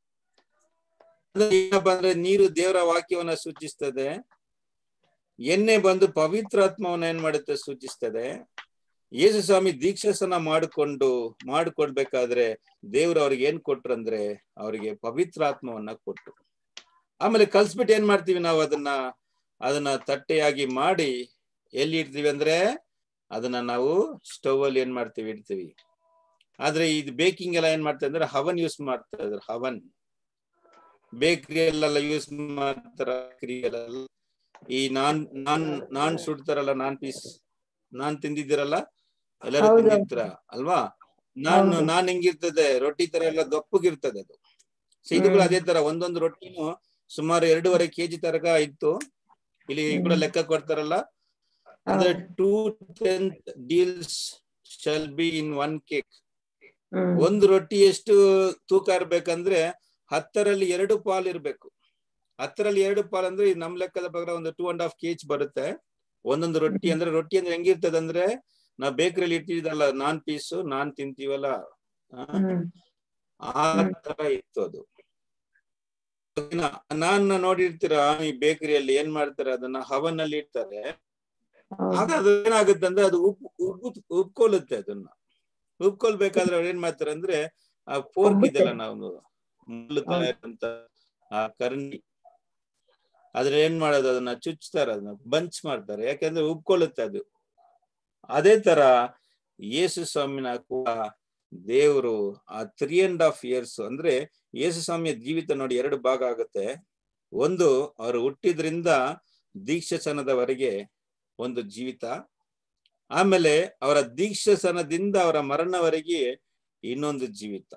ಅಂದ್ರೆ ಏನಪ್ಪಾ ಅಂದ್ರೆ ನೀರು ದೇವರ ವಾಕ್ಯವನ್ನ ಸೂಚಿಸ್ತದೆ ಎಣ್ಣೆ ಬಂದು ಪವಿತ್ರಾತ್ಮವನ್ನ ಏನ್ ಮಾಡುತ್ತೆ ಸೂಚಿಸ್ತದೆ ಯೇಸು ಸ್ವಾಮಿ ದೀಕ್ಷಾಸನ ಮಾಡಿಕೊಂಡು ಮಾಡಿಕೊಡ್ಬೇಕಾದ್ರೆ ದೇವ್ರು ಅವ್ರಿಗೆ ಏನ್ ಕೊಟ್ರಂದ್ರೆ ಅವರಿಗೆ ಪವಿತ್ರಾತ್ಮವನ್ನ ಕೊಟ್ರು ಆಮೇಲೆ ಕಲ್ಸ್ಬಿಟ್ಟು ಏನ್ ಮಾಡ್ತೀವಿ ನಾವು ಅದನ್ನ ಅದನ್ನ ತಟ್ಟೆಯಾಗಿ ಮಾಡಿ ಎಲ್ಲಿ ಇಡ್ತೀವಿ ಅಂದ್ರೆ ಅದನ್ನ ನಾವು ಸ್ಟವ್ ಅಲ್ಲಿ ಏನ್ ಮಾಡ್ತೀವಿ ಇಡ್ತೀವಿ ಆದ್ರೆ ಇದು ಬೇಕಿಂಗ್ ಎಲ್ಲ ಏನ್ ಮಾಡ್ತಾರೆ ಅಂದ್ರೆ ಹವನ್ ಯೂಸ್ ಮಾಡ್ತಾ ಇದ್ರು ಹವನ್ ಬೇಕರಿಯಲ್ಲೆಲ್ಲ ಯೂಸ್ ಮಾಡ್ತಾರ bakery-ಯಲ್ಲೆಲ್ಲ. ಈ ನಾನ್ ನಾನ್ ನಾನ್ ಸುಡ್ತಾರಲ್ಲ ನಾನ್ ಪೀಸ್ ನಾನ್ ತಿಂದಿದ್ದೀರಲ್ಲ ಎಲ್ಲರೂ ಹೌದು. ತಿಂದಿರ್ತೀರ ಅಲ್ವಾ ನಾನು ಹೌದು. ನಾನ್ ಹೆಂಗಿರ್ತದೆ ರೊಟ್ಟಿ ತರ ಎಲ್ಲ ದಪ್ಪಗಿರ್ತದೆ ಅದು ಸೊ ಇದು ಕೂಡ ಅದೇ ತರ ಒಂದೊಂದು ರೊಟ್ಟಿನೂ ಸುಮಾರು ಎರಡೂವರೆ ಕೆಜಿ ತರಕ ಇತ್ತು ಇಲ್ಲಿ ಕೂಡ ಲೆಕ್ಕ ಕೊಡ್ತಾರಲ್ಲ ಅಂದ್ರೆ two tenth deals shall be in one cake hmm. ಒಂದು ರೊಟ್ಟಿ ಎಷ್ಟು ತೂಕ ಇರ್ಬೇಕಂದ್ರೆ ಹತ್ತರಲ್ಲಿ ಎರಡು ಪಾಲ್ ಇರ್ಬೇಕು ಹತ್ತರಲ್ಲಿ ಎರಡು ಪಾಲ್ ಅಂದ್ರೆ ಈ ನಮ್ ಲೆಕ್ಕದ ಪ್ರಕಾರ ಒಂದು ಟೂ ಅಂಡ್ ಹಾಫ್ ಕೆಜಿ ಬರುತ್ತೆ ಒಂದೊಂದು ರೊಟ್ಟಿ ಅಂದ್ರೆ ರೊಟ್ಟಿ ಅಂದ್ರೆ ಹೆಂಗಿರ್ತದೆ ಅಂದ್ರೆ ನಾವ್ ಬೇಕರಿಯಲ್ಲಿ ಇಟ್ಟಿದ್ದಲ್ಲ ನಾನ್ ಪೀಸು ನಾನ್ ತಿಂತೀವಲ್ಲ ಆ, ಹ್ಮ್. ಆ ತರ ಇತ್ತು ಅದು ಓಕೆನಾ? ನಾನ್ ನೋಡಿರ್ತೀರ ಈ ಬೇಕರಿಯಲ್ಲಿ ಏನ್ ಮಾಡ್ತಾರೆ ಅದನ್ನ ಹವನ್ ಅಲ್ಲಿ ಇಡ್ತಾರೆ ಆಗ ಅದು ಏನಾಗುತ್ತೆ ಅಂದ್ರೆ ಅದು ಉಪ್ ಉಬ್ಬು ಉಬ್ಕೊಳ್ಳುತ್ತೆ ಅದನ್ನ ಉಬ್ಕೊಳ್ಬೇಕಾದ್ರೆ ಅವ್ರು ಏನ್ ಮಾಡ್ತಾರೆ ಅಂದ್ರೆ ಆ ಫೋರ್ಕ್ ಉಬ್ಬುತ್ತೆ. ಇದೆಲ್ಲ ನಾವು ಮುಳ್ಳು ತರ ಹೌದು. ಇರುವಂತ ಆ ಕರ್ಣಿ ಆದ್ರೆ ಏನ್ ಮಾಡೋದು ಅದನ್ನ ಚುಚ್ತಾರೆ ಅದನ್ನ ಬಂಚ್ ಮಾಡ್ತಾರೆ ಯಾಕಂದ್ರೆ ಉಬ್ಕೊಳ್ಳುತ್ತೆ ಅದು ಅದೇ ತರ ಯೇಸು ಸ್ವಾಮಿನ ಕೂಡ ದೇವರು ಆ ತ್ರೀ ಅಂಡ್ ಹಾಫ್ ಇಯರ್ಸ್ ಅಂದ್ರೆ ಯೇಸು ಸ್ವಾಮಿಯ ಜೀವಿತ ನೋಡಿ ಎರಡು ಭಾಗ ಆಗುತ್ತೆ ಒಂದು ಅವರು ಹುಟ್ಟಿದ್ರಿಂದ ದೀಕ್ಷಾಸನದವರೆಗೆ ಒಂದು ಜೀವಿತ ಆಮೇಲೆ ಅವರ ದೀಕ್ಷಾಸನದಿಂದ ಅವರ ಮರಣವರೆಗೆ ಇನ್ನೊಂದು ಜೀವಿತ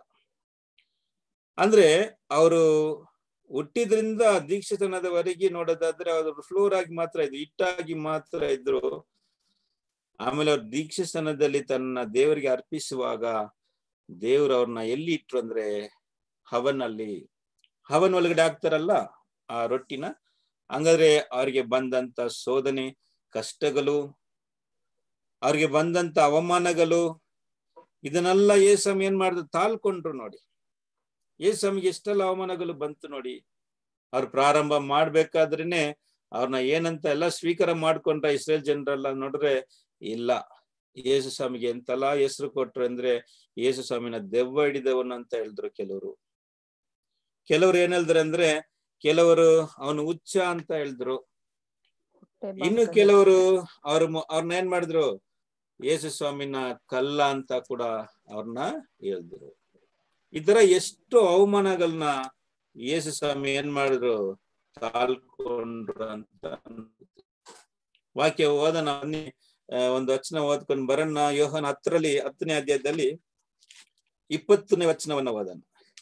ಅಂದ್ರೆ ಅವರು ಹುಟ್ಟಿದ್ರಿಂದ ದೀಕ್ಷಾಸನದವರೆಗೆ ನೋಡೋದಾದ್ರೆ ಅವರು ಫ್ಲೋರ್ ಆಗಿ ಮಾತ್ರ ಇದ್ರು ಹಿಟ್ಟಾಗಿ ಮಾತ್ರ ಇದ್ರು ಆಮೇಲೆ ಅವ್ರ ದೀಕ್ಷಾಸನದಲ್ಲಿ ತನ್ನ ದೇವರಿಗೆ ಅರ್ಪಿಸುವಾಗ ದೇವ್ರು ಅವ್ರನ್ನ ಎಲ್ಲಿ ಇಟ್ರು ಅಂದ್ರೆ ಹವನ್ ಅಲ್ಲಿ ಹವನ್ ಒಳಗಡೆ ಹಾಕ್ತಾರಲ್ಲ ಆ ರೊಟ್ಟಿನ ಹಂಗಾದ್ರೆ ಅವ್ರಿಗೆ ಬಂದಂತ ಶೋಧನೆ ಕಷ್ಟಗಳು ಅವ್ರಿಗೆ ಬಂದಂತ ಅವಮಾನಗಳು ಇದನ್ನೆಲ್ಲ ಏಸಮ್ ಏನ್ ಮಾಡಿದ್ರು ತಾಳ್ಕೊಂಡ್ರು ನೋಡಿ ಏಸಮ್ಗೆ ಎಷ್ಟೆಲ್ಲ ಅವಮಾನಗಳು ಬಂತು ನೋಡಿ ಅವ್ರು ಪ್ರಾರಂಭ ಮಾಡ್ಬೇಕಾದ್ರೇನೆ ಅವ್ರನ್ನ ಏನಂತ ಎಲ್ಲ ಸ್ವೀಕಾರ ಮಾಡ್ಕೊಂಡ್ರ ಇಸ್ರೇಲ್ ಜನರೆಲ್ಲ ನೋಡ್ರೆ ಇಲ್ಲ ಯೇಸು ಸ್ವಾಮಿಗೆ ಎಂತೆಲ್ಲ ಹೆಸರು ಕೊಟ್ರು ಅಂದ್ರೆ ಯೇಸು ಸ್ವಾಮಿನ ದೆವ್ವ ಹಿಡಿದವನು ಅಂತ ಹೇಳಿದ್ರು ಕೆಲವರು ಕೆಲವರು ಏನ್ ಹೇಳಿದ್ರು ಅಂದ್ರೆ ಕೆಲವರು ಅವನು ಹುಚ್ಚ ಅಂತ ಹೇಳಿದ್ರು ಇನ್ನು ಕೆಲವರು ಅವ್ರ ಅವ್ರನ್ನ ಏನ್ ಮಾಡಿದ್ರು ಯೇಸು ಸ್ವಾಮಿನ ಕಲ್ಲ ಅಂತ ಕೂಡ ಅವ್ರನ್ನ ಹೇಳಿದ್ರು ಈ ತರ ಎಷ್ಟು ಅವಮಾನಗಳನ್ನ ಯೇಸು ಸ್ವಾಮಿ ಏನ್ ಮಾಡಿದ್ರು ತಾಳ್ಕೊಂಡ್ರು ಅಂತ ವಾಕ್ಯ ಓದನ ಬನ್ನಿ ಆ, ಒಂದು ವಚನ ಓದ್ಕೊಂಡು ಬರೋಣ ಯೋಹನ ಹತ್ತರಲ್ಲಿ ಹತ್ತನೇ ಅಧ್ಯಾಯದಲ್ಲಿ ಇಪ್ಪತ್ತನೇ ವಚನವನ್ನ ಓದೋಣ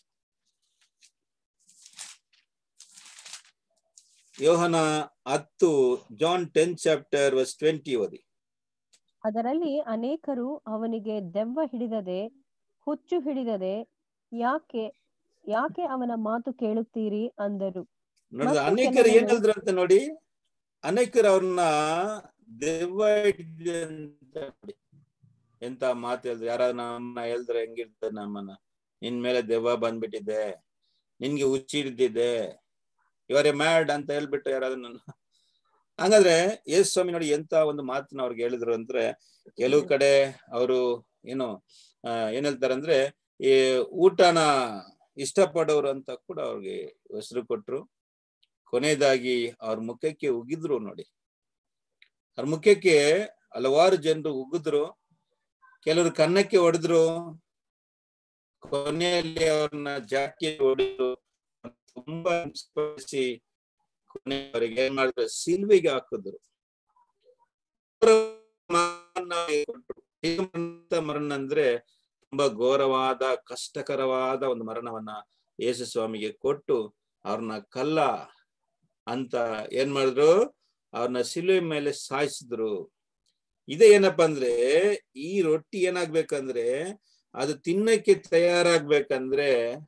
ಯೋಹನ ಹತ್ತು John ten chapter verse twenty ಓದಿ ಅದರಲ್ಲಿ ಅನೇಕರು ಅವನಿಗೆ ದೆವ್ವ ಹಿಡಿದದೆ ಹುಚ್ಚು ಹಿಡಿದದೆ ಯಾಕೆ ಯಾಕೆ ಅವನ ಮಾತು ಕೇಳುತ್ತೀರಿ ಅಂದರು ನೋಡಿದ ಮತ್ತು ಅನೇಕರು ಏನ್ ಕೆಲವರು- ಹೇಳಿದ್ರು ಅಂತ ನೋಡಿ ಅನೇಕರು ಅವ್ರನ್ನ ದೆವ್ವ ಹಿಡಿದಿದೆ ಅಂತ ನೋಡಿ ಎಂತ ಮಾತು ಹೇಳಿದ್ರು ಯಾರಾದ್ರೂ ನಮ್ಮನ್ನ ಹೇಳಿದ್ರೆ ಹೆಂಗಿರ್ತದೆ ನಮ್ಮನ್ನ ನಿನ್ ಮೇಲೆ ದೆವ್ವ ಬಂದ್ಬಿಟ್ಟಿದೆ ನಿನ್ಗೆ ಹುಚ್ಚಿ ಹಿಡ್ದಿದೆ ಇವರೇ ಮ್ಯಾಡ್ ಅಂತ ಹೇಳ್ಬಿಟ್ಟು ಯಾರಾದ್ರೂ ನನ್ನ ಹಂಗಾದ್ರೆ ಯೇಸು ಸ್ವಾಮಿ ನೋಡಿ ಎಂತ ಒಂದು ಮಾತನ್ನ ಅವ್ರಿಗೆ ಹೇಳಿದ್ರು ಅಂದ್ರೆ ಕೆಲವು ಕಡೆ ಅವರು ಏನು ಆ, ಏನ್ ಹೇಳ್ತಾರೆ ಅಂದ್ರೆ ಈ ಊಟನ ಇಷ್ಟಪಡೋರು ಅಂತ ಕೂಡ ಅವ್ರಿಗೆ ಹೆಸರು ಕೊಟ್ರು ಕೊನೆಯದಾಗಿ ಅವ್ರ ಮುಖಕ್ಕೆ ಉಗಿದ್ರು ನೋಡಿ ಅವ್ರ ಮುಖಕ್ಕೆ ಹಲವಾರು ಜನರು ಉಗಿದ್ರು ಕೆಲವರು ಕನ್ನಕ್ಕೆ ಹೊಡೆದ್ರು ಕೊನೆಯಲ್ಲಿ ಅವ್ರನ್ನ ಜಾಕಿ ಹೊಡೆದು ತುಂಬಾ ಹಿಂಸೆಪಡಿಸಿ ಕೊನೆಯವರೆಗೆ ಏನ್ ಮಾಡಿದ್ರು ಸಿಲ್ವಿಗೆ ಹಾಕಿದ್ರು ಮರಣ ಅಂದ್ರೆ ತುಂಬಾ ಘೋರವಾದ ಕಷ್ಟಕರವಾದ ಒಂದು ಮರಣವನ್ನ ಯೇಸು ಸ್ವಾಮಿಗೆ ಕೊಟ್ಟು ಅವ್ರನ್ನ ಕಲ್ಲ ಅಂತ ಏನ್ ಮಾಡಿದ್ರು ಅವ್ರನ್ನ ಸಿಲುವೆ ಮೇಲೆ ಸಾಯಿಸಿದ್ರು ಇದೇ ಏನಪ್ಪಾ ಅಂದ್ರೆ ಈ ರೊಟ್ಟಿ ಏನಾಗ್ಬೇಕಂದ್ರೆ ಅದು ತಿನ್ನಕ್ಕೆ ತಯಾರಾಗ್ಬೇಕಂದ್ರೆ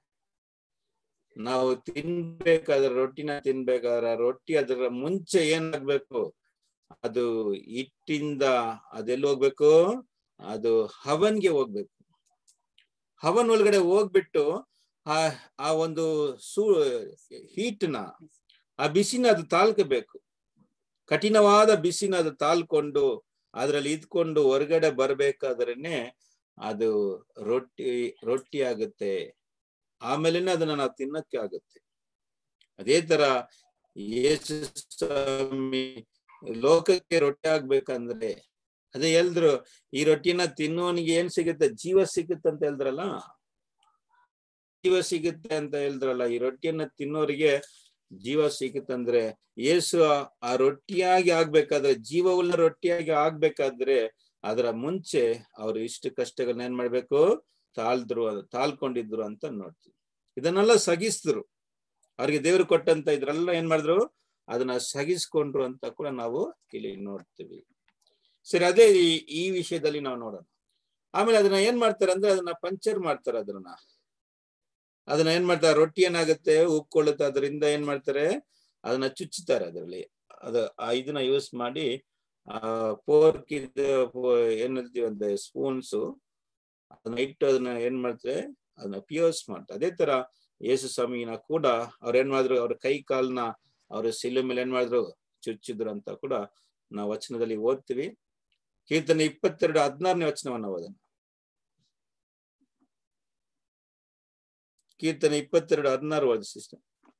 ನಾವು ತಿನ್ಬೇಕಾದ್ರೆ ರೊಟ್ಟಿನ ತಿನ್ಬೇಕಾದ್ರೆ ರೊಟ್ಟಿ ಅದರ ಮುಂಚೆ ಏನಾಗ್ಬೇಕು ಅದು ಹಿಟ್ಟಿಂದ ಅದೆಲ್ಲಿ ಹೋಗ್ಬೇಕು ಅದು ಹವನ್ಗೆ ಹೋಗ್ಬೇಕು ಹವನ್ ಒಳಗಡೆ ಹೋಗ್ಬಿಟ್ಟು ಆ ಆ ಒಂದು ಸೂ ಹೀಟ್ನ ಆ ಬಿಸಿನ ಅದು ತಾಳ್ಕಬೇಕು ಕಠಿಣವಾದ ಬಿಸಿನ ಅದು ತಾಳ್ಕೊಂಡು ಅದ್ರಲ್ಲಿ ಇದ್ಕೊಂಡು ಹೊರಗಡೆ ಬರ್ಬೇಕಾದ್ರೇನೆ ಅದು ರೊಟ್ಟಿ ರೊಟ್ಟಿ ಆಗುತ್ತೆ ಆಮೇಲೆನೆ ಅದನ್ನ ನಾವು ತಿನ್ನಕ್ಕೆ ಆಗುತ್ತೆ ಅದೇ ತರ ಯೇಸು ಸ್ವಾಮಿ ಲೋಕಕ್ಕೆ ರೊಟ್ಟಿ ಆಗ್ಬೇಕಂದ್ರೆ ಅದೇ ಎಲ್ದ್ರು ಈ ರೊಟ್ಟಿನ ತಿನ್ನೋನಿಗೆ ಏನ್ ಸಿಗುತ್ತೆ ಜೀವ ಸಿಗುತ್ತೆ ಅಂತ ಹೇಳಿದ್ರಲ್ಲ ಜೀವ ಸಿಗುತ್ತೆ ಅಂತ ಹೇಳಿದ್ರಲ್ಲ ಈ ರೊಟ್ಟಿಯನ್ನ ತಿನ್ನೋರಿಗೆ ಜೀವ ಸಿಗುತ್ತಂದ್ರೆ ಯೇಸು ಆ ರೊಟ್ಟಿಯಾಗಿ ಆಗ್ಬೇಕಾದ್ರೆ ಜೀವವುಳ್ಳ ರೊಟ್ಟಿಯಾಗಿ ಆಗ್ಬೇಕಾದ್ರೆ ಅದರ ಮುಂಚೆ ಅವ್ರು ಇಷ್ಟು ಕಷ್ಟಗಳನ್ನ ಏನ್ ಮಾಡ್ಬೇಕು ತಾಳ್ದ್ರು ತಾಳ್ಕೊಂಡಿದ್ರು ಅಂತ ನೋಡ್ತೀವಿ ಇದನ್ನೆಲ್ಲ ಸಗಿಸಿದ್ರು ಅವ್ರಿಗೆ ದೇವ್ರು ಕೊಟ್ಟಂತ ಇದ್ರೆಲ್ಲ ಏನ್ ಮಾಡಿದ್ರು ಅದನ್ನ ಸಗಿಸ್ಕೊಂಡ್ರು ಅಂತ ಕೂಡ ನಾವು ಇಲ್ಲಿ ನೋಡ್ತೀವಿ ಸರಿ ಅದೇ ಈ ಈ ವಿಷಯದಲ್ಲಿ ನಾವು ನೋಡೋಣ ಆಮೇಲೆ ಅದನ್ನ ಏನ್ ಮಾಡ್ತಾರೆ ಅಂದ್ರೆ ಅದನ್ನ ಪಂಚರ್ ಮಾಡ್ತಾರೆ ಅದನ್ನ ಅದನ್ನ ಏನ್ ಮಾಡ್ತಾರೆ ರೊಟ್ಟಿ ಏನಾಗುತ್ತೆ ಉಪ್ಕೊಳ್ಳುತ್ತೆ ಅದರಿಂದ ಏನ್ ಮಾಡ್ತಾರೆ ಅದನ್ನ ಚುಚ್ಚುತ್ತಾರೆ ಅದರಲ್ಲಿ ಅದ ಆ ಇದನ್ನ ಯೂಸ್ ಮಾಡಿ ಆ ಪೋರ್ಕ್ ಇದು ಏನ್ ಹೇಳ್ತೀವಿ ಅಂದ್ರೆ ಸ್ಪೂನ್ಸ್ ಅದನ್ನ ಇಟ್ಟು ಅದನ್ನ ಏನ್ ಮಾಡ್ತಾರೆ ಅದನ್ನ ಪಿಯೋಸ್ ಮಾಡ್ತಾರೆ ಅದೇ ತರ ಯೇಸು ಸ್ವಾಮಿನ ಕೂಡ ಅವ್ರ ಏನ್ ಮಾಡಿದ್ರು ಅವ್ರ ಕೈ ಕಾಲ್ನ ಅವ್ರ ಸಿಲ್ಲು ಮೇಲೆ ಏನ್ ಮಾಡಿದ್ರು ಚುಚ್ಚಿದ್ರು ಅಂತ ಕೂಡ ನಾವು ವಚನದಲ್ಲಿ ಓದ್ತೀವಿ ಕೀರ್ತನೆ ಇಪ್ಪತ್ತೆರಡು ಹದಿನಾರನೇ ವಚನವನ್ನ ಓದೋಣ ಕೀರ್ತನೆ ಇಪ್ಪತ್ತೆರಡು ಹದಿನಾರು ಓದಿ ಸಿಸ್ಟರ್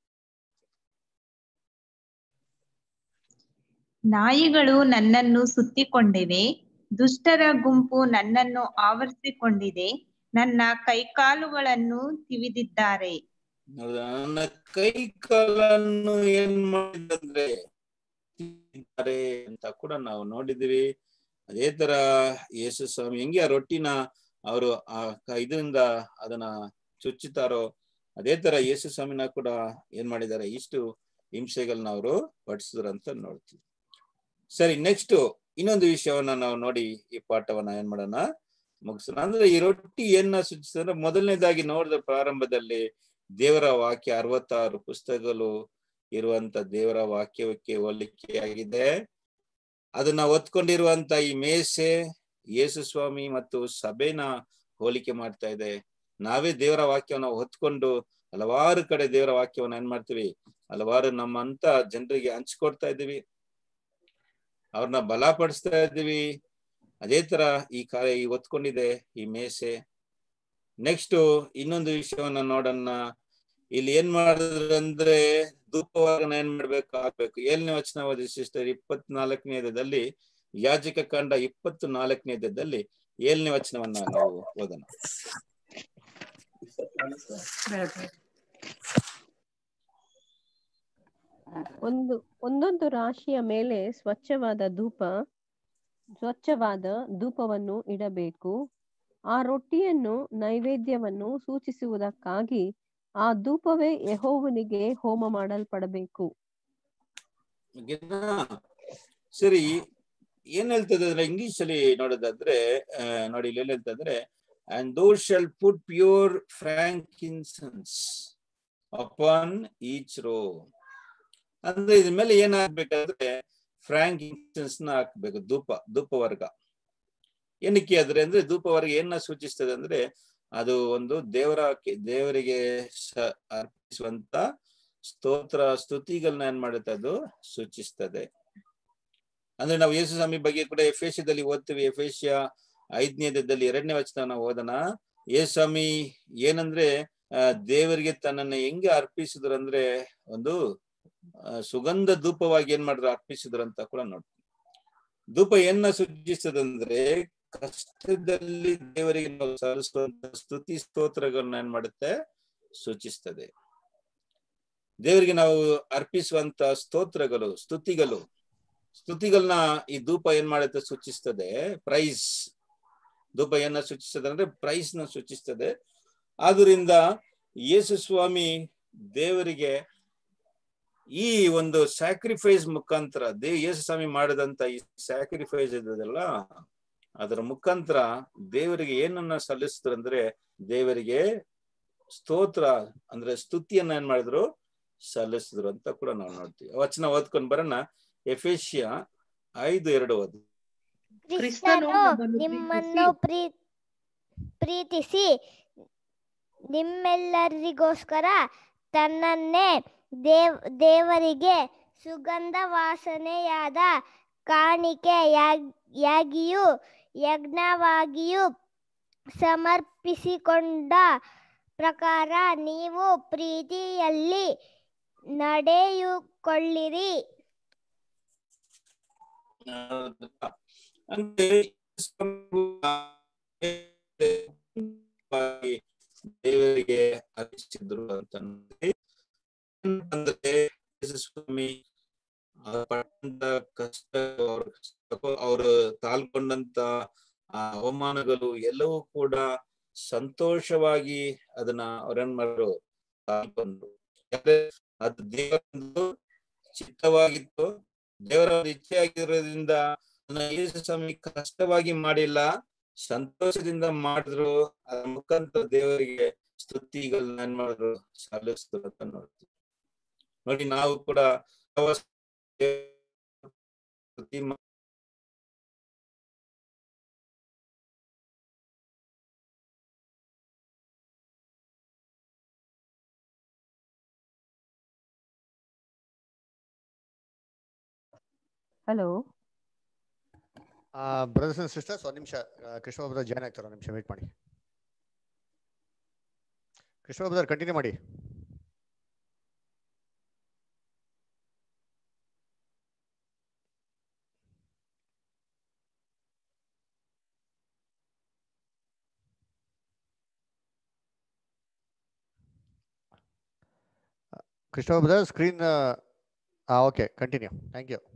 ನಾಯಿಗಳು ನನ್ನನ್ನು ಸುತ್ತಿಕೊಂಡಿವೆ ದುಷ್ಟರ ಗುಂಪು ನನ್ನನ್ನು ಆವರಿಸಿಕೊಂಡಿದೆ ನನ್ನ ಕೈಕಾಲುಗಳನ್ನು ತಿವಿದಿದ್ದಾರೆ ಹೌದಾ? ನನ್ನ ಕೈ ಕಾಲನ್ನು ಏನ್ ಮಾಡಿದಂದ್ರೆ ತಿಂದಿದ್ದಾರೆ ಅಂತ ಕೂಡ ನಾವು ನೋಡಿದೀವಿ ಅದೇ ತರ ಯೇಸು ಸ್ವಾಮಿ ಹೆಂಗೆ ಆ ರೊಟ್ಟಿನ ಅವರು ಆ ಕ- ಇದರಿಂದ ಅದನ್ನ ಚುಚ್ಚುತ್ತಾರೋ ಅದೇ ತರ ಯೇಸು ಸ್ವಾಮಿನ ಕೂಡ ಏನ್ ಮಾಡಿದ್ದಾರೆ ಇಷ್ಟು ಹಿಂಸೆಗಳನ್ನ ಅವರು ಪಡಿಸಿದ್ರು ಅಂತ ನೋಡ್ತೀವಿ ಸರಿ ನೆಕ್ಸ್ಟ್ ಇನ್ನೊಂದು ವಿಷಯವನ್ನ ನಾವು ನೋಡಿ ಈ ಪಾಠವನ್ನ ಏನ್ ಮಾಡೋಣ ಮುಗಿಸೋಣ ಅಂದ್ರೆ ಈ ರೊಟ್ಟಿ ಏನ ಸೂಚಿಸ್ತಂದ್ರೆ ಮೊದಲನೇದಾಗಿ ನೋಡಿದ ಪ್ರಾರಂಭದಲ್ಲಿ ದೇವರ ವಾಕ್ಯ ಅರವತ್ತಾರು ಪುಸ್ತಕಗಳು ಇರುವಂತ ದೇವರ ವಾಕ್ಯಕ್ಕೆ ಹೋಲಿಕೆಯಾಗಿದೆ ಅದನ್ನ ಒತ್ಕೊಂಡಿರುವಂತ ಈ ಮೇಸೆ ಯೇಸು ಸ್ವಾಮಿ ಮತ್ತು ಸಭೆನ ಹೋಲಿಕೆ ಮಾಡ್ತಾ ಇದೆ ನಾವೇ ದೇವರ ವಾಕ್ಯವನ್ನ ಹೊತ್ಕೊಂಡು ಹಲವಾರು ಕಡೆ ದೇವರ ವಾಕ್ಯವನ್ನ ಏನ್ ಮಾಡ್ತೀವಿ ಹಲವಾರು ನಮ್ಮಂತ ಜನರಿಗೆ ಹಂಚ್ಕೊಡ್ತಾ ಇದೀವಿ ಅವ್ರನ್ನ ಬಲಪಡಿಸ್ತಾ ಇದ್ದೀವಿ ಅದೇ ತರ ಈ ಕಾರ್ಯ ಈ ಒತ್ಕೊಂಡಿದೆ ಈ ಮೇಸೆ ನೆಕ್ಸ್ಟ್ ಇನ್ನೊಂದು ವಿಷಯವನ್ನ ನೋಡೋಣ ಇಲ್ಲಿ ಏನ್ ಮಾಡಿದ್ರಂದ್ರೆ ಧೂಪವಾಗನ ಏನ್ ಮಾಡ್ಬೇಕು ಆಗ್ಬೇಕು ಏಳನೇ ವಚನ ಓದಿ ಸಿಸ್ಟರ್ ಇಪ್ಪತ್ನಾಲ್ಕನೇದಲ್ಲಿ ಯಾಜಕ ಕಂಡ ಇಪ್ಪತ್ತು ನಾಲ್ಕನೇದಲ್ಲಿ ಏಳನೇ ವಚನವನ್ನ ನಾವು ಓದೋಣ ಒಂದು ಒಂದೊಂದು ರಾಶಿಯ ಮೇಲೆ ಸ್ವಚ್ಛವಾದ ಧೂಪ ಸ್ವಚ್ಛವಾದ ಧೂಪವನ್ನು ಇಡಬೇಕು ಆ ರೊಟ್ಟಿಯನ್ನು ನೈವೇದ್ಯವನ್ನು ಸೂಚಿಸುವುದಕ್ಕಾಗಿ ಆ ಧೂಪವೇ ಯೆಹೋವನಿಗೆ ಹೋಮ ಮಾಡಲ್ಪಡಬೇಕು ಓಕೆನಾ? ಸರಿ ಏನ್ ಹೇಳ್ತದೆ ಅಂದ್ರೆ ಇಂಗ್ಲಿಷ್ ಅಲ್ಲಿ ನೋಡೋದಾದ್ರೆ ಆ, ನೋಡಿ ಇಲ್ಲಿ ಏನ್ ಹೇಳ್ತಂದ್ರೆ and thou shalt put pure frankincense upon each row ಅಂದ್ರೆ ಇದ್ರ ಮೇಲೆ ಏನಾಗ್ಬೇಕಂದ್ರೆ ಫ್ರಾಂಕ್ ಇನ್ಸೆನ್ಸ್ ನ ಹಾಕ್ಬೇಕು ಧೂಪ ಧೂಪ ವರ್ಗ ಏನಕ್ಕೆ ಆದ್ರೆ ಅಂದ್ರೆ ಧೂಪ ವರ್ಗ ಏನ ಸೂಚಿಸ್ತದೆ ಅಂದ್ರೆ ಅದು ಒಂದು ದೇವರ ದೇವರಿಗೆ ಸ- ಅರ್ಪಿಸುವಂತ ಸ್ತೋತ್ರ ಸ್ತುತಿಗಳನ್ನ ಏನ್ ಮಾಡುತ್ತೆ ಅದು ಸೂಚಿಸ್ತದೆ ಅಂದ್ರೆ ನಾವು ಯೇಸು ಸ್ವಾಮಿ ಬಗ್ಗೆ ಕೂಡ ಎಫೇಷ್ಯದಲ್ಲಿ ಓದ್ತೀವಿ ಎಫೇಷ್ಯ ಐದನೇದಲ್ಲಿ ಎರಡನೇ ವಚನ ನಾವು ಓದೋಣ ಯೇಸು ಸ್ವಾಮಿ ಏನಂದ್ರೆ ಆ, ದೇವರಿಗೆ ತನ್ನನ್ನ ಹೆಂಗೆ ಅರ್ಪಿಸಿದ್ರು ಅಂದ್ರೆ ಒಂದು ಆ, ಸುಗಂಧ ಧೂಪವಾಗಿ ಏನ್ ಮಾಡಿದ್ರು ಅರ್ಪಿಸಿದ್ರು ಅಂತ ಕೂಡ ನೋಡ್ತೀವಿ ಧೂಪ ಏನ ಸೂಚಿಸ್ತದಂದ್ರೆ ಕಷ್ಟದಲ್ಲಿ ದೇವರಿಗೆ ನಾವು ಸಲ್ಲಿಸುವಂತ ಸ್ತುತಿ ಸ್ತೋತ್ರಗಳನ್ನ ಏನ್ ಮಾಡುತ್ತೆ ಸೂಚಿಸ್ತದೆ ದೇವರಿಗೆ ನಾವು ಅರ್ಪಿಸುವಂತ ಸ್ತೋತ್ರಗಳು ಸ್ತುತಿಗಳು ಸ್ತುತಿಗಳನ್ನ ಈ ಧೂಪ ಏನ್ ಮಾಡುತ್ತೆ ಸೂಚಿಸ್ತದೆ ಪ್ರೈಸ್ ಧೂಪ ಏನ ಸೂಚಿಸ್ತದೆ ಅಂದ್ರೆ ಪ್ರೈಸ್ ನ ಸೂಚಿಸ್ತದೆ ಆದ್ರಿಂದ ಯೇಸು ಸ್ವಾಮಿ ದೇವರಿಗೆ ಈ ಒಂದು ಸ್ಯಾಕ್ರಿಫೈಸ್ ಮುಖಾಂತರ ದೇ ಯೇಸು ಸ್ವಾಮಿ ಮಾಡಿದಂತ ಈ ಸ್ಯಾಕ್ರಿಫೈಸ್ ಇದಲ್ಲ ಅದರ ಮುಖಾಂತರ ದೇವರಿಗೆ ಏನನ್ನ ಸಲ್ಲಿಸಿದ್ರು ಅಂದ್ರೆ ದೇವರಿಗೆ ಸ್ತೋತ್ರ ಅಂದ್ರೆ ಸ್ತುತಿಯನ್ನ ಏನ್ ಮಾಡಿದ್ರು ಸಲ್ಲಿಸಿದ್ರು ಅಂತ ಕೂಡ ನಾವು ನೋಡ್ತೀವಿ ವಚನ ಓದ್ಕೊಂಡ್ ಬರೋಣ ಎಫೇಶಿಯ ಐದು ಎರಡು ಓದು ಕ್ರಿಸ್ತನು ಕ್ರಿಸ್ತನು ನಮ್ಮನ್ನು ನಿಮ್ಮನ್ನು ಪ್ರೀ ಪ್ರೀತಿಸಿ ನಿಮ್ಮೆಲ್ಲರಿಗೋಸ್ಕರ ತನ್ನನ್ನೇ ದೇವ್ ದೇವರಿಗೆ ಸುಗಂಧ ವಾಸನೆಯಾದ ಕಾಣಿಕೆಯಾಗಿಯೂ ಯಜ್ಞವಾಗಿಯೂ ಸಮರ್ಪಿಸಿಕೊಂಡ ಪ್ರಕಾರ ನೀವು ಪ್ರೀತಿಯಲ್ಲಿ ನಡೆಯುಕೊಳ್ಳಿರಿ ಅಂದ್ರೆ ದೇವರಿಗೆ ಅರ್ಪಿಸಿದ್ರು ಅಂತ ನೋಡಿ. ಅಂದ್ರೆ ಯೇಸು ಸ್ವಾಮಿ ಆ ಪಟ್ಟಂತ ಕಷ್ಟ ಅವ್ರ- ಅವರು ತಾಳ್ಕೊಂಡಂತ ಆ ಅವಮಾನಗಳು ಎಲ್ಲವೂ ಕೂಡ ಸಂತೋಷವಾಗಿ ಅದನ್ನ ಅವ್ರೇನ್ ಮಾಡಿದ್ರು ತಾಳ್ಕೊಂಡ್ರು ಯಾಕಂದ್ರೆ ಅದು ದೇವರೊಂದು ಚಿತ್ತವಾಗಿತ್ತು ದೇವರ ಒಂದು ಇಚ್ಛೆ ಆಗಿರೋದ್ರಿಂದ ಅದನ್ನ ಯೇಸು ಸ್ವಾಮಿ ಕಷ್ಟವಾಗಿ ಮಾಡಿಲ್ಲ ಸಂತೋಷದಿಂದ ಮಾಡಿದ್ರು ಅದ್ರ ಮುಖಾಂತರ ದೇವರಿಗೆ ಸ್ತುತಿಗಳನ್ನ ಏನ್ ಮಾಡಿದ್ರು ಸಲ್ಲಿಸಿದ್ರು ಅಂತ ನೋಡ್ತೀವಿ ನೋಡಿ ನಾವು ಕೂಡ ಸ್ತುತಿ ಮಾ- ಹಲೋ ಬ್ರದರ್ಸ್ ಅಂಡ್ ಸಿಸ್ಟರ್ಸ್ ಒಂದ್ ನಿಮಿಷ ಕೃಷ್ಣ ಬ್ರದರ್ ಜಾಯ್ನ್ ಆಗ್ತಾರೆ ಒಂದ್ ನಿಮಿಷ ವೇಟ್ ಮಾಡಿ ಕೃಷ್ಣ ಬ್ರದರ್ ಕಂಟಿನ್ಯೂ ಮಾಡಿ ಕೃಷ್ಣ ಬ್ರದರ್ ಸ್ಕ್ರೀನ್ ಹಾಂ okay continue thank you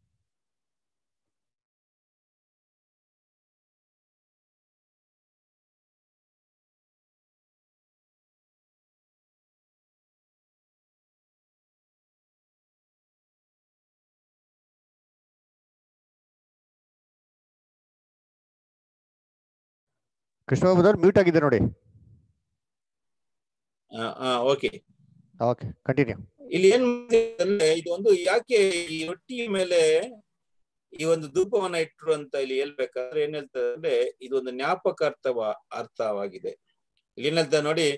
Krishna brother mute ಆಗಿದೆ ನೋಡಿ ಓಕೆ ಓಕೆ ಕಂಟಿನ್ಯೂ ಇಲ್ಲಿ ಏನ್ ಮಾಡ್ತಿದ್ದಾರೆ ಅಂದ್ರೆ ಇದು ಒಂದು ಯಾಕೆ ಈ ರೊಟ್ಟಿ ಮೇಲೆ ಈ ಒಂದು ಧೂಪವನ್ನ ಇಟ್ರು ಅಂತ ಇಲ್ಲಿ ಹೇಳ್ಬೇಕಾದ್ರೆ ಏನ್ ಹೇಳ್ತಾರೆ ಅಂದ್ರೆ ಇದು ಒಂದು ಜ್ಞಾಪಕ ಅರ್ಥವ ಅರ್ಥವಾಗಿದೆ ಇಲ್ಲಿ ಏನ್ ಹೇಳ್ತಾರೆ ನೋಡಿ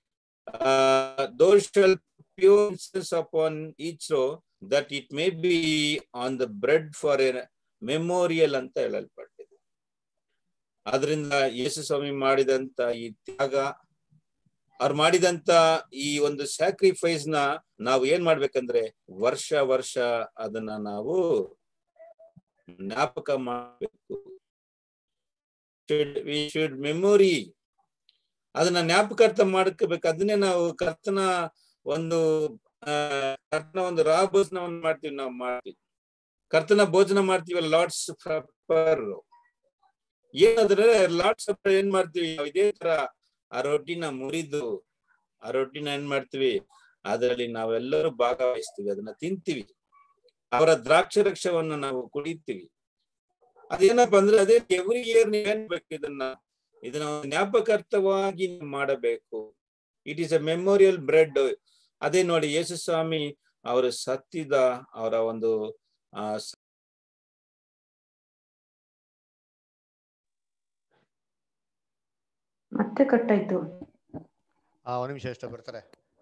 ದೋಸ್ ಶಲ್ ಪ್ಯೂನ್ಸಸ್ upon each row that it may be on the bread for a memorial ಅಂತ ಹೇಳಲ್ಪಟ್ಟಿದೆ ಆದ್ರಿಂದ ಯೇಸು ಸ್ವಾಮಿ ಮಾಡಿದಂತ ಈ ತ್ಯಾಗ ಅವ್ರು ಮಾಡಿದಂತ ಈ ಒಂದು ಸ್ಯಾಕ್ರಿಫೈಸ್ ನ ನಾವು ಏನ್ ಮಾಡ್ಬೇಕಂದ್ರೆ ವರ್ಷ ವರ್ಷ ಅದನ್ನ ನಾವು ಜ್ಞಾಪಕ ಮಾಡಬೇಕು ವಿ ಶುಡ್ ಮೆಮೊರಿ ಅದನ್ನ ಜ್ಞಾಪಕಾರ್ಥ ಮಾಡ್ಕೋಬೇಕು ಅದನ್ನೇ ನಾವು ಕರ್ತನ ಒಂದು ಆ ಕರ್ತನ ಒಂದು ರಾ ಭೋಜನವನ್ನು ಮಾಡ್ತೀವಿ ನಾವು ಮಾಡ್ತೀವಿ ಕರ್ತನ ಭೋಜನ ಮಾಡ್ತೀವಲ್ಲ ಲಾರ್ಡ್ಸ್ ಸಪ್ಪರ್ ಏನಾದ್ರೆ ಲಾರ್ಡ್ಸ್ ಸಪ್ಪರ್ ಏನ್ ಮಾಡ್ತೀವಿ ನಾವು ಇದೇ ತರ ಆ ರೊಟ್ಟಿನ ಮುರಿದು ಆ ರೊಟ್ಟಿನ ಏನ್ ಮಾಡ್ತೀವಿ ಅದರಲ್ಲಿ ನಾವೆಲ್ಲರೂ ಭಾಗವಹಿಸ್ತೀವಿ ಅದನ್ನ ತಿಂತೀವಿ ಅವರ ದ್ರಾಕ್ಷರಕ್ಷವನ್ನ ನಾವು ಕುಡಿತೀವಿ ಅದೇನಪ್ಪ ಅಂದ್ರೆ ಅದೇ ಎವ್ರಿ ಇಯರ್ ನೀವೇನ್ಬೇಕು ಇದನ್ನ ಇದನ್ನ ಒಂದು ಜ್ಞಾಪಕಾರ್ಥವಾಗಿ ನೀವು ಮಾಡಬೇಕು it is a memorial bread ಅದೇ ನೋಡಿ ಯೇಸು ಸ್ವಾಮಿ ಅವರು ಸತ್ತಿದ ಅವರ ಒಂದು ಆ ಮತ್ತೆ ಕಟ್ಟಾಯ್ತು ಆ ಒಂದ್ ನಿಮಿಷ ಎಷ್ಟು ಬರ್ತಾರೆ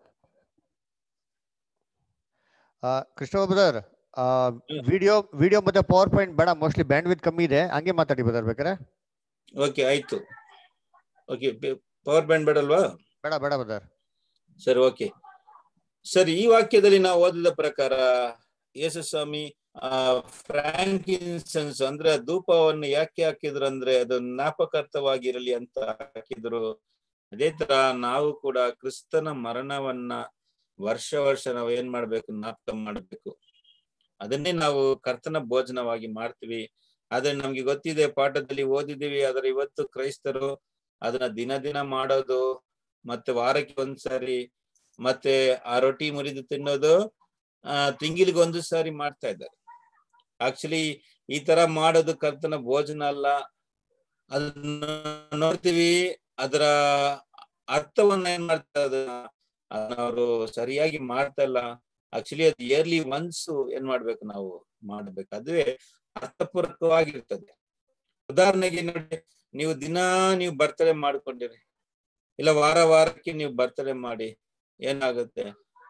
ಆ, ಕೃಷ್ಣ ಬ್ರದರ್ ವಿಡಿಯೋ ವಿಡಿಯೋ ಮತ್ತೆ ಪವರ್ ಪಾಯಿಂಟ್ ಬೇಡ ಮೋಸ್ಟ್ಲಿ ಬ್ಯಾಂಡ್ ವಿತ್ ಕಮ್ಮಿ ಇದೆ ಹಂಗೆ ಮಾತಾಡಿ ಬ್ರದರ್ ಬೇಕಾರೆ ಓಕೆ ಆಯ್ತು ಓಕೆ ಪವರ್ ಬ್ಯಾಂಡ್ ಬೇಡಲ್ವಾ ಬೇಡ ಬೇಡ ಬ್ರದರ್ ಸರಿ ಓಕೆ ಸರಿ ಈ ವಾಕ್ಯದಲ್ಲಿ ನಾವು ಓದಿದ ಪ್ರಕಾರ ಯೇಸು ಸ್ವಾಮಿ ಆ ಫ್ರಾಂಕಿನ್ಸೆನ್ಸ್ ಅಂದ್ರೆ ಧೂಪವನ್ನು ಯಾಕೆ ಹಾಕಿದ್ರು ಅಂದ್ರೆ ಅದು ಜ್ಞಾಪಕಾರ್ಥವಾಗಿರಲಿ ಅಂತ ಹಾಕಿದ್ರು ಅದೇ ತರ ನಾವು ಕೂಡ ಕ್ರಿಸ್ತನ ಮರಣವನ್ನ ವರ್ಷ ವರ್ಷ ನಾವು ಏನ್ ಮಾಡ್ಬೇಕು ಜ್ಞಾಪಕ ಮಾಡ್ಬೇಕು ಅದನ್ನೇ ನಾವು ಕರ್ತನ ಭೋಜನವಾಗಿ ಮಾಡ್ತೀವಿ ಆದ್ರೆ ನಮ್ಗೆ ಗೊತ್ತಿದೆ ಪಾಠದಲ್ಲಿ ಓದಿದೀವಿ ಆದ್ರೆ ಇವತ್ತು ಕ್ರೈಸ್ತರು ಅದನ್ನ ದಿನ ದಿನ ಮಾಡೋದು ಮತ್ತೆ ವಾರಕ್ಕೆ ಒಂದ್ಸಾರಿ ಮತ್ತೆ ಆ ರೊಟ್ಟಿ ಮುರಿದು ತಿನ್ನೋದು ಆ ತಿಂಗಳಿಗೆ ಒಂದು ಸಾರಿ ಮಾಡ್ತಾ ಇದ್ದಾರೆ ಆಕ್ಚುಲಿ ಈ ತರ ಮಾಡೋದು ಕರ್ತನ ಭೋಜನ ಅಲ್ಲ ಅದನ್ನ ನೋಡ್ತೀವಿ ಅದರ ಅರ್ಥವನ್ನ ಏನ್ ಮಾಡ್ತಾ ಅದನ್ನ ಅದನ್ನ ಅವರು ಸರಿಯಾಗಿ ಮಾಡ್ತಾ ಇಲ್ಲ ಆಕ್ಚುಲಿ ಅದು ಇಯರ್ಲಿ ಒನ್ಸ್ ಏನ್ ಮಾಡ್ಬೇಕು ನಾವು ಮಾಡ್ಬೇಕು ಅದುವೇ ಅರ್ಥಪೂರ್ವಕವಾಗಿರ್ತದೆ ಉದಾಹರಣೆಗೆ ನೋಡಿ ನೀವು ದಿನ ನೀವು ಬರ್ತಡೇ ಮಾಡ್ಕೊಂಡಿರಿ ಇಲ್ಲ ವಾರ ವಾರಕ್ಕೆ ನೀವು ಬರ್ತಡೇ ಮಾಡಿ ಏನಾಗುತ್ತೆ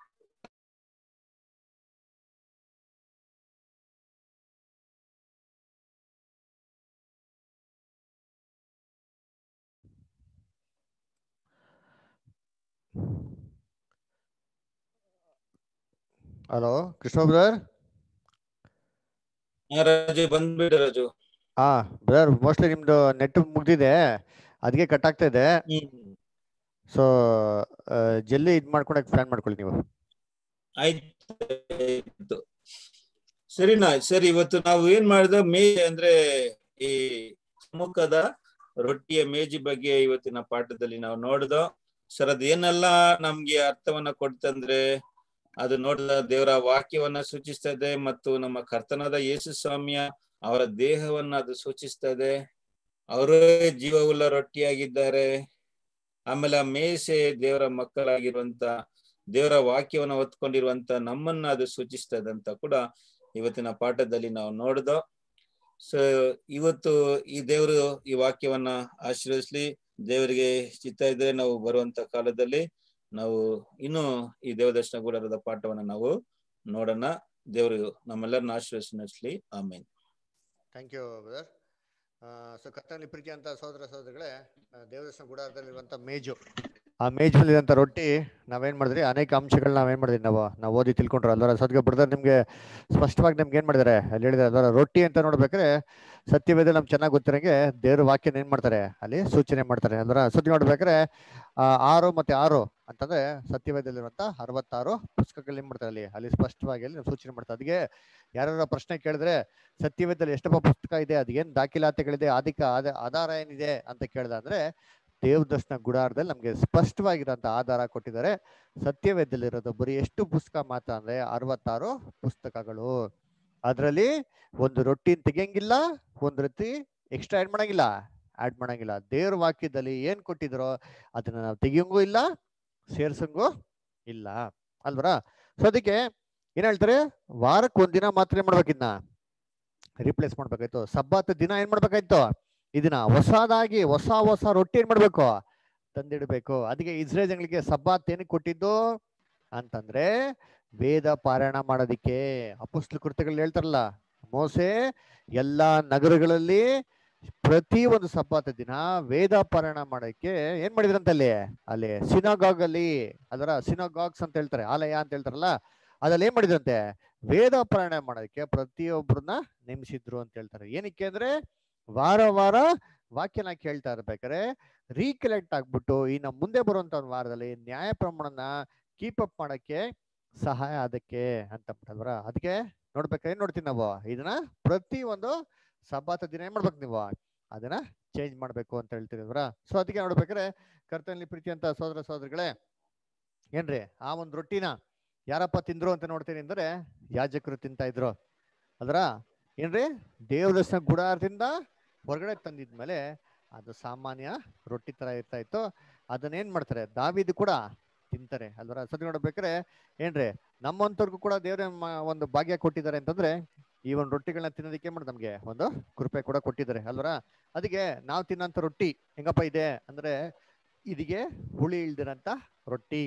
ಹಲೋ ಕೃಷ್ಣ ಬ್ರದರ್ ಆ, ರಾಜು ಬಂದ್ಬಿಡು ರಾಜು ಹಾ ಬ್ರದರ್ ಮೋಸ್ಟ್ಲಿ ನಿಮ್ದು ನೆಟ್ ಮುಗ್ದಿದೆ ಅದಕ್ಕೆ ಕಟ್ ಆಗ್ತಾ ಇದೆ ಸೊ ಜಲ್ದಿ ಇದ್ ಮಾಡ್ಕೊಳಕ್ ಪ್ಲಾನ್ ಮಾಡ್ಕೊಳ್ಳಿ ನೀವು ಆಯ್ತು ಸರಿನಾ ಸರಿ ಇವತ್ತು ನಾವು ಏನ್ ಮಾಡಿದ ಮೇ ಅಂದ್ರೆ ಈ ಮುಖದ ರೊಟ್ಟಿಯ ಮೇಜಿ ಬಗ್ಗೆ ಇವತ್ತಿನ ಪಾಠದಲ್ಲಿ ನಾವು ನೋಡಿದ ಸರ್ ಅದ್ ಏನೆಲ್ಲ ನಮ್ಗೆ ಅರ್ಥವನ್ನ ಕೊಡ್ತಂದ್ರೆ ಅದು ನೋಡಿದ ದೇವರ ವಾಕ್ಯವನ್ನ ಸೂಚಿಸ್ತದೆ ಮತ್ತು ನಮ್ಮ ಕರ್ತನಾದ ಯೇಸು ಸ್ವಾಮಿಯ ಅವರ ದೇಹವನ್ನ ಅದು ಸೂಚಿಸ್ತದೆ ಅವರೇ ಜೀವವುಳ್ಳ ರೊಟ್ಟಿಯಾಗಿದ್ದಾರೆ ಆಮೇಲೆ ಆ ಮೇಸೆ ದೇವರ ಮಕ್ಕಳಾಗಿರುವಂತ ದೇವರ ವಾಕ್ಯವನ್ನ ಹೊತ್ಕೊಂಡಿರುವಂತ ನಮ್ಮನ್ನ ಅದು ಸೂಚಿಸ್ತದೆ ಅಂತ ಕೂಡ ಇವತ್ತಿನ ಪಾಠದಲ್ಲಿ ನಾವು ನೋಡಿದ ಸೊ ಇವತ್ತು ಈ ದೇವರು ಈ ವಾಕ್ಯವನ್ನ ಆಶೀರ್ವದಿಸ್ಲಿ ದೇವರಿಗೆ ಚಿತ್ತ ಇದ್ರೆ ನಾವು ಬರುವಂತ ಕಾಲದಲ್ಲಿ ನಾವು ಇನ್ನು ಈ ದೇವದರ್ಶನ ಗುಡಾರದ ಪಾಠವನ್ನ ನಾವು ನೋಡೋಣ ದೇವರು ನಮ್ಮೆಲ್ಲರನ್ನ ಆಶೀರ್ವದಿಸಿ ನಡೆಸಲಿ ಆಮೇಲೆ ಥ್ಯಾಂಕ್ ಯು ಬ್ರದರ್ ಸೊ ಕರ್ತನಲ್ಲಿ ಪ್ರೀತಿ ಅಂತ ಸಹೋದರ ಸಹೋದರಿಗಳೇ ಆ, ದೇವದರ್ಶನ ಗುಡಾರದಲ್ಲಿರುವಂಥ ಮೇಜು ಆ ಮೇಜಲ್ಲಿರುವಂಥ ರೊಟ್ಟಿ ನಾವೇನ್ ಮಾಡಿದ್ರಿ ಅನೇಕ ಅಂಶಗಳನ್ನ ನಾವೇನ್ ಮಾಡಿದ್ರಿ ನಾವು ನಾವು ಓದಿ ತಿಳ್ಕೊಂಡ್ರು ಅಲ್ವರ ಸದ್ಯ ಬ್ರದರ್ ನಿಮ್ಗೆ ಸ್ಪಷ್ಟವಾಗಿ ನಿಮ್ಗೆ ಏನ್ ಮಾಡಿದ್ದಾರೆ ಅಲ್ಲಿ ಹೇಳಿದ್ರೆ ಅಲ್ವರ ರೊಟ್ಟಿ ಅಂತ ನೋಡ್ಬೇಕಾದ್ರೆ ಸತ್ಯವೇದ ನಮ್ಗೆ ಚೆನ್ನಾಗಿ ಗೊತ್ತಿರಂಗೆ ದೇವ್ರ ವಾಕ್ಯನ ಏನ್ ಮಾಡ್ತಾರೆ ಅಲ್ಲಿ ಸೂಚನೆ ಮಾಡ್ತಾರೆ ಅಲ್ವರ ಸತ್ಯ ನೋಡ್ಬೇಕಾದ್ರೆ ಆ, ಆರು ಮತ್ತೆ ಆರು ಅಂತಂದ್ರೆ ಸತ್ಯವೇದಲ್ಲಿರುವಂತ ಅರವತ್ತಾರು ಪುಸ್ತಕಗಳು ಏನ್ ಮಾಡ್ತಾರೆ ಅಲ್ಲಿ ಅಲ್ಲಿ ಸ್ಪಷ್ಟವಾಗಿ ಅಲ್ಲಿ ಸೂಚನೆ ಮಾಡ್ತಾರೆ ಅದಕ್ಕೆ ಯಾರ ಪ್ರಶ್ನೆ ಕೇಳಿದ್ರೆ ಸತ್ಯವೇದದಲ್ಲಿ ಎಷ್ಟಪ್ಪ ಪುಸ್ತಕ ಇದೆ ಅದೇನ್ ದಾಖಲಾತಿಗಳಿದೆ ಅದಕ್ಕೆ ಆದ ಆಧಾರ ಏನಿದೆ ಅಂತ ಕೇಳ್ದ ಅಂದ್ರೆ ದೇವದರ್ಶನ ಗುಡಾರದಲ್ಲಿ ನಮ್ಗೆ ಸ್ಪಷ್ಟವಾಗಿರೋಂಥ ಆಧಾರ ಕೊಟ್ಟಿದ್ದಾರೆ ಸತ್ಯವೇದಲ್ಲಿರೋದು ಬರೀ ಎಷ್ಟು ಪುಸ್ತಕ ಮಾತ್ರ ಅಂದ್ರೆ ಅರವತ್ತಾರು ಪುಸ್ತಕಗಳು ಅದರಲ್ಲಿ ಒಂದು ರೊಟ್ಟಿ ತೆಗಿಯಂಗಿಲ್ಲ ಒಂದ್ ರೀತಿ ಎಕ್ಸ್ಟ್ರಾ ಆಡ್ ಮಾಡಂಗಿಲ್ಲ ಆಡ್ ಮಾಡಂಗಿಲ್ಲ ದೇವ್ರ ವಾಕ್ಯದಲ್ಲಿ ಏನ್ ಕೊಟ್ಟಿದ್ರೋ ಅದನ್ನ ನಾವು ತೆಗಿಯಂಗೂ ಇಲ್ಲ ಸೇರ್ಸಂಗೂ ಇಲ್ಲ ಅಲ್ವರ ಸೊ ಅದಕ್ಕೆ ಏನ್ ಹೇಳ್ತಾರೆ ವಾರಕ್ಕೆ ಒಂದಿನ ಮಾತ್ರ ಏನ್ ಮಾಡ್ಬೇಕಿದ್ನ ರಿಪ್ಲೇಸ್ ಮಾಡ್ಬೇಕಾಯ್ತು ಸಬ್ಬತ್ ದಿನ ಏನ್ ಮಾಡ್ಬೇಕಾಯ್ತು ಇದನ್ನ ಹೊಸದಾಗಿ ಹೊಸ ಹೊಸ ರೊಟ್ಟಿ ಏನ್ ಮಾಡ್ಬೇಕು ತಂದಿಡ್ಬೇಕು ಅದಕ್ಕೆ ಇಸ್ರೇಲ್ ಜನಗಳಿಗೆ ಸಬ್ಬಾತ್ ಏನಕ್ಕೆ ಕೊಟ್ಟಿದ್ದು ಅಂತಂದ್ರೆ ವೇದ ಪಾರಾಯಣ ಮಾಡೋದಿಕ್ಕೆ ಅಪುಸ್ತಲ ಕೃತ್ಯಗಳು ಹೇಳ್ತಾರಲ್ಲ ಮೋಸೆ ಎಲ್ಲಾ ನಗರಗಳಲ್ಲಿ ಪ್ರತಿ ಒಂದು ಸಬ್ಬಾತ ದಿನ ವೇದ ಪಾರಾಯಣ ಮಾಡೋಕ್ಕೆ ಏನ್ ಮಾಡಿದ್ರಂತ ಅಲ್ಲಿ ಅಲ್ಲಿ ಸಿನಗಾಗ್ ಅಲ್ಲಿ ಅದರ ಸಿನಗಾಗ್ಸ್ ಅಂತ ಹೇಳ್ತಾರೆ ಆಲಯ ಅಂತ ಹೇಳ್ತಾರಲ್ಲ ಅದ್ರಲ್ಲಿ ಏನ್ ಮಾಡಿದ್ರಂತೆ ವೇದ ಪಾರಾಯಣ ಮಾಡೋದಕ್ಕೆ ಪ್ರತಿಯೊಬ್ಬರನ್ನ ನೇಮಿಸಿದ್ರು ಅಂತ ಹೇಳ್ತಾರೆ ಏನಕ್ಕೆ ಅಂದ್ರೆ ವಾರ ವಾರ ವಾಕ್ಯನ ಕೇಳ್ತಾ ಇರ್ಬೇಕಾದ್ರೆ ರೀಕಲೆಕ್ಟ್ ಆಗ್ಬಿಟ್ಟು ಇನ್ನು ಮುಂದೆ ಬರುವಂತ ಒಂದು ವಾರದಲ್ಲಿ ನ್ಯಾಯ ಪ್ರಮಾಣನ ಕೀಪ್ ಅಪ್ ಮಾಡಕ್ಕೆ ಸಹಾಯ ಅದಕ್ಕೆ ಅಂತ ಬಿಟ್ಟಲ್ವರ ಅದಕ್ಕೆ ನೋಡ್ಬೇಕಾದ್ರೆ ಏನ್ ನೋಡ್ತೀವಿ ನಾವು ಇದನ್ನ ಪ್ರತಿ ಒಂದು ಸಬ್ಬಾತ ದಿನ ಏನ್ ಮಾಡ್ಬೇಕು ನೀವು ಅದನ್ನ ಚೇಂಜ್ ಮಾಡ್ಬೇಕು ಅಂತ ಹೇಳ್ತಿದ್ವರ ಸೊ ಅದಕ್ಕೆ ನೋಡ್ಬೇಕಾದ್ರೆ ಕರ್ತನಲ್ಲಿ ಪ್ರೀತಿ ಅಂತ ಸೋದರ ಸೋದರಿಗಳೇ ಏನ್ರಿ ಆ ಒಂದು ರೊಟ್ಟಿನ ಯಾರಪ್ಪ ತಿಂದ್ರು ಅಂತ ನೋಡ್ತೀನಿ ಅಂದ್ರೆ ಯಾಜಕರು ತಿಂತಾ ಇದ್ರು ಅದರ ಏನ್ರಿ ದೇವದರ್ಶನ ಗುಡಾರದಿಂದ ಹೊರಗಡೆ ತಂದಿದ್ಮೇಲೆ ಅದು ಸಾಮಾನ್ಯ ರೊಟ್ಟಿ ತರ ಇರ್ತಾ ಇತ್ತು ಅದನ್ನ ಏನ್ ಮಾಡ್ತಾರೆ ದಾವಿದು ಕೂಡ ತಿಂತಾರೆ ಅಲ್ವರ ಸತಿ ನೋಡ್ಬೇಕಾರೆ ಏನ್ರಿ ನಮ್ಮಂತವ್ರಿಗೂ ಕೂಡ ದೇವ್ರ ಒಂದು ಭಾಗ್ಯ ಕೊಟ್ಟಿದ್ದಾರೆ ಅಂತಂದ್ರೆ ಈ ಒಂದು ರೊಟ್ಟಿಗಳನ್ನ ತಿನ್ನೋದಕ್ಕೆ ಮಾಡಿ ನಮ್ಗೆ ಒಂದು ಕೃಪೆ ಕೂಡ ಕೊಟ್ಟಿದ್ದಾರೆ ಅಲ್ವರ ಅದಕ್ಕೆ ನಾವು ತಿನ್ನಂತ ರೊಟ್ಟಿ ಹೆಂಗಪ್ಪ ಇದೆ ಅಂದ್ರೆ ಇದಿಗೆ ಹುಳಿ ಇಲ್ದಿರಂತ ರೊಟ್ಟಿ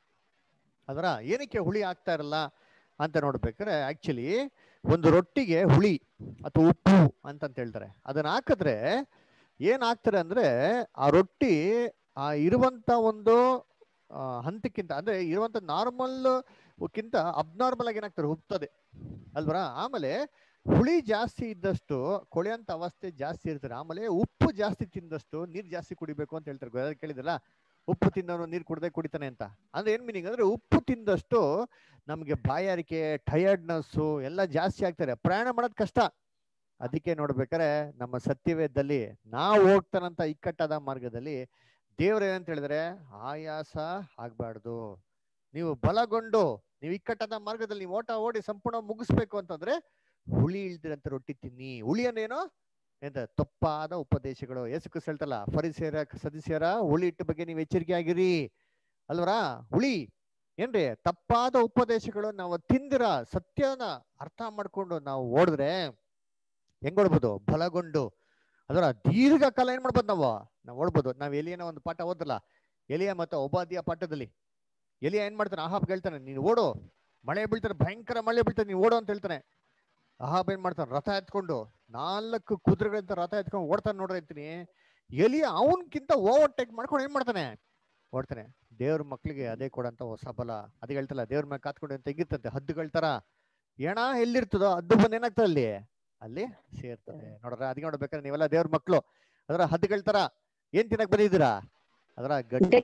ಅದರ ಏನಕ್ಕೆ ಹುಳಿ ಆಗ್ತಾ ಇರಲ್ಲ ಅಂತ ನೋಡ್ಬೇಕಾದ್ರೆ ಆಕ್ಚುಲಿ ಒಂದು ರೊಟ್ಟಿಗೆ ಹುಳಿ ಅಥವಾ ಉಪ್ಪು ಅಂತಂತ ಹೇಳ್ತಾರೆ ಅದನ್ನ ಹಾಕಿದ್ರೆ ಏನ್ ಆಗ್ತಾರೆ ಅಂದ್ರೆ ಆ ರೊಟ್ಟಿ ಆ ಇರುವಂತ ಒಂದು ಆ, ಹಂತಕ್ಕಿಂತ ಅಂದ್ರೆ ಇರುವಂತ ನಾರ್ಮಲ್ ಕ್ಕಿಂತ ಅಬ್ನಾರ್ಮಲ್ ಆಗಿ ಏನಾಗ್ತಾರೆ ಉಪ್ತದೆ ಅಲ್ವರ ಆಮೇಲೆ ಹುಳಿ ಜಾಸ್ತಿ ಇದ್ದಷ್ಟು ಕೊಳೆಯಂತ ಅವಸ್ಥೆ ಜಾಸ್ತಿ ಇರ್ತಾರೆ ಆಮೇಲೆ ಉಪ್ಪು ಜಾಸ್ತಿ ತಿಂದಷ್ಟು ನೀರ್ ಜಾಸ್ತಿ ಕುಡಿಬೇಕು ಅಂತ ಹೇಳ್ತಾರೆ ಗೊತ್ತಾ? ಕೇಳಿದಲ್ಲ ಉಪ್ಪು ತಿನ್ನೋನು ನೀರ್ ಕುಡ್ದೆ ಕುಡಿತಾನೆ ಅಂತ ಅಂದ್ರೆ ಏನ್ ಮೀನಿಂಗ್ ಅಂದ್ರೆ ಉಪ್ಪು ತಿಂದಷ್ಟು ನಮ್ಗೆ ಬಾಯಾರಿಕೆ ಟಯರ್ಡ್ನೆಸ್ಸು ಎಲ್ಲ ಜಾಸ್ತಿ ಆಗ್ತಾರೆ ಪ್ರಯಾಣ ಮಾಡೋದ್ ಕಷ್ಟ ಅದಕ್ಕೆ ನೋಡ್ಬೇಕಾರೆ ನಮ್ಮ ಸತ್ಯವೇದದಲ್ಲಿ ನಾವು ಹೋಗ್ತಾನಂತ ಇಕ್ಕಟ್ಟಾದ ಮಾರ್ಗದಲ್ಲಿ ದೇವ್ರು ಏನಂತ ಹೇಳಿದ್ರೆ ಆಯಾಸ ಆಗ್ಬಾರ್ದು ನೀವು ಬಲಗೊಂಡು ನೀವು ಇಕ್ಕಟ್ಟಾದ ಮಾರ್ಗದಲ್ಲಿ ನೀವು ಓಟ ಓಡಿ ಸಂಪೂರ್ಣ ಮುಗಿಸ್ಬೇಕು ಅಂತಂದ್ರೆ ಹುಳಿ ಇಲ್ದಿರಂತ ರೊಟ್ಟಿ ತಿನ್ನಿ ಹುಳಿ ಅಂದ್ರೇನು ಎಂತ ತಪ್ಪಾದ ಉಪದೇಶಗಳು ಯೇಸು ಕ್ರಿಸ್ತ ಹೇಳ್ತಲ್ಲ ಫರಿಸೇರ ಸದಸ್ಯರ ಹುಳಿ ಇಟ್ಟ ಬಗ್ಗೆ ನೀವು ಎಚ್ಚರಿಕೆ ಆಗಿರಿ ಅಲ್ವರಾ ಹುಳಿ ಏನ್ರಿ ತಪ್ಪಾದ ಉಪದೇಶಗಳು ನಾವು ತಿಂದಿರ ಸತ್ಯನ ಅರ್ಥ ಮಾಡ್ಕೊಂಡು ನಾವು ಓಡಿದ್ರೆ ಹೆಂಗ್ ಓಡ್ಬೋದು ಬಲಗೊಂಡು ಅದರ ದೀರ್ಘಕಾಲ ಏನ್ ಮಾಡ್ಬೋದು ನಾವು ನಾವು ಓಡ್ಬೋದು ನಾವ್ ಎಲಿಯನ ಒಂದು ಪಾಠ ಓದಲ್ಲ ಎಲಿಯ ಮತ್ತು ಒಬಾದಿಯ ಪಾಠದಲ್ಲಿ ಎಲಿಯ ಏನ್ ಮಾಡ್ತಾನೆ ಅಹಾಬ್ ಹೇಳ್ತಾನೆ ನೀನು ಓಡು ಮಳೆ ಬೀಳ್ತಾನೆ ಭಯಂಕರ ಮಳೆ ಬೀಳ್ತಾನೆ ನೀನು ಓಡು ಅಂತ ಹೇಳ್ತಾನೆ ಅಹಾಬ್ ಏನ್ ಮಾಡ್ತಾನೆ ರಥ ಎತ್ಕೊಂಡು ನಾಲ್ಕು ಕುದುರೆಗಳಂತ ರಥ ಎತ್ಕೊಂಡು ಓಡ್ತಾನೆ ನೋಡ್ರಿ ಅಂತೀನಿ ಎಲಿಯ ಅವನ್ಕಿಂತ ಓವರ್ ಟೇಕ್ ಮಾಡ್ಕೊಂಡು ಏನ್ ಮಾಡ್ತಾನೆ ಓಡ್ತಾನೆ ದೇವ್ರ ಮಕ್ಳಿಗೆ ಅದೇ ಕೊಡಂತ ಹೊಸ ಬಲ ಅದೇ ಹೇಳ್ತಲ್ಲ ದೇವ್ರ ಮೇಲೆ ಕಾತ್ಕೊಂಡು ಅಂತ ಹೆಂಗಿರ್ತಂತೆ ಹದ್ದುಗಳ ತರ ಏಣ ಎಲ್ಲಿರ್ತದೋ ಹದ್ದು ಬಂದ್ ಏನಾಗ್ತದೆ ಅಲ್ಲಿ ಅಲ್ಲಿ ಸೇರ್ತದೆ ನೋಡ್ರ ಅದಕ್ಕೆ ನೋಡ್ಬೇಕಾದ್ರೆ ನೀವೆಲ್ಲ ದೇವ್ರ ಮಕ್ಳು ಅದರ ಹದ್ದುಗಳ ತರ ಏನ್ ತಿನ್ನಕ್ ಬಂದಿದ್ದೀರಾ ಅದರ ಗಟ್ಟಿ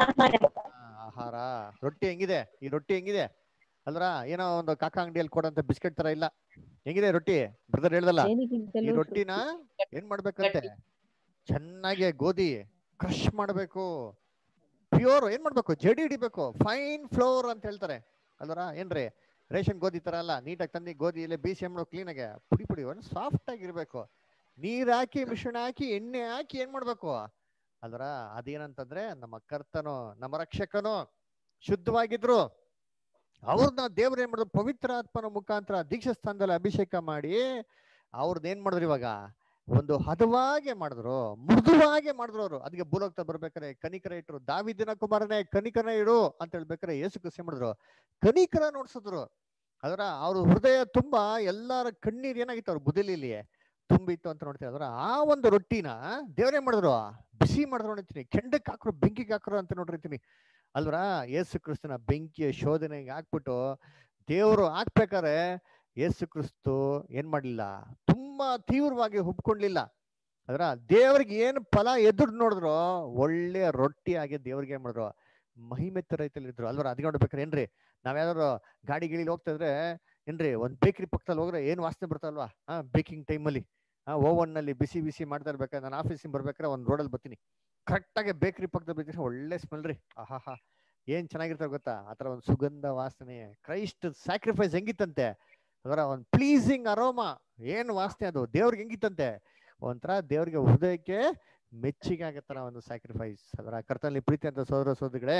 ಆ, ಆಹಾರ ರೊಟ್ಟಿ ಹೆಂಗಿದೆ ಈ ರೊಟ್ಟಿ ಹೆಂಗಿದೆ ಅಲ್ರ ಏನೋ ಒಂದು ಕಾಕ ಅಂಗಡಿಯಲ್ಲಿ ಕೊಡಂತ ಬಿಸ್ಕೆಟ್ ತರ ಇಲ್ಲ ಹೆಂಗಿದೆ ರೊಟ್ಟಿ ಬ್ರದರ್ ಹೇಳ್ದಲ್ಲ ಈ ಏನಿಗಿಂತಲೂ ರೊಟ್ಟಿನ ಏನ್ ಮಾಡ್ಬೇಕಂತೆ ಚೆನ್ನಾಗಿ ಗೋಧಿ ಕ್ರಶ್ ಮಾಡ್ಬೇಕು ಪ್ಯೂರ್ ಏನ್ ಮಾಡ್ಬೇಕು ಜಡಿ ಹಿಡಿಬೇಕು ಫೈನ್ ಫ್ಲೋರ್ ಅಂತ ಹೇಳ್ತಾರೆ ಅಲ್ವರ ಏನ್ರಿ ರೇಷನ್ ಗೋಧಿ ತರ ಅಲ್ಲ ನೀಟಾಗಿ ತಂದು ಗೋಧಿಯಲ್ಲಿ ಬೀಸಿ ಎಮ್ಮಳು ಕ್ಲೀನ್ ಆಗಿ ಪುಡಿ ಪುಡಿ ಒಂದು ಸಾಫ್ಟ್ ಆಗಿರ್ಬೇಕು ನೀರ್ ಹಾಕಿ ಮಿಶ್ರಣ ಹಾಕಿ ಎಣ್ಣೆ ಹಾಕಿ ಏನ್ ಮಾಡ್ಬೇಕು ಅಲ್ವರ ಅದೇನಂತಂದ್ರೆ ನಮ್ಮ ಕರ್ತನು ನಮ್ಮ ರಕ್ಷಕನು ಶುದ್ಧವಾಗಿದ್ರು ಅವ್ರನ್ನ ದೇವ್ರ ಏನ್ ಮಾಡಿದ್ರು ಪವಿತ್ರ ಆತ್ಮನ ಮುಖಾಂತರ ದೀಕ್ಷಾ ಸ್ಥಾನದಲ್ಲಿ ಅಭಿಷೇಕ ಮಾಡಿ ಅವ್ರದ್ದು ಏನ್ ಮಾಡಿದ್ರು ಇವಾಗ ಒಂದು ಹದವಾಗೆ ಮಾಡಿದ್ರು ಮೃದುವಾಗೆ ಮಾಡಿದ್ರು ಅವರು ಅದಕ್ಕೆ ಭೂಲೋಕ್ತ ಬರ್ಬೇಕಾರೆ ಕನಿಕರ ಇಟ್ರು ದಾವಿದಿನ ಕುಮಾರನೇ ಕನಿಕರ ಇಡು ಅಂತ ಹೇಳ್ಬೇಕಾರೆ ಯೇಸು ಕ್ರಿಸ್ತ ಏನ್ ಮಾಡಿದ್ರು ಕನಿಕರ ನೋಡ್ಸಿದ್ರು ಅದರ ಅವ್ರ ಹೃದಯ ತುಂಬಾ ಎಲ್ಲಾರ ಕಣ್ಣೀರ್ ಏನಾಗಿತ್ತು ಅವ್ರ ಬುದಲಿಲಿ ತುಂಬಿತ್ತು ಅಂತ ನೋಡ್ತೀವಿ ಅದರ ಆ ಒಂದು ರೊಟ್ಟಿನ ದೇವ್ರೇ ಮಾಡಿದ್ರು ಬಿಸಿ ಮಾಡಿದ್ರು ನೋಡ್ತೀನಿ ಕೆಂಡಕ್ಕೆ ಹಾಕ್ರು ಬೆಂಕಿಗೆ ಹಾಕ್ರು ಅಂತ ನೋಡಿರ್ತೀನಿ ಅಲ್ವರ ಯೇಸು ಕ್ರಿಸ್ತನ ಬೆಂಕಿಯ ಶೋಧನೆಗೆ ಹಾಕ್ಬಿಟ್ಟು ದೇವರು ಹಾಕ್ಬೇಕಾರೆ ಯೇಸು ಕ್ರಿಸ್ತು ಏನ್ ಮಾಡ್ಲಿಲ್ಲ ತುಂಬಾ ತೀವ್ರವಾಗಿ ಒಪ್ಕೊಂಡ್ಲಿಲ್ಲ ಅದರ ದೇವ್ರಿಗೆ ಏನ್ ಫಲ ಎದುರು ನೋಡಿದ್ರು ಒಳ್ಳೆ ರೊಟ್ಟಿ ಆಗಿ ದೇವ್ರಿಗೆ ಏನ್ ಮಾಡಿದ್ರು ಮಹಿಮೆ ರೈತಲ್ಲಿ ಇದ್ರು ಅಲ್ವರ ಅದ್ ನೋಡ್ಬೇಕಾರೆ ಏನ್ರಿ ನಾವ್ ಯಾವ್ದಾದ್ರು ಗಾಡಿ ಗಿಳಿಲಿ ಹೋಗ್ತಾ ಇದ್ರೆ ಏನ್ರಿ ಒಂದ್ ಬೇಕ್ರಿ ಪಕ್ಕದಲ್ಲಿ ಹೋಗ್ರೆ ಏನ್ ವಾಸನೆ ಬರ್ತಲ್ವಾ ಹಾ ಬೇಕಿಂಗ್ ಟೈಮಲ್ಲಿ ಆ ಓವನ್ ನಲ್ಲಿ ಬಿಸಿ ಬಿಸಿ ಮಾಡ್ತಾ ಇರ್ಬೇಕಾದ್ರೆ ನಾನು ಆಫೀಸಿಗೆ ಬರ್ಬೇಕಾದ್ರೆ ಒಂದ್ ರೋಡಲ್ಲಿ ಬರ್ತೀನಿ ಕರೆಕ್ಟ್ ಆಗಿ ಬೇಕ್ರಿ ಪಕ್ಕದಲ್ಲಿ ಬರ್ತೀನಿ ಒಳ್ಳೆ ಸ್ಮೆಲ್ ರೀ ಆಹಾಹಾ ಏನ್ ಚೆನ್ನಾಗಿರ್ತಾವ ಗೊತ್ತಾ ಆತರ ಒಂದು ಸುಗಂಧ ವಾಸನೆ ಕ್ರೈಸ್ಟ್ ಸ್ಯಾಕ್ರಿಫೈಸ್ ಹೆಂಗಿತ್ತಂತೆ ಅದರ ಒಂದು ಪ್ಲೀಸಿಂಗ್ ಅರೋಮ ಏನ್ ವಾಸನೆ ಅದು ದೇವ್ರಿಗೆ ಹೆಂಗಿತ್ತಂತೆ ಒಂಥರ ದೇವ್ರಿಗೆ ಹೃದಯಕ್ಕೆ ಮೆಚ್ಚಿಗೆ ಆಗತ್ತರ ಒಂದು ಸ್ಯಾಕ್ರಿಫೈಸ್ ಅದರ ಕರ್ತನಲ್ಲಿ ಪ್ರೀತಿ ಅಂತ ಸೋದರ ಸೋದರಿಗಳೇ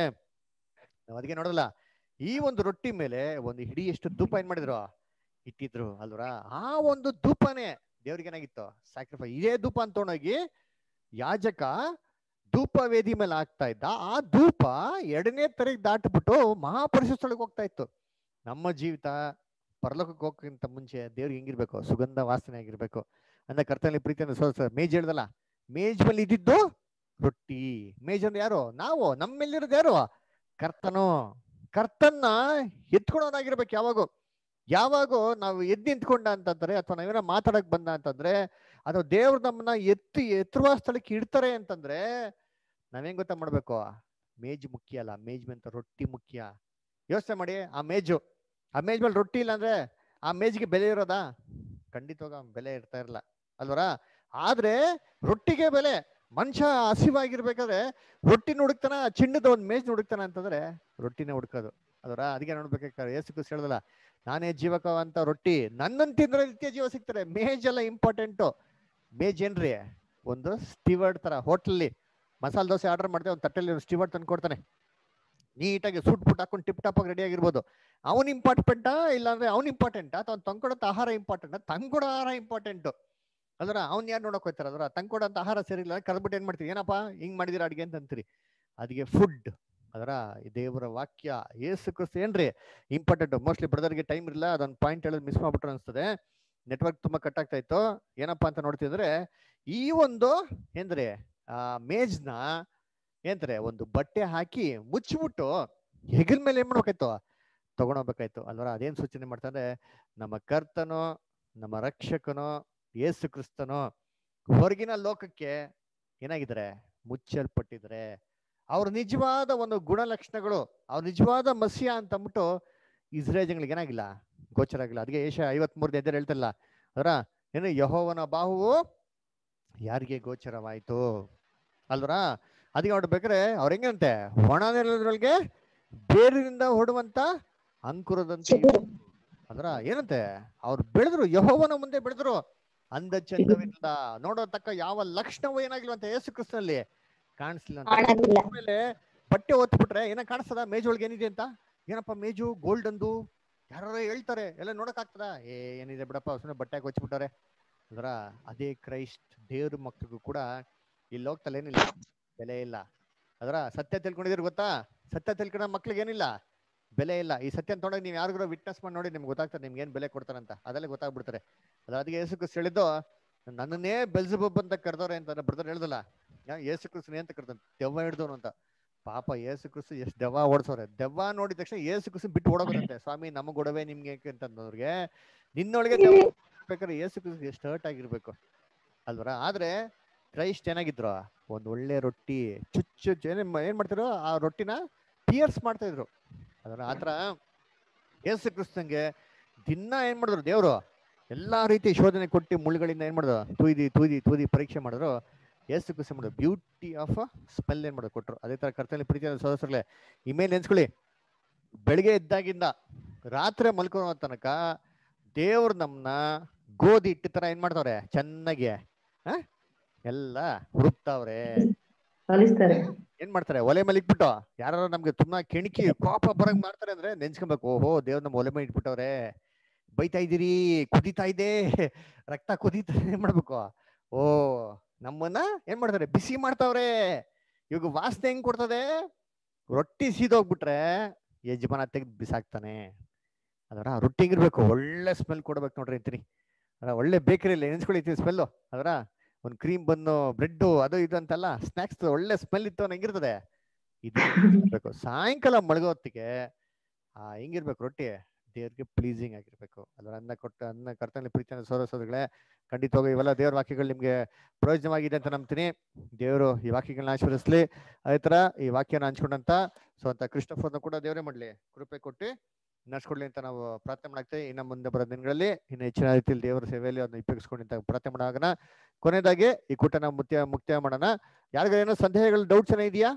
ನಾವ್ ಅದಕ್ಕೆ ನೋಡಲ್ಲ ಈ ಒಂದು ರೊಟ್ಟಿ ಮೇಲೆ ಒಂದು ಹಿಡಿಯಷ್ಟು ಧೂಪ ಏನ್ ಮಾಡಿದ್ರು ಇಟ್ಟಿದ್ರು ಅಲ್ವರ ಆ ಒಂದು ಧೂಪನೇ ದೇವ್ರಿಗೆ ಏನಾಗಿತ್ತು ಸ್ಯಾಕ್ರಿಫೈಸ್ ಇದೇ ಧೂಪ ಅಂತ ತೊಗೊಂಡೋಗಿ ಯಾಜಕ ಧೂಪ ವೇದಿ ಮೇಲೆ ಆಗ್ತಾ ಇದ್ದ ಆ ಧೂಪ ಎರಡನೇ ತರಗ್ ದಾಟ್ಬಿಟ್ಟು ಮಹಾಪರಿಶುಸ್ಥಳಕ್ಕೆ ಹೋಗ್ತಾ ಇತ್ತು ನಮ್ಮ ಜೀವಿತ ಪರಲೋಕಕ್ಕೆ ಹೋಗಕ್ಕಿಂತ ಮುಂಚೆ ದೇವ್ರಿಗೆ ಹೆಂಗಿರ್ಬೇಕು ಸುಗಂಧ ವಾಸನೆ ಆಗಿರ್ಬೇಕು ಅಂದ್ರೆ ಕರ್ತನಲ್ಲಿ ಪ್ರೀತಿಯನ್ನು ಸೋಸ ಮೇಜ್ ಹೇಳ್ದಲ್ಲ ಮೇಜ್ ಮೇಲೆ ಇದ್ದಿದ್ದು ರೊಟ್ಟಿ ಮೇಜ್ ಅಂದ್ರೆ ಯಾರು ನಾವು ನಮ್ಮೆಲ್ಲಿರೋದು ಯಾರು ಕರ್ತನು ಕರ್ತನ್ನ ಎತ್ಕೊಳೋದಾಗಿರ್ಬೇಕು ಯಾವಾಗೂ ಯಾವಾಗೂ ನಾವು ಎದ್ದು ನಿಂತ್ಕೊಂಡ ಅಂತಂದ್ರೆ ಅಥವಾ ನಾವೇನೋ ಮಾತಾಡಕ್ ಬಂದ ಅಂತಂದ್ರೆ ಅಥವಾ ದೇವ್ರು ನಮ್ಮನ್ನ ಎತ್ತಿ ಎತ್ತರುವ ಸ್ಥಳಕ್ಕೆ ಇಡ್ತಾರೆ ಅಂತಂದ್ರೆ ನಾವೇನ್ ಗೊತ್ತಾ ಮಾಡ್ಬೇಕು ಮೇಜ್ ಮುಖ್ಯ ಅಲ್ಲ ಮೇಜ್ ಮೇಲೆ ರೊಟ್ಟಿ ಮುಖ್ಯ ಯೋಚನೆ ಮಾಡಿ ಆ ಮೇಜು ಆ ಮೇಜ್ ಮೇಲೆ ರೊಟ್ಟಿ ಇಲ್ಲ ಅಂದ್ರೆ ಆ ಮೇಜ್ಗೆ ಬೆಲೆ ಇರೋದಾ ಖಂಡಿತವಾಗ ಬೆಲೆ ಇರ್ತಾ ಇರಲ್ಲ ಅಲ್ವರ ಆದ್ರೆ ರೊಟ್ಟಿಗೆ ಬೆಲೆ ಮನುಷ್ಯ ಹಸಿವಾಗಿರ್ಬೇಕಾದ್ರೆ ರೊಟ್ಟಿನ ಹುಡುಕ್ತಾನ ಚಿನ್ನದ ಒಂದ್ ಮೇಜ್ ಹುಡುಕ್ತಾನ ಅಂತಂದ್ರೆ ರೊಟ್ಟಿನೇ ಹುಡುಕೋದು ಅದರ ಅದಕ್ಕೆ ನೋಡ್ಬೇಕಾದ್ರೆ ಏಸು ಕ್ರಿಸ್ತ ಹೇಳ್ದಲ್ಲ ನಾನೇ ಜೀವಕವಂತ ರೊಟ್ಟಿ ನನ್ನನ್ ತಿಂದ್ರೆ ನಿತ್ಯ ಜೀವ ಸಿಗ್ತಾರೆ ಮೇಜ್ ಎಲ್ಲ ಇಂಪಾರ್ಟೆಂಟು ಮೇಜ್ ಏನ್ರಿ ಒಂದು ಸ್ಟಿವರ್ಡ್ ತರ ಹೋಟ್ಲಲ್ಲಿ ಮಸಾಲೆ ದೋಸೆ ಆರ್ಡರ್ ಮಾಡ್ತೇವೆ ಒಂದು ತಟ್ಟೆಲಿ ಒಂದು ಸ್ಟಿವರ್ಡ್ ತಂದು ಕೊಡ್ತಾನೆ ನೀಟಾಗಿ ಸೂಟ್ ಪುಟ್ ಹಾಕೊಂಡು ಟಿಪ್ ಟಾಪ್ ಆಗಿ ರೆಡಿ ಆಗಿರ್ಬೋದು ಅವನ್ ಇಂಪಾರ್ಟೆಂಟಾ ಇಲ್ಲಾಂದ್ರೆ ಅವ್ನ್ ಇಂಪಾರ್ಟೆಂಟಾ ಅಥವಾ ತಂದ್ಕೊಡಂತ ಆಹಾರ ಇಂಪಾರ್ಟೆಂಟ್ ತಂದ್ಕೊಡೋ ಆಹಾರ ಇಂಪಾರ್ಟೆಂಟ್ ಅದ್ರ ಅವ್ನ್ ಯಾರು ನೋಡಕ್ ಹೋಗ್ತಾರ ಅದ್ರ ತಂದ್ಕೊಡಂತ ಆಹಾರ ಸರಿಯಿಲ್ಲ ಕರ್ಬಿಟ್ಟು ಏನ್ ಮಾಡ್ತೀವಿ ಏನಪ್ಪಾ ಹಿಂಗ್ ಮಾಡಿದಿರ ಅಡ್ಗೆ ಅಂತ ಅಂತೀರಿ ಅದಕ್ಕೆ ಫುಡ್ ಅದರ ದೇವರ ವಾಕ್ಯ ಏಸು ಕ್ರಿಸ್ತ ಏನ್ರಿ ಇಂಪಾರ್ಟೆಂಟ್ ಮೋಸ್ಟ್ಲಿ ಬ್ರದರ್ಗೆ ಟೈಮ್ ಇರಲ್ಲ ಅದೊಂದು ಪಾಯಿಂಟ್ ಹೇಳೋದು ಮಿಸ್ ಮಾಡ್ಬಿಟ್ರು ಅನ್ಸ್ತದೆ ನೆಟ್ವರ್ಕ್ ತುಂಬಾ ಕಟ್ ಆಗ್ತಾ ಇತ್ತು ಏನಪ್ಪಾ ಅಂತ ನೋಡ್ತಿದ್ರೆ ಈ ಒಂದು ಏನ್ರಿ ಆ ಮೇಜ್ನ ಏನ್ತಾರೆ ಒಂದು ಬಟ್ಟೆ ಹಾಕಿ ಮುಚ್ಚಿಬಿಟ್ಟು ಹೆಗಲ್ ಮೇಲೆ ಏನ್ ಮಾಡ್ಬೇಕಾಯ್ತು ತಗೊಂಡೋಗ್ಬೇಕಾಯ್ತು ಅಲ್ವರ ಅದೇನ್ ಸೂಚನೆ ಮಾಡ್ತಾರೆ ನಮ್ಮ ಕರ್ತನೋ ನಮ್ಮ ರಕ್ಷಕನೋ ಯೇಸು ಕ್ರಿಸ್ತನೋ ಹೊರಗಿನ ಲೋಕಕ್ಕೆ ಏನಾಗಿದ್ದಾರೆ ಮುಚ್ಚಲ್ಪಟ್ಟಿದ್ದಾರೆ ಅವ್ರ ನಿಜವಾದ ಒಂದು ಗುಣಲಕ್ಷಣಗಳು ಅವ್ರ ನಿಜವಾದ ಮಸ್ಯ ಅಂತ ಅಂದ್ಬಿಟ್ಟು ಇಸ್ರೇಲ್ ಜನಗಳಿಗೆ ಏನಾಗಿಲ್ಲ ಗೋಚರ ಆಗಿಲ್ಲ ಅದಕ್ಕೆ ಏಷ ಐವತ್ ಮೂರನೇ ಎದ್ದರೆ ಹೇಳ್ತಲ್ಲ ಅದರ ಏನು ಯಹೋವನ ಬಾಹುವು ಯಾರಿಗೆ ಗೋಚರವಾಯ್ತು ಅಲ್ವರ ಅದಕ್ಕೆ ನೋಡ್ಬೇಕಾದ್ರೆ ಅವ್ರ ಹೆಂಗಂತೆ ಒಣ ನೆಲದೊಳಗೆ ಬೇರಿನಿಂದ ಹೊಡುವಂತ ಅಂಕುರದಂತೆ ಅಂದ್ರ ಏನಂತೆ ಅವ್ರು ಬೆಳೆದ್ರು ಯಹೋವನ ಮುಂದೆ ಬೆಳೆದ್ರು ಅಂದ ಚಂದವಿಲ್ಲ ನೋಡೋ ತಕ್ಕ ಯಾವ ಲಕ್ಷಣವೂ ಏನಾಗಿಲ್ವಂತೆ ಯೇಸು ಕ್ರಿಸ್ತನಲ್ಲಿ ಕಾಣಿಸ್ಲಿಲ್ಲ ಕಾಣಲಿಲ್ಲ. ಅಂತ ಆಮೇಲೆ ಬಟ್ಟೆ ಒತ್ಬಿಟ್ರೆ ಏನ ಕಾಣಿಸ್ತದ ಮೇಜ್ ಒಳಗೆ ಏನಿದೆ ಅಂತ ಏನಪ್ಪ ಮೇಜು ಗೋಲ್ಡ್ ಅಂದು ಯಾರು ಹೇಳ್ತಾರೆ ಎಲ್ಲ ನೋಡಕ್ ಆಗ್ತದ ಏ ಏನಿದೆ ಬಿಡಪ್ಪ ಸುಮ್ಮನೆ ಬಟ್ಟೆ ಕೊಚ್ಬಿಟ್ಟಾರೆ ಅಂದ್ರ ಅದೇ ಕ್ರೈಸ್ಟ್ ದೇವ್ರ ಮಕ್ಳಿಗೂ ಕೂಡ ಇಲ್ಲಿ ಹೋಗ್ತಲ್ಲ ಏನಿಲ್ಲ ಬೆಲೆ ಇಲ್ಲ ಅದರ ಸತ್ಯ ತಿಳ್ಕೊಂಡಿದ್ದೀರಿ ಗೊತ್ತಾ ಸತ್ಯ ತಿಳ್ಕೊಂಡ ಮಕ್ಳಿಗೆ ಏನಿಲ್ಲ ಬೆಲೆ ಇಲ್ಲ ಈ ಸತ್ಯ ತೊಗೊಂಡಾಗ ನೀವು ಯಾರಿಗಾರ ವಿಟ್ನೆಸ್ ಮಾಡಿ ನೋಡಿ ನಿಮ್ಗೆ ಗೊತ್ತಾಗ್ತದೆ ನಿಮ್ಗೆ ಏನ್ ಬೆಲೆ ಕೊಡ್ತಾರಂತ ಅದೆಲ್ಲ ಗೊತ್ತಾಗ್ಬಿಡ್ತಾರೆ ಅದ್ರ ಅದಕ್ಕೆ ಯೇಸು ಕ್ರಿಸ್ತ ಹೇಳಿದ್ದು ನನ್ನನ್ನೇ ಬೆಲ್ಸಬಬ್ ಅಂತ ಕರೆದವ್ರೆ ಅಂತ ಬ್ರದರ್ ಹೇಳ್ದಲ್ಲ ಯಾ- ಯೇಸು ಕ್ರಿಸ್ತನೇ ಅಂತ ಕರ್ದ ದೆವ್ವ ಹಿಡ್ದವನು ಅಂತ ಪಾಪ ಯೇಸು ಕ್ರಿಸ್ತು ಎಷ್ಟು ದೆವ್ವ ಓಡಿಸೋರೆ ದೆವ್ವ ನೋಡಿದ ತಕ್ಷಣ ಯೇಸು ಕ್ರಿಸ್ತು ಬಿಟ್ಟು ಓಡೋಗುತ್ತೆ ಸ್ವಾಮಿ ನಮಗ್ ಒಡವೆ ನಿಮ್ಗೆ ಯಾಕೆ ಅಂತಂದವ್ರಿಗೆ ನಿನ್ನೊಳಗೆ ದೆವ್ವ ಬೇಕಾದ್ರೆ ಯೇಸು ಕ್ರಿಸ್ತು ಎಷ್ಟು ಹರ್ಟ್ ಆಗಿರ್ಬೇಕು ಅಲ್ವರ ಆದ್ರೆ ಕ್ರೈಸ್ಟ್ ಏನಾಗಿದ್ರು ಒಂದ್ ಒಳ್ಳೆ ರೊಟ್ಟಿ ಚುಚ್ಚು ಚು- ಏನ್ ಏನ್ ಮಾಡ್ತಿದ್ರು ಆ ರೊಟ್ಟಿನ ಪಿಯರ್ಸ್ ಮಾಡ್ತಾ ಇದ್ರು ಅದರ ಆತರ ಯೇಸು ಕ್ರಿಸ್ತಂಗೆ ದಿನ ಏನ್ ಮಾಡಿದ್ರು ದೇವ್ರು ಎಲ್ಲಾ ರೀತಿ ಶೋಧನೆ ಕೊಟ್ಟು ಮುಳ್ಳುಗಳಿಂದ ಏನ್ ಮಾಡಿದ್ರು ತೂಯ್ದಿ ತೂಯ್ದಿ ತೂದಿ ಪರೀಕ್ಷೆ ಮಾಡಿದ್ರು ಯೇಸು ಕ್ರಿಸ್ತ ಮಾಡಿದ್ರು ಬ್ಯೂಟಿ ಆಫ್ ಸ್ಮೆಲ್ ಏನ್ ಮಾಡೋದು ಕೊಟ್ರು ಅದೇ ತರ ಕರ್ತನಲ್ಲಿ ಪ್ರೀತಿಯ ಸದಸ್ಯರಲ್ಲೇ ಇಮೇಲೆ ನೆನ್ಸ್ಕೊಳ್ಳಿ ಬೆಳಿಗ್ಗೆ ಎದ್ದಾಗಿಂದ ರಾತ್ರಿ ಮಲ್ಕೊಳ್ಳೋ ತನಕ ದೇವ್ರು ನಮ್ನ ಗೋಧಿ ಹಿಟ್ಟು ತರ ಏನ್ ಮಾಡ್ತಾವ್ರೆ ಚೆನ್ನಾಗಿ ಆ? ಎಲ್ಲ ಹುಡುಕ್ತಾವ್ರೆ ಕಲಿಸ್ತಾರೆ ಏನ್ ಮಾಡ್ತಾರೆ ಒಲೆ ಮೇಲೆ ಇಟ್ಬಿಟ್ಟು ಯಾರು ನಮ್ಗೆ ತುಂಬಾ ಕೆಣಕಿ ಕೋಪ ಬರಂಗ್ ಮಾಡ್ತಾರೆ ಅಂದ್ರೆ ನೆನ್ಸ್ಕೊಬೇಕು ಓಹೋ ದೇವ್ರ ನಮ್ಮ ಒಲೆ ಮೇಲೆ ಇಟ್ಬಿಟ್ಟವ್ರೆ ಬೈತಾ ಇದೀರಿ ಕುದೀತಾ ಇದೆ ರಕ್ತ ಕುದೀತಾ ಏನ್ ಮಾಡ್ಬೇಕು ಓ ನಮ್ಮನ್ನ ಏನ್ ಮಾಡ್ತಾರೆ ಬಿಸಿ ಮಾಡ್ತಾವ್ರೆ ಇವಾಗ ವಾಸನೆ ಹೆಂಗ್ ಕೊಡ್ತದೆ ರೊಟ್ಟಿ ಸೀದೋಗ್ಬಿಟ್ರೆ ಯಜಮಾನ ತೆಗೆದು ಬಿಸಾಕ್ತಾನೆ ಅದರ ರೊಟ್ಟಿ ಹೆಂಗಿರ್ಬೇಕು ಒಳ್ಳೆ ಸ್ಮೆಲ್ ಕೊಡ್ಬೇಕು ನೋಡ್ರಿ ಅಂತೀನಿ ಅದರ ಒಳ್ಳೆ ಬೇಕರಿಯಲ್ಲಿ ನೆನ್ಸ್ಕೊಳಿತೀವಿ ಸ್ಮೆಲ್ಲು ಅದರ ಒಂದು ಕ್ರೀಮ್ ಬನ್ನು ಬ್ರೆಡ್ ಅದು ಇದು ಅಂತೆಲ್ಲ ಸ್ನಾಕ್ಸ್ ಒಳ್ಳೆ ಸ್ಮೆಲ್ ಇತ್ತು ಅನ್ನೋ ಹೆಂಗಿರ್ತದೆ ಇದು ಇರ್ಬೇಕು ಸಾಯಂಕಾಲ ಮಳಗೋ ಹೊತ್ತಿಗೆ ಆ ಹೆಂಗಿರ್ಬೇಕು ರೊಟ್ಟಿ ದೇವ್ರಿಗೆ ಪ್ಲೀಸಿಂಗ್ ಆಗಿರ್ಬೇಕು ಅದರ ಅನ್ನ ಕೊಟ್ಟ ಅನ್ನ ಕರ್ತನಲ್ಲಿ ಪ್ರೀತಿಯ ಸೋದರ ಸೋದರಿಗಳೇ ಖಂಡಿತವಾಗಿ ಇವೆಲ್ಲ ದೇವ್ರ ವಾಕ್ಯಗಳು ನಿಮ್ಗೆ ಪ್ರಯೋಜನವಾಗಿದೆ ಅಂತ ನಂಬ್ತೀನಿ ದೇವರು ಈ ವಾಕ್ಯಗಳನ್ನ ಆಶೀರ್ವದಿಸ್ಲಿ ಅದೇ ತರ ಈ ವಾಕ್ಯನ ಹಂಚ್ಕೊಂಡಂತ ಸೊ ಅಂತ ಕ್ರಿಸ್ಟಫರ್ನ ಕೂಡ ದೇವರೇ ಮಾಡ್ಲಿ ಕೃಪೆ ಕೊಟ್ಟು ನಡ್ಸ್ಕೊಡ್ಲಿ ಅಂತ ನಾವು ಪ್ರಾರ್ಥನೆ ಮಾಡಾಕ್ತೇವೆ ಇನ್ನು ಮುಂದೆ ಬರೋ ದಿನಗಳಲ್ಲಿ ಇನ್ನು ಹೆಚ್ಚಿನ ರೀತಿಯಲ್ಲಿ ದೇವರ ಸೇವೆಯಲ್ಲಿ ಅದನ್ನ ಉಪಯೋಗಿಸ್ಕೊಂಡು ಅಂತ ಪ್ರಾರ್ಥನೆ ಮಾಡೋಣ ಕೊನೆಯದಾಗಿ ಈ ಕೂಟನ ಮುಕ್ತ ಮುಕ್ತಾಯ ಮಾಡೋಣ ಯಾರಿಗಾರ ಏನೋ ಸಂದೇಹಗಳು ಡೌಟ್ಸ್ ಏನೋ ಇದೆಯಾ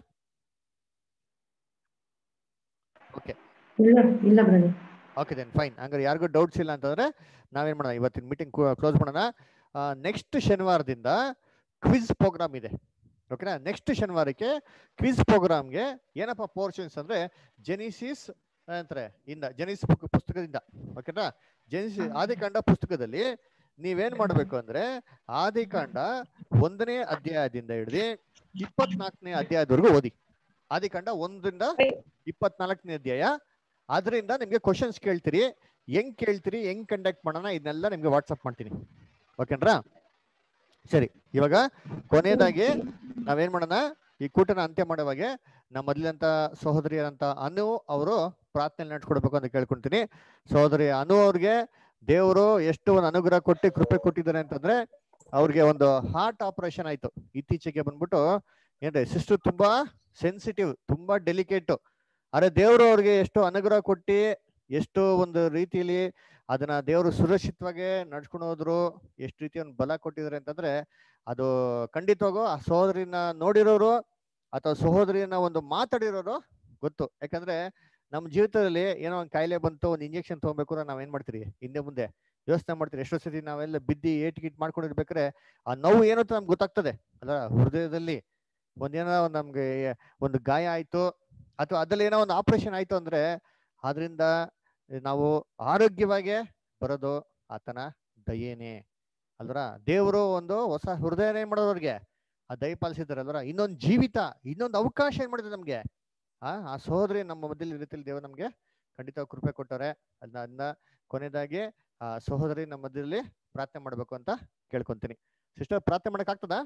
ಓಕೆ ಇಲ್ಲ ಇಲ್ಲ ಬ್ರದರ್ ಓಕೆ ದೆನ್ ಫೈನ್ ಹಂಗಾರೆ ಯಾರಿಗೂ ಡೌಟ್ಸ್ ಇಲ್ಲ ಅಂತಂದ್ರೆ ನಾವೇನ್ ಮಾಡೋಣ ಇವತ್ತಿನ ಮೀಟಿಂಗ್ ಕ್ಲೋಸ್ ಮಾಡೋಣ ನೆಕ್ಸ್ಟ್ ಶನಿವಾರದಿಂದ ಕ್ವಿಜ್ ಪ್ರೋಗ್ರಾಮ್ ಇದೆ ಓಕೆನಾ ನೆಕ್ಸ್ಟ್ ಶನಿವಾರಕ್ಕೆ ಕ್ವಿಜ್ ಪ್ರೋಗ್ರಾಮ್ಗೆ ಏನಪ್ಪ ಪೋರ್ಷನ್ಸ್ ಅಂದ್ರೆ ಜೆನಿಸಿಸ್ ಅಂತಾರೆ ಇಂದ ಜೆನಿಸ್ ಬುಕ್ ಪುಸ್ತಕದಿಂದ ಓಕೆನಾ ಜೆನಿಸಿಸ್ ಆದಿಕಾಂಡ ಪುಸ್ತಕದಲ್ಲಿ ನೀವೇನ್ ಮಾಡ್ಬೇಕು ಅಂದ್ರೆ ಆದಿಕಾಂಡ ಒಂದನೇ ಅಧ್ಯಾಯದಿಂದ ಹಿಡಿದು ಇಪ್ಪತ್ನಾಲ್ಕನೇ ಅಧ್ಯಾಯದವರೆಗೂ ಓದಿ ಆದಿಕಾಂಡ ಒಂದರಿಂದ ಇಪ್ಪತ್ನಾಲ್ಕನೇ ಅಧ್ಯಾಯ ಅದರಿಂದ ನಿಮ್ಗೆ ಕ್ವಶನ್ಸ್ ಕೇಳ್ತೀರಿ ಹೆಂಗ್ ಕೇಳ್ತೀರಿ ಹೆಂಗ್ ಕಂಡಕ್ಟ್ ಮಾಡೋಣ ಇದನ್ನೆಲ್ಲ ನಿಮ್ಗೆ ವಾಟ್ಸಪ್ ಮಾಡ್ತೀನಿ ಓಕೆನ್ರಾ ಸರಿ ಇವಾಗ ಕೊನೆಯದಾಗಿ ನಾವೇನ್ ಮಾಡೋಣ ಈ ಕೂಟನ ಅಂತ್ಯ ಮಾಡುವಾಗೆ ನಮ್ಮ ಮೊದಲಿನಂತ ಸಹೋದರಿಯರಂತ ಅನು ಅವರು ಪ್ರಾರ್ಥನೆ ನಡ್ಸ್ಕೊಡ್ಬೇಕು ಅಂತ ಕೇಳ್ಕೊಂತೀನಿ ಸಹೋದರಿ ಅನು ಅವ್ರಿಗೆ ದೇವರು ಎಷ್ಟು ಒಂದು ಅನುಗ್ರಹ ಕೊಟ್ಟು ಕೃಪೆ ಕೊಟ್ಟಿದ್ದಾರೆ ಅಂತಂದ್ರೆ ಅವ್ರಿಗೆ ಒಂದು ಹಾರ್ಟ್ ಆಪರೇಷನ್ ಆಯ್ತು ಇತ್ತೀಚೆಗೆ ಬಂದ್ಬಿಟ್ಟು ಏನ್ರಿ ಸಿಸ್ಟರ್ ತುಂಬಾ ಸೆನ್ಸಿಟಿವ್ ತುಂಬಾ ಡೆಲಿಕೇಟ್ ಆದ್ರೆ ದೇವರು ಅವ್ರಿಗೆ ಎಷ್ಟು ಅನುಗ್ರಹ ಕೊಟ್ಟು ಎಷ್ಟು ಒಂದು ರೀತಿಯಲ್ಲಿ ಅದನ್ನ ದೇವರು ಸುರಕ್ಷಿತವಾಗಿ ನಡ್ಸ್ಕೊಂಡು ಹೋದ್ರು ಎಷ್ಟು ರೀತಿ ಒಂದು ಬಲ ಕೊಟ್ಟಿದ್ದಾರೆ ಅಂತಂದ್ರೆ ಅದು ಖಂಡಿತವಾಗೂ ಆ ಸಹೋದರಿನ ನೋಡಿರೋರು ಅಥವಾ ಸಹೋದರಿಯನ್ನ ಒಂದು ಮಾತಾಡಿರೋರು ಗೊತ್ತು ಯಾಕಂದ್ರೆ ನಮ್ಮ ಜೀವಿತದಲ್ಲಿ ಏನೋ ಒಂದು ಕಾಯಿಲೆ ಬಂತು ಒಂದು ಇಂಜೆಕ್ಷನ್ ತಗೊಬೇಕು ಅಂದ್ರೆ ನಾವ್ ಏನ್ ಮಾಡ್ತೀರಿ ಹಿಂದೆ ಮುಂದೆ ಯೋಚನೆ ಮಾಡ್ತೀರಿ ಎಷ್ಟೋ ಸತಿ ನಾವೆಲ್ಲ ಬಿದ್ದಿ ಏಟ್ ಗಿಟ್ ಮಾಡ್ಕೊಂಡಿರ್ಬೇಕಾದ್ರೆ ಆ ನೋವು ಏನು ಅಂತ ನಮ್ಗೆ ಗೊತ್ತಾಗ್ತದೆ ಅಲ್ಲ ಹೃದಯದಲ್ಲಿ ಒಂದೇನೋ ಒಂದ್ ನಮ್ಗೆ ಒಂದು ಗಾಯ ಆಯ್ತು ಅಥವಾ ಅದ್ರಲ್ಲಿ ಏನೋ ಒಂದು ಆಪರೇಷನ್ ಆಯ್ತು ಅಂದ್ರೆ ಆದ್ರಿಂದ ನಾವು ಆರೋಗ್ಯವಾಗಿ ಬರೋದು ಆತನ ದಯೇನೆ ಅಲ್ವರ ದೇವರು ಒಂದು ಹೊಸ ಹೃದಯನ ಏನ್ ಮಾಡೋದವ್ರಿಗೆ ಆ ದಯ ಪಾಲಿಸಿದ್ದಾರೆ ಅಲ್ವರ ಇನ್ನೊಂದು ಜೀವಿತ ಇನ್ನೊಂದು ಅವಕಾಶ ಏನ್ ಮಾಡಿದ್ರೆ ನಮ್ಗೆ ಆ ಆ ಸಹೋದರಿ ನಮ್ಮ ಮಧ್ಯದಲ್ಲಿ ಈ ರೀತಿಯಲ್ಲಿ ದೇವರು ನಮ್ಗೆ ಖಂಡಿತ ಕೃಪೆ ಕೊಟ್ಟವ್ರೆ ಅದನ್ನ ಅದನ್ನ ಕೊನೆಯದಾಗಿ ಆ ಸಹೋದರಿ ನಮ್ಮ ಮಧ್ಯದಲ್ಲಿ ಪ್ರಾರ್ಥನೆ ಮಾಡ್ಬೇಕು ಅಂತ ಕೇಳ್ಕೊಂತೀನಿ ಸಿಸ್ಟರ್ ಪ್ರಾರ್ಥನೆ ಮಾಡಕ್ ಆಗ್ತದಾ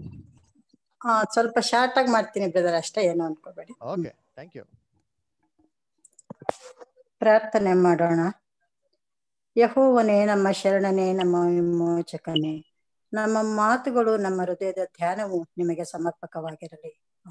ಹಾ ಸ್ವಲ್ಪ ಶಾರ್ಟ್ ಆಗಿ ಮಾಡ್ತೀನಿ ಬ್ರದರ್ ಅಷ್ಟೇ ಏನು ಅನ್ಕೋಬೇಡಿ ಓಕೆ ಥ್ಯಾಂಕ್ ಯು ಪ್ರಾರ್ಥನೆ ಮಾಡೋಣ ಯಹೋವನೇ ನಮ್ಮ ಶರಣನೇ ನಮ್ಮ ವಿಮೋಚಕನೇ ನಮ್ಮ ಮಾತುಗಳು ನಮ್ಮ ಹೃದಯದ ಧ್ಯಾನವು ನಿಮಗೆ ಸಮರ್ಪಕವಾಗಿರಲಿ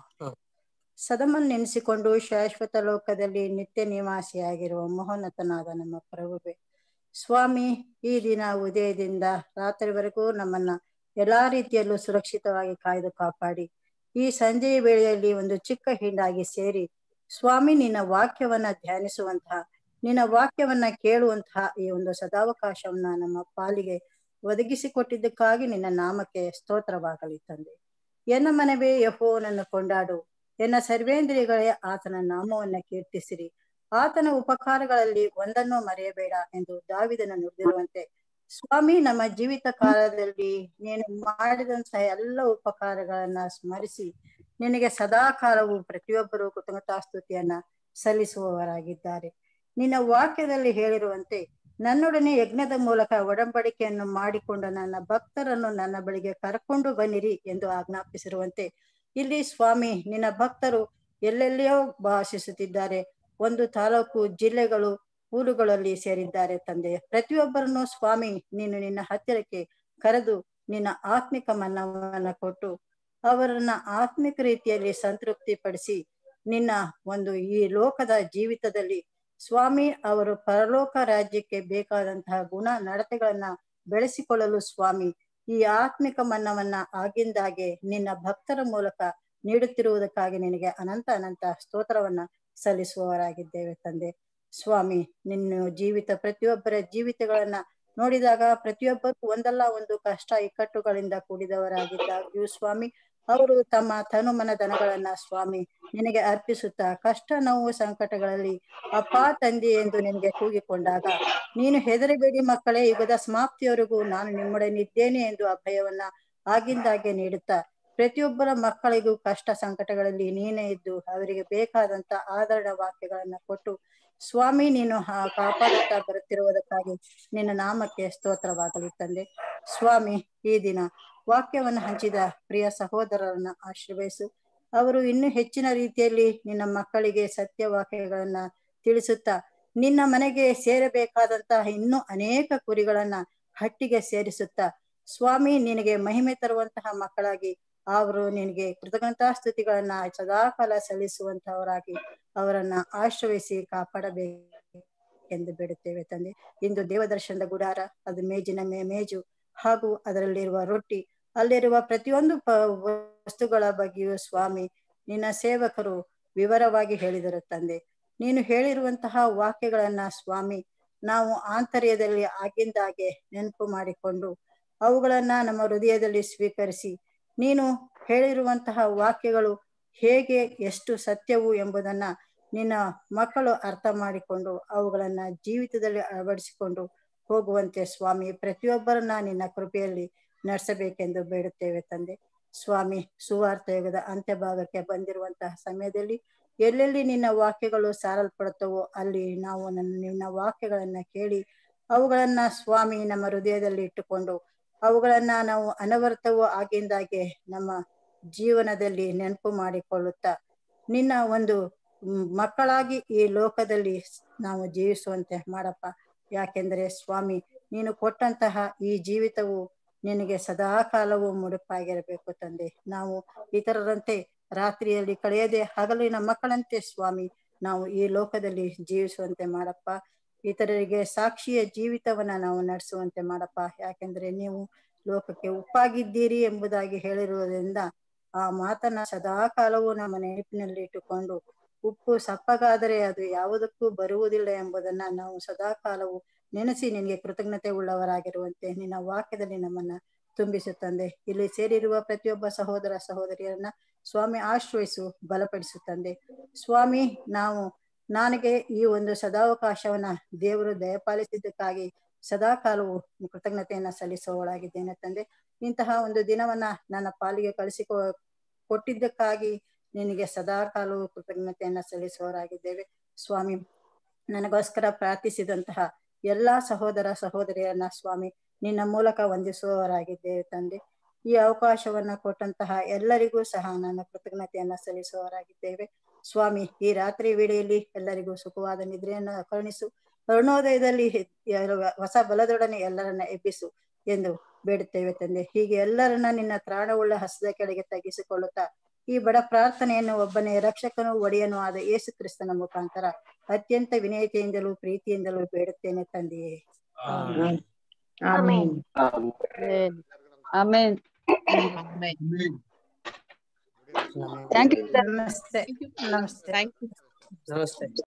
ಸದಮನ್ ನೆನೆಸಿಕೊಂಡು ಶಾಶ್ವತ ಲೋಕದಲ್ಲಿ ನಿತ್ಯ ನಿವಾಸಿಯಾಗಿರುವ ಮಹೋನ್ನತನಾದ ನಮ್ಮ ಪ್ರಭುವೆ ಸ್ವಾಮಿ ಈ ದಿನ ಉದಯದಿಂದ ರಾತ್ರಿವರೆಗೂ ನಮ್ಮನ್ನ ಎಲ್ಲಾ ರೀತಿಯಲ್ಲೂ ಸುರಕ್ಷಿತವಾಗಿ ಕಾಯ್ದು ಕಾಪಾಡಿ ಈ ಸಂಜೆಯ ವೇಳೆಯಲ್ಲಿ ಒಂದು ಚಿಕ್ಕ ಹಿಂಡಾಗಿ ಸೇರಿ ಸ್ವಾಮಿ ನಿನ್ನ ವಾಕ್ಯವನ್ನ ಧ್ಯಾನಿಸುವಂತಹ ನಿನ್ನ ವಾಕ್ಯವನ್ನ ಕೇಳುವಂತಹ ಈ ಒಂದು ಸದಾವಕಾಶವನ್ನ ನಮ್ಮ ಪಾಲಿಗೆ ಒದಗಿಸಿಕೊಟ್ಟಿದ್ದಕ್ಕಾಗಿ ನಿನ್ನ ನಾಮಕ್ಕೆ ಸ್ತೋತ್ರವಾಗಲಿ ತಂದೆ ಎನ್ನ ಮನವೇ ಯಹೋವನನ್ನು ಕೊಂಡಾಡು ಎನ್ನ ಸರ್ವೇಂದ್ರಿಯಗಳೇ ಆತನ ನಾಮವನ್ನ ಕೀರ್ತಿಸಿರಿ ಆತನ ಉಪಕಾರಗಳಲ್ಲಿ ಒಂದನ್ನು ಮರೆಯಬೇಡ ಎಂದು ದಾವಿದನ ನುಡಿದಿರುವಂತೆ ಸ್ವಾಮಿ ನಮ್ಮ ಜೀವಿತ ಕಾಲದಲ್ಲಿ ನೀನು ಮಾಡಿದಂತಹ ಎಲ್ಲ ಉಪಕಾರಗಳನ್ನ ಸ್ಮರಿಸಿ ನಿನಗೆ ಸದಾ ಕಾಲವು ಪ್ರತಿಯೊಬ್ಬರು ಕೃತಜ್ಞತಾಸ್ತುತಿಯನ್ನ ಸಲ್ಲಿಸುವವರಾಗಿದ್ದಾರೆ ನಿನ್ನ ವಾಕ್ಯದಲ್ಲಿ ಹೇಳಿರುವಂತೆ ನನ್ನೊಡನೆ ಯಜ್ಞದ ಮೂಲಕ ಒಡಂಬಡಿಕೆಯನ್ನು ಮಾಡಿಕೊಂಡ ನನ್ನ ಭಕ್ತರನ್ನು ನನ್ನ ಬಳಿಗೆ ಕರ್ಕೊಂಡು ಬನ್ನಿರಿ ಎಂದು ಆಜ್ಞಾಪಿಸಿರುವಂತೆ ಇಲ್ಲಿ ಸ್ವಾಮಿ ನಿನ್ನ ಭಕ್ತರು ಎಲ್ಲೆಲ್ಲಿಯೋ ಭಾಷಿಸುತ್ತಿದ್ದಾರೆ ಒಂದು ತಾಲೂಕು ಜಿಲ್ಲೆಗಳು ಊರುಗಳಲ್ಲಿ ಸೇರಿದ್ದಾರೆ ತಂದೆ ಪ್ರತಿಯೊಬ್ಬರನ್ನು ಸ್ವಾಮಿ ನೀನು ನಿನ್ನ ಹತ್ತಿರಕ್ಕೆ ಕರೆದು ನಿನ್ನ ಆತ್ಮಿಕ ಮನ್ನವನ್ನ ಕೊಟ್ಟು ಅವರನ್ನ ಆತ್ಮಿಕ ರೀತಿಯಲ್ಲಿ ಸಂತೃಪ್ತಿ ಪಡಿಸಿ ನಿನ್ನ ಒಂದು ಈ ಲೋಕದ ಜೀವಿತದಲ್ಲಿ ಸ್ವಾಮಿ ಅವರು ಪರಲೋಕ ರಾಜ್ಯಕ್ಕೆ ಬೇಕಾದಂತಹ ಗುಣ ನಡತೆಗಳನ್ನ ಬೆಳೆಸಿಕೊಳ್ಳಲು ಸ್ವಾಮಿ ಈ ಆತ್ಮಿಕ ಮನ್ನವನ್ನ ಆಗಿಂದಾಗೆ ನಿನ್ನ ಭಕ್ತರ ಮೂಲಕ ನೀಡುತ್ತಿರುವುದಕ್ಕಾಗಿ ನಿನಗೆ ಅನಂತ ಅನಂತ ಸ್ತೋತ್ರವನ್ನ ಸಲ್ಲಿಸುವವರಾಗಿದ್ದೇವೆ ತಂದೆ ಸ್ವಾಮಿ ನಿನ್ನ ಜೀವಿತ ಪ್ರತಿಯೊಬ್ಬರ ಜೀವಿತಗಳನ್ನ ನೋಡಿದಾಗ ಪ್ರತಿಯೊಬ್ಬರು ಒಂದಲ್ಲ ಒಂದು ಕಷ್ಟ ಇಕ್ಕಟ್ಟುಗಳಿಂದ ಕೂಡಿದವರಾಗಿದ್ದಾಗ್ಯೂ ಸ್ವಾಮಿ ಅವರು ತಮ್ಮ ತನುಮನ ದನಗಳನ್ನ ಸ್ವಾಮಿ ನಿನಗೆ ಅರ್ಪಿಸುತ್ತಾ ಕಷ್ಟ ನೋವು ಸಂಕಟಗಳಲ್ಲಿ ಅಪ್ಪ ತಂದೆ ಎಂದು ನಿನಗೆ ಕೂಗಿಕೊಂಡಾಗ ನೀನು ಹೆದರಬೇಡಿ ಮಕ್ಕಳೇ ಯುಗದ ಸಮಾಪ್ತಿಯವರೆಗೂ ನಾನು ನಿಮ್ಮೊಡನಿದ್ದೇನೆ ಎಂದು ಅಭಯವನ್ನ ಆಗಿಂದಾಗೆ ನೀಡುತ್ತಾ ಪ್ರತಿಯೊಬ್ಬರ ಮಕ್ಕಳಿಗೂ ಕಷ್ಟ ಸಂಕಟಗಳಲ್ಲಿ ನೀನೇ ಇದ್ದು ಅವರಿಗೆ ಬೇಕಾದಂತ ಆದರಣ ವಾಕ್ಯಗಳನ್ನ ಕೊಟ್ಟು ಸ್ವಾಮಿ ನೀನು ಕಾಪಾಡುತ್ತಾ ಬರುತ್ತಿರುವುದಕ್ಕಾಗಿ ನಿನ್ನ ನಾಮಕ್ಕೆ ಸ್ತೋತ್ರವಾಗಲಿ ತಂದೆ ಸ್ವಾಮಿ ಈ ದಿನ ವಾಕ್ಯವನ್ನು ಹಂಚಿದ ಪ್ರಿಯ ಸಹೋದರರನ್ನ ಆಶೀರ್ವಹಿಸು ಅವರು ಇನ್ನೂ ಹೆಚ್ಚಿನ ರೀತಿಯಲ್ಲಿ ನಿನ್ನ ಮಕ್ಕಳಿಗೆ ಸತ್ಯ ವಾಕ್ಯಗಳನ್ನ ತಿಳಿಸುತ್ತಾ ನಿನ್ನ ಮನೆಗೆ ಸೇರಬೇಕಾದಂತಹ ಇನ್ನೂ ಅನೇಕ ಕುರಿಗಳನ್ನ ಹಟ್ಟಿಗೆ ಸೇರಿಸುತ್ತಾ ಸ್ವಾಮಿ ನಿನಗೆ ಮಹಿಮೆ ತರುವಂತಹ ಮಕ್ಕಳಾಗಿ ಅವರು ನಿನಗೆ ಕೃತಜ್ಞತಾಸ್ತುತಿಗಳನ್ನ ಸದಾಕಾಲ ಸಲ್ಲಿಸುವಂತವರಾಗಿ ಅವರನ್ನ ಆಶ್ರಯಿಸಿ ಕಾಪಾಡಬೇಕೆಂದು ಬೇಡುತ್ತೇವೆ ತಂದೆ ಇಂದು ದೇವದರ್ಶನದ ಗುಡಾರ ಅದು ಮೇಜಿನ ಮೇ ಮೇಜು ಹಾಗೂ ಅದರಲ್ಲಿರುವ ರೊಟ್ಟಿ ಅಲ್ಲಿರುವ ಪ್ರತಿಯೊಂದು ಪ ವಸ್ತುಗಳ ಬಗ್ಗೆಯೂ ಸ್ವಾಮಿ ನಿನ್ನ ಸೇವಕರು ವಿವರವಾಗಿ ಹೇಳಿದರು ತಂದೆ ನೀನು ಹೇಳಿರುವಂತಹ ವಾಕ್ಯಗಳನ್ನ ಸ್ವಾಮಿ ನಾವು ಆಂತರ್ಯದಲ್ಲಿ ಆಗಿಂದಾಗೆ ನೆನಪು ಮಾಡಿಕೊಂಡು ಅವುಗಳನ್ನ ನಮ್ಮ ಹೃದಯದಲ್ಲಿ ಸ್ವೀಕರಿಸಿ ನೀನು ಹೇಳಿರುವಂತಹ ವಾಕ್ಯಗಳು ಹೇಗೆ ಎಷ್ಟು ಸತ್ಯವು ಎಂಬುದನ್ನ ನಿನ್ನ ಮಕ್ಕಳು ಅರ್ಥ ಮಾಡಿಕೊಂಡು ಅವುಗಳನ್ನ ಜೀವಿತದಲ್ಲಿ ಅಳವಡಿಸಿಕೊಂಡು ಹೋಗುವಂತೆ ಸ್ವಾಮಿ ಪ್ರತಿಯೊಬ್ಬರನ್ನ ನಿನ್ನ ಕೃಪೆಯಲ್ಲಿ ನಡೆಸಬೇಕೆಂದು ಬೇಡುತ್ತೇವೆ ತಂದೆ ಸ್ವಾಮಿ ಸುವಾರ್ಥ ಯುಗದ ಅಂತ್ಯಭಾಗಕ್ಕೆ ಬಂದಿರುವಂತಹ ಸಮಯದಲ್ಲಿ ಎಲ್ಲೆಲ್ಲಿ ನಿನ್ನ ವಾಕ್ಯಗಳು ಸಾರಲ್ಪಡುತ್ತವೋ ಅಲ್ಲಿ ನಾವು ನನ್ನ ನಿನ್ನ ವಾಕ್ಯಗಳನ್ನ ಕೇಳಿ ಅವುಗಳನ್ನ ಸ್ವಾಮಿ ನಮ್ಮ ಹೃದಯದಲ್ಲಿ ಇಟ್ಟುಕೊಂಡು ಅವುಗಳನ್ನ ನಾವು ಅನವರ್ತವೂ ಆಗಿಂದಾಗೆ ನಮ್ಮ ಜೀವನದಲ್ಲಿ ನೆನಪು ಮಾಡಿಕೊಳ್ಳುತ್ತಾ ನಿನ್ನ ಒಂದು ಮಕ್ಕಳಾಗಿ ಈ ಲೋಕದಲ್ಲಿ ನಾವು ಜೀವಿಸುವಂತೆ ಮಾಡಪ್ಪ ಯಾಕೆಂದರೆ ಸ್ವಾಮಿ ನೀನು ಕೊಟ್ಟಂತಹ ಈ ಜೀವಿತವು ನಿನಗೆ ಸದಾ ಕಾಲವೂ ಮುಡುಪಾಗಿರಬೇಕು ತಂದೆ ನಾವು ಇತರರಂತೆ ರಾತ್ರಿಯಲ್ಲಿ ಕಳೆಯದೆ ಹಗಲಿನ ಮಕ್ಕಳಂತೆ ಸ್ವಾಮಿ ನಾವು ಈ ಲೋಕದಲ್ಲಿ ಜೀವಿಸುವಂತೆ ಮಾಡಪ್ಪ ಇತರರಿಗೆ ಸಾಕ್ಷಿಯ ಜೀವಿತವನ್ನ ನಾವು ನಡೆಸುವಂತೆ ಮಾಡಪ್ಪ ಯಾಕೆಂದ್ರೆ ನೀವು ಲೋಕಕ್ಕೆ ಉಪ್ಪಾಗಿದ್ದೀರಿ ಎಂಬುದಾಗಿ ಹೇಳಿರುವುದರಿಂದ ಆ ಮಾತನ್ನ ಸದಾ ಕಾಲವೂ ನಮ್ಮ ನೆನಪಿನಲ್ಲಿ ಇಟ್ಟುಕೊಂಡು ಉಪ್ಪು ಸಪ್ಪಗಾದರೆ ಅದು ಯಾವುದಕ್ಕೂ ಬರುವುದಿಲ್ಲ ಎಂಬುದನ್ನ ನಾವು ಸದಾ ಕಾಲವು ನೆನೆಸಿ ನಿನಗೆ ಕೃತಜ್ಞತೆ ಉಳ್ಳವರಾಗಿರುವಂತೆ ನಿನ್ನ ವಾಕ್ಯದಲ್ಲಿ ನಮ್ಮನ್ನ ತುಂಬಿಸು ತಂದೆ ಇಲ್ಲಿ ಸೇರಿರುವ ಪ್ರತಿಯೊಬ್ಬ ಸಹೋದರ ಸಹೋದರಿಯರನ್ನ ಸ್ವಾಮಿ ಆಶ್ರಯಿಸು ಬಲಪಡಿಸು ತಂದೆ ಸ್ವಾಮಿ ನಾವು ನನಗೆ ಈ ಒಂದು ಸದಾವಕಾಶವನ್ನ ದೇವರು ದಯಪಾಲಿಸಿದ್ದಕ್ಕಾಗಿ ಸದಾ ಕಾಲವು ಕೃತಜ್ಞತೆಯನ್ನ ಸಲ್ಲಿಸುವವಳಾಗಿದ್ದೇನೆ ತಂದೆ ಇಂತಹ ಒಂದು ದಿನವನ್ನ ನನ್ನ ಪಾಲಿಗೆ ಕಳಿಸಿಕೊ ಕೊಟ್ಟಿದ್ದಕ್ಕಾಗಿ ನಿನಗೆ ಸದಾ ಕಾಲವು ಕೃತಜ್ಞತೆಯನ್ನ ಸಲ್ಲಿಸುವವರಾಗಿದ್ದೇವೆ ಸ್ವಾಮಿ ನನಗೋಸ್ಕರ ಪ್ರಾರ್ಥಿಸಿದಂತಹ ಎಲ್ಲಾ ಸಹೋದರ ಸಹೋದರಿಯರನ್ನ ಸ್ವಾಮಿ ನಿನ್ನ ಮೂಲಕ ವಂದಿಸುವವರಾಗಿದ್ದೇವೆ ತಂದೆ ಈ ಅವಕಾಶವನ್ನ ಕೊಟ್ಟಂತಹ ಎಲ್ಲರಿಗೂ ಸಹ ನನ್ನ ಕೃತಜ್ಞತೆಯನ್ನ ಸಲ್ಲಿಸುವವರಾಗಿದ್ದೇವೆ ಸ್ವಾಮಿ ಈ ರಾತ್ರಿ ವೇಳೆಯಲ್ಲಿ ಎಲ್ಲರಿಗೂ ಸುಖವಾದ ನಿದ್ರೆಯನ್ನು ಕರುಣಿಸು ಅರುಣೋದಯದಲ್ಲಿ ಹೊಸ ಬಲದೊಡನೆ ಎಲ್ಲರನ್ನ ಎಬ್ಬಿಸು ಎಂದು ಬೇಡುತ್ತೇವೆ ತಂದೆ ಹೀಗೆ ಎಲ್ಲರನ್ನ ನಿನ್ನ ತ್ರಾಣವುಳ್ಳ ಹಸ್ತದ ಕೆಳಗೆ ತಗ್ಗಿಸಿಕೊಳ್ಳುತ್ತಾ ಈ ಬಡ ಪ್ರಾರ್ಥನೆಯನ್ನು ಒಬ್ಬನೇ ರಕ್ಷಕನು ಒಡೆಯನು ಆದ ಯೇಸು ಕ್ರಿಸ್ತನ ಮುಖಾಂತರ ಅತ್ಯಂತ ವಿನಯತೆಯಿಂದಲೂ ಪ್ರೀತಿಯಿಂದಲೂ ಬೇಡುತ್ತೇನೆ ತಂದೆಯೇ ಆಮೇನ್ ಆಮೇನ್ ಥ್ಯಾಂಕ್ ಯು ನಮಸ್ತೆ ನಮಸ್ತೆ ನಮಸ್ತೆ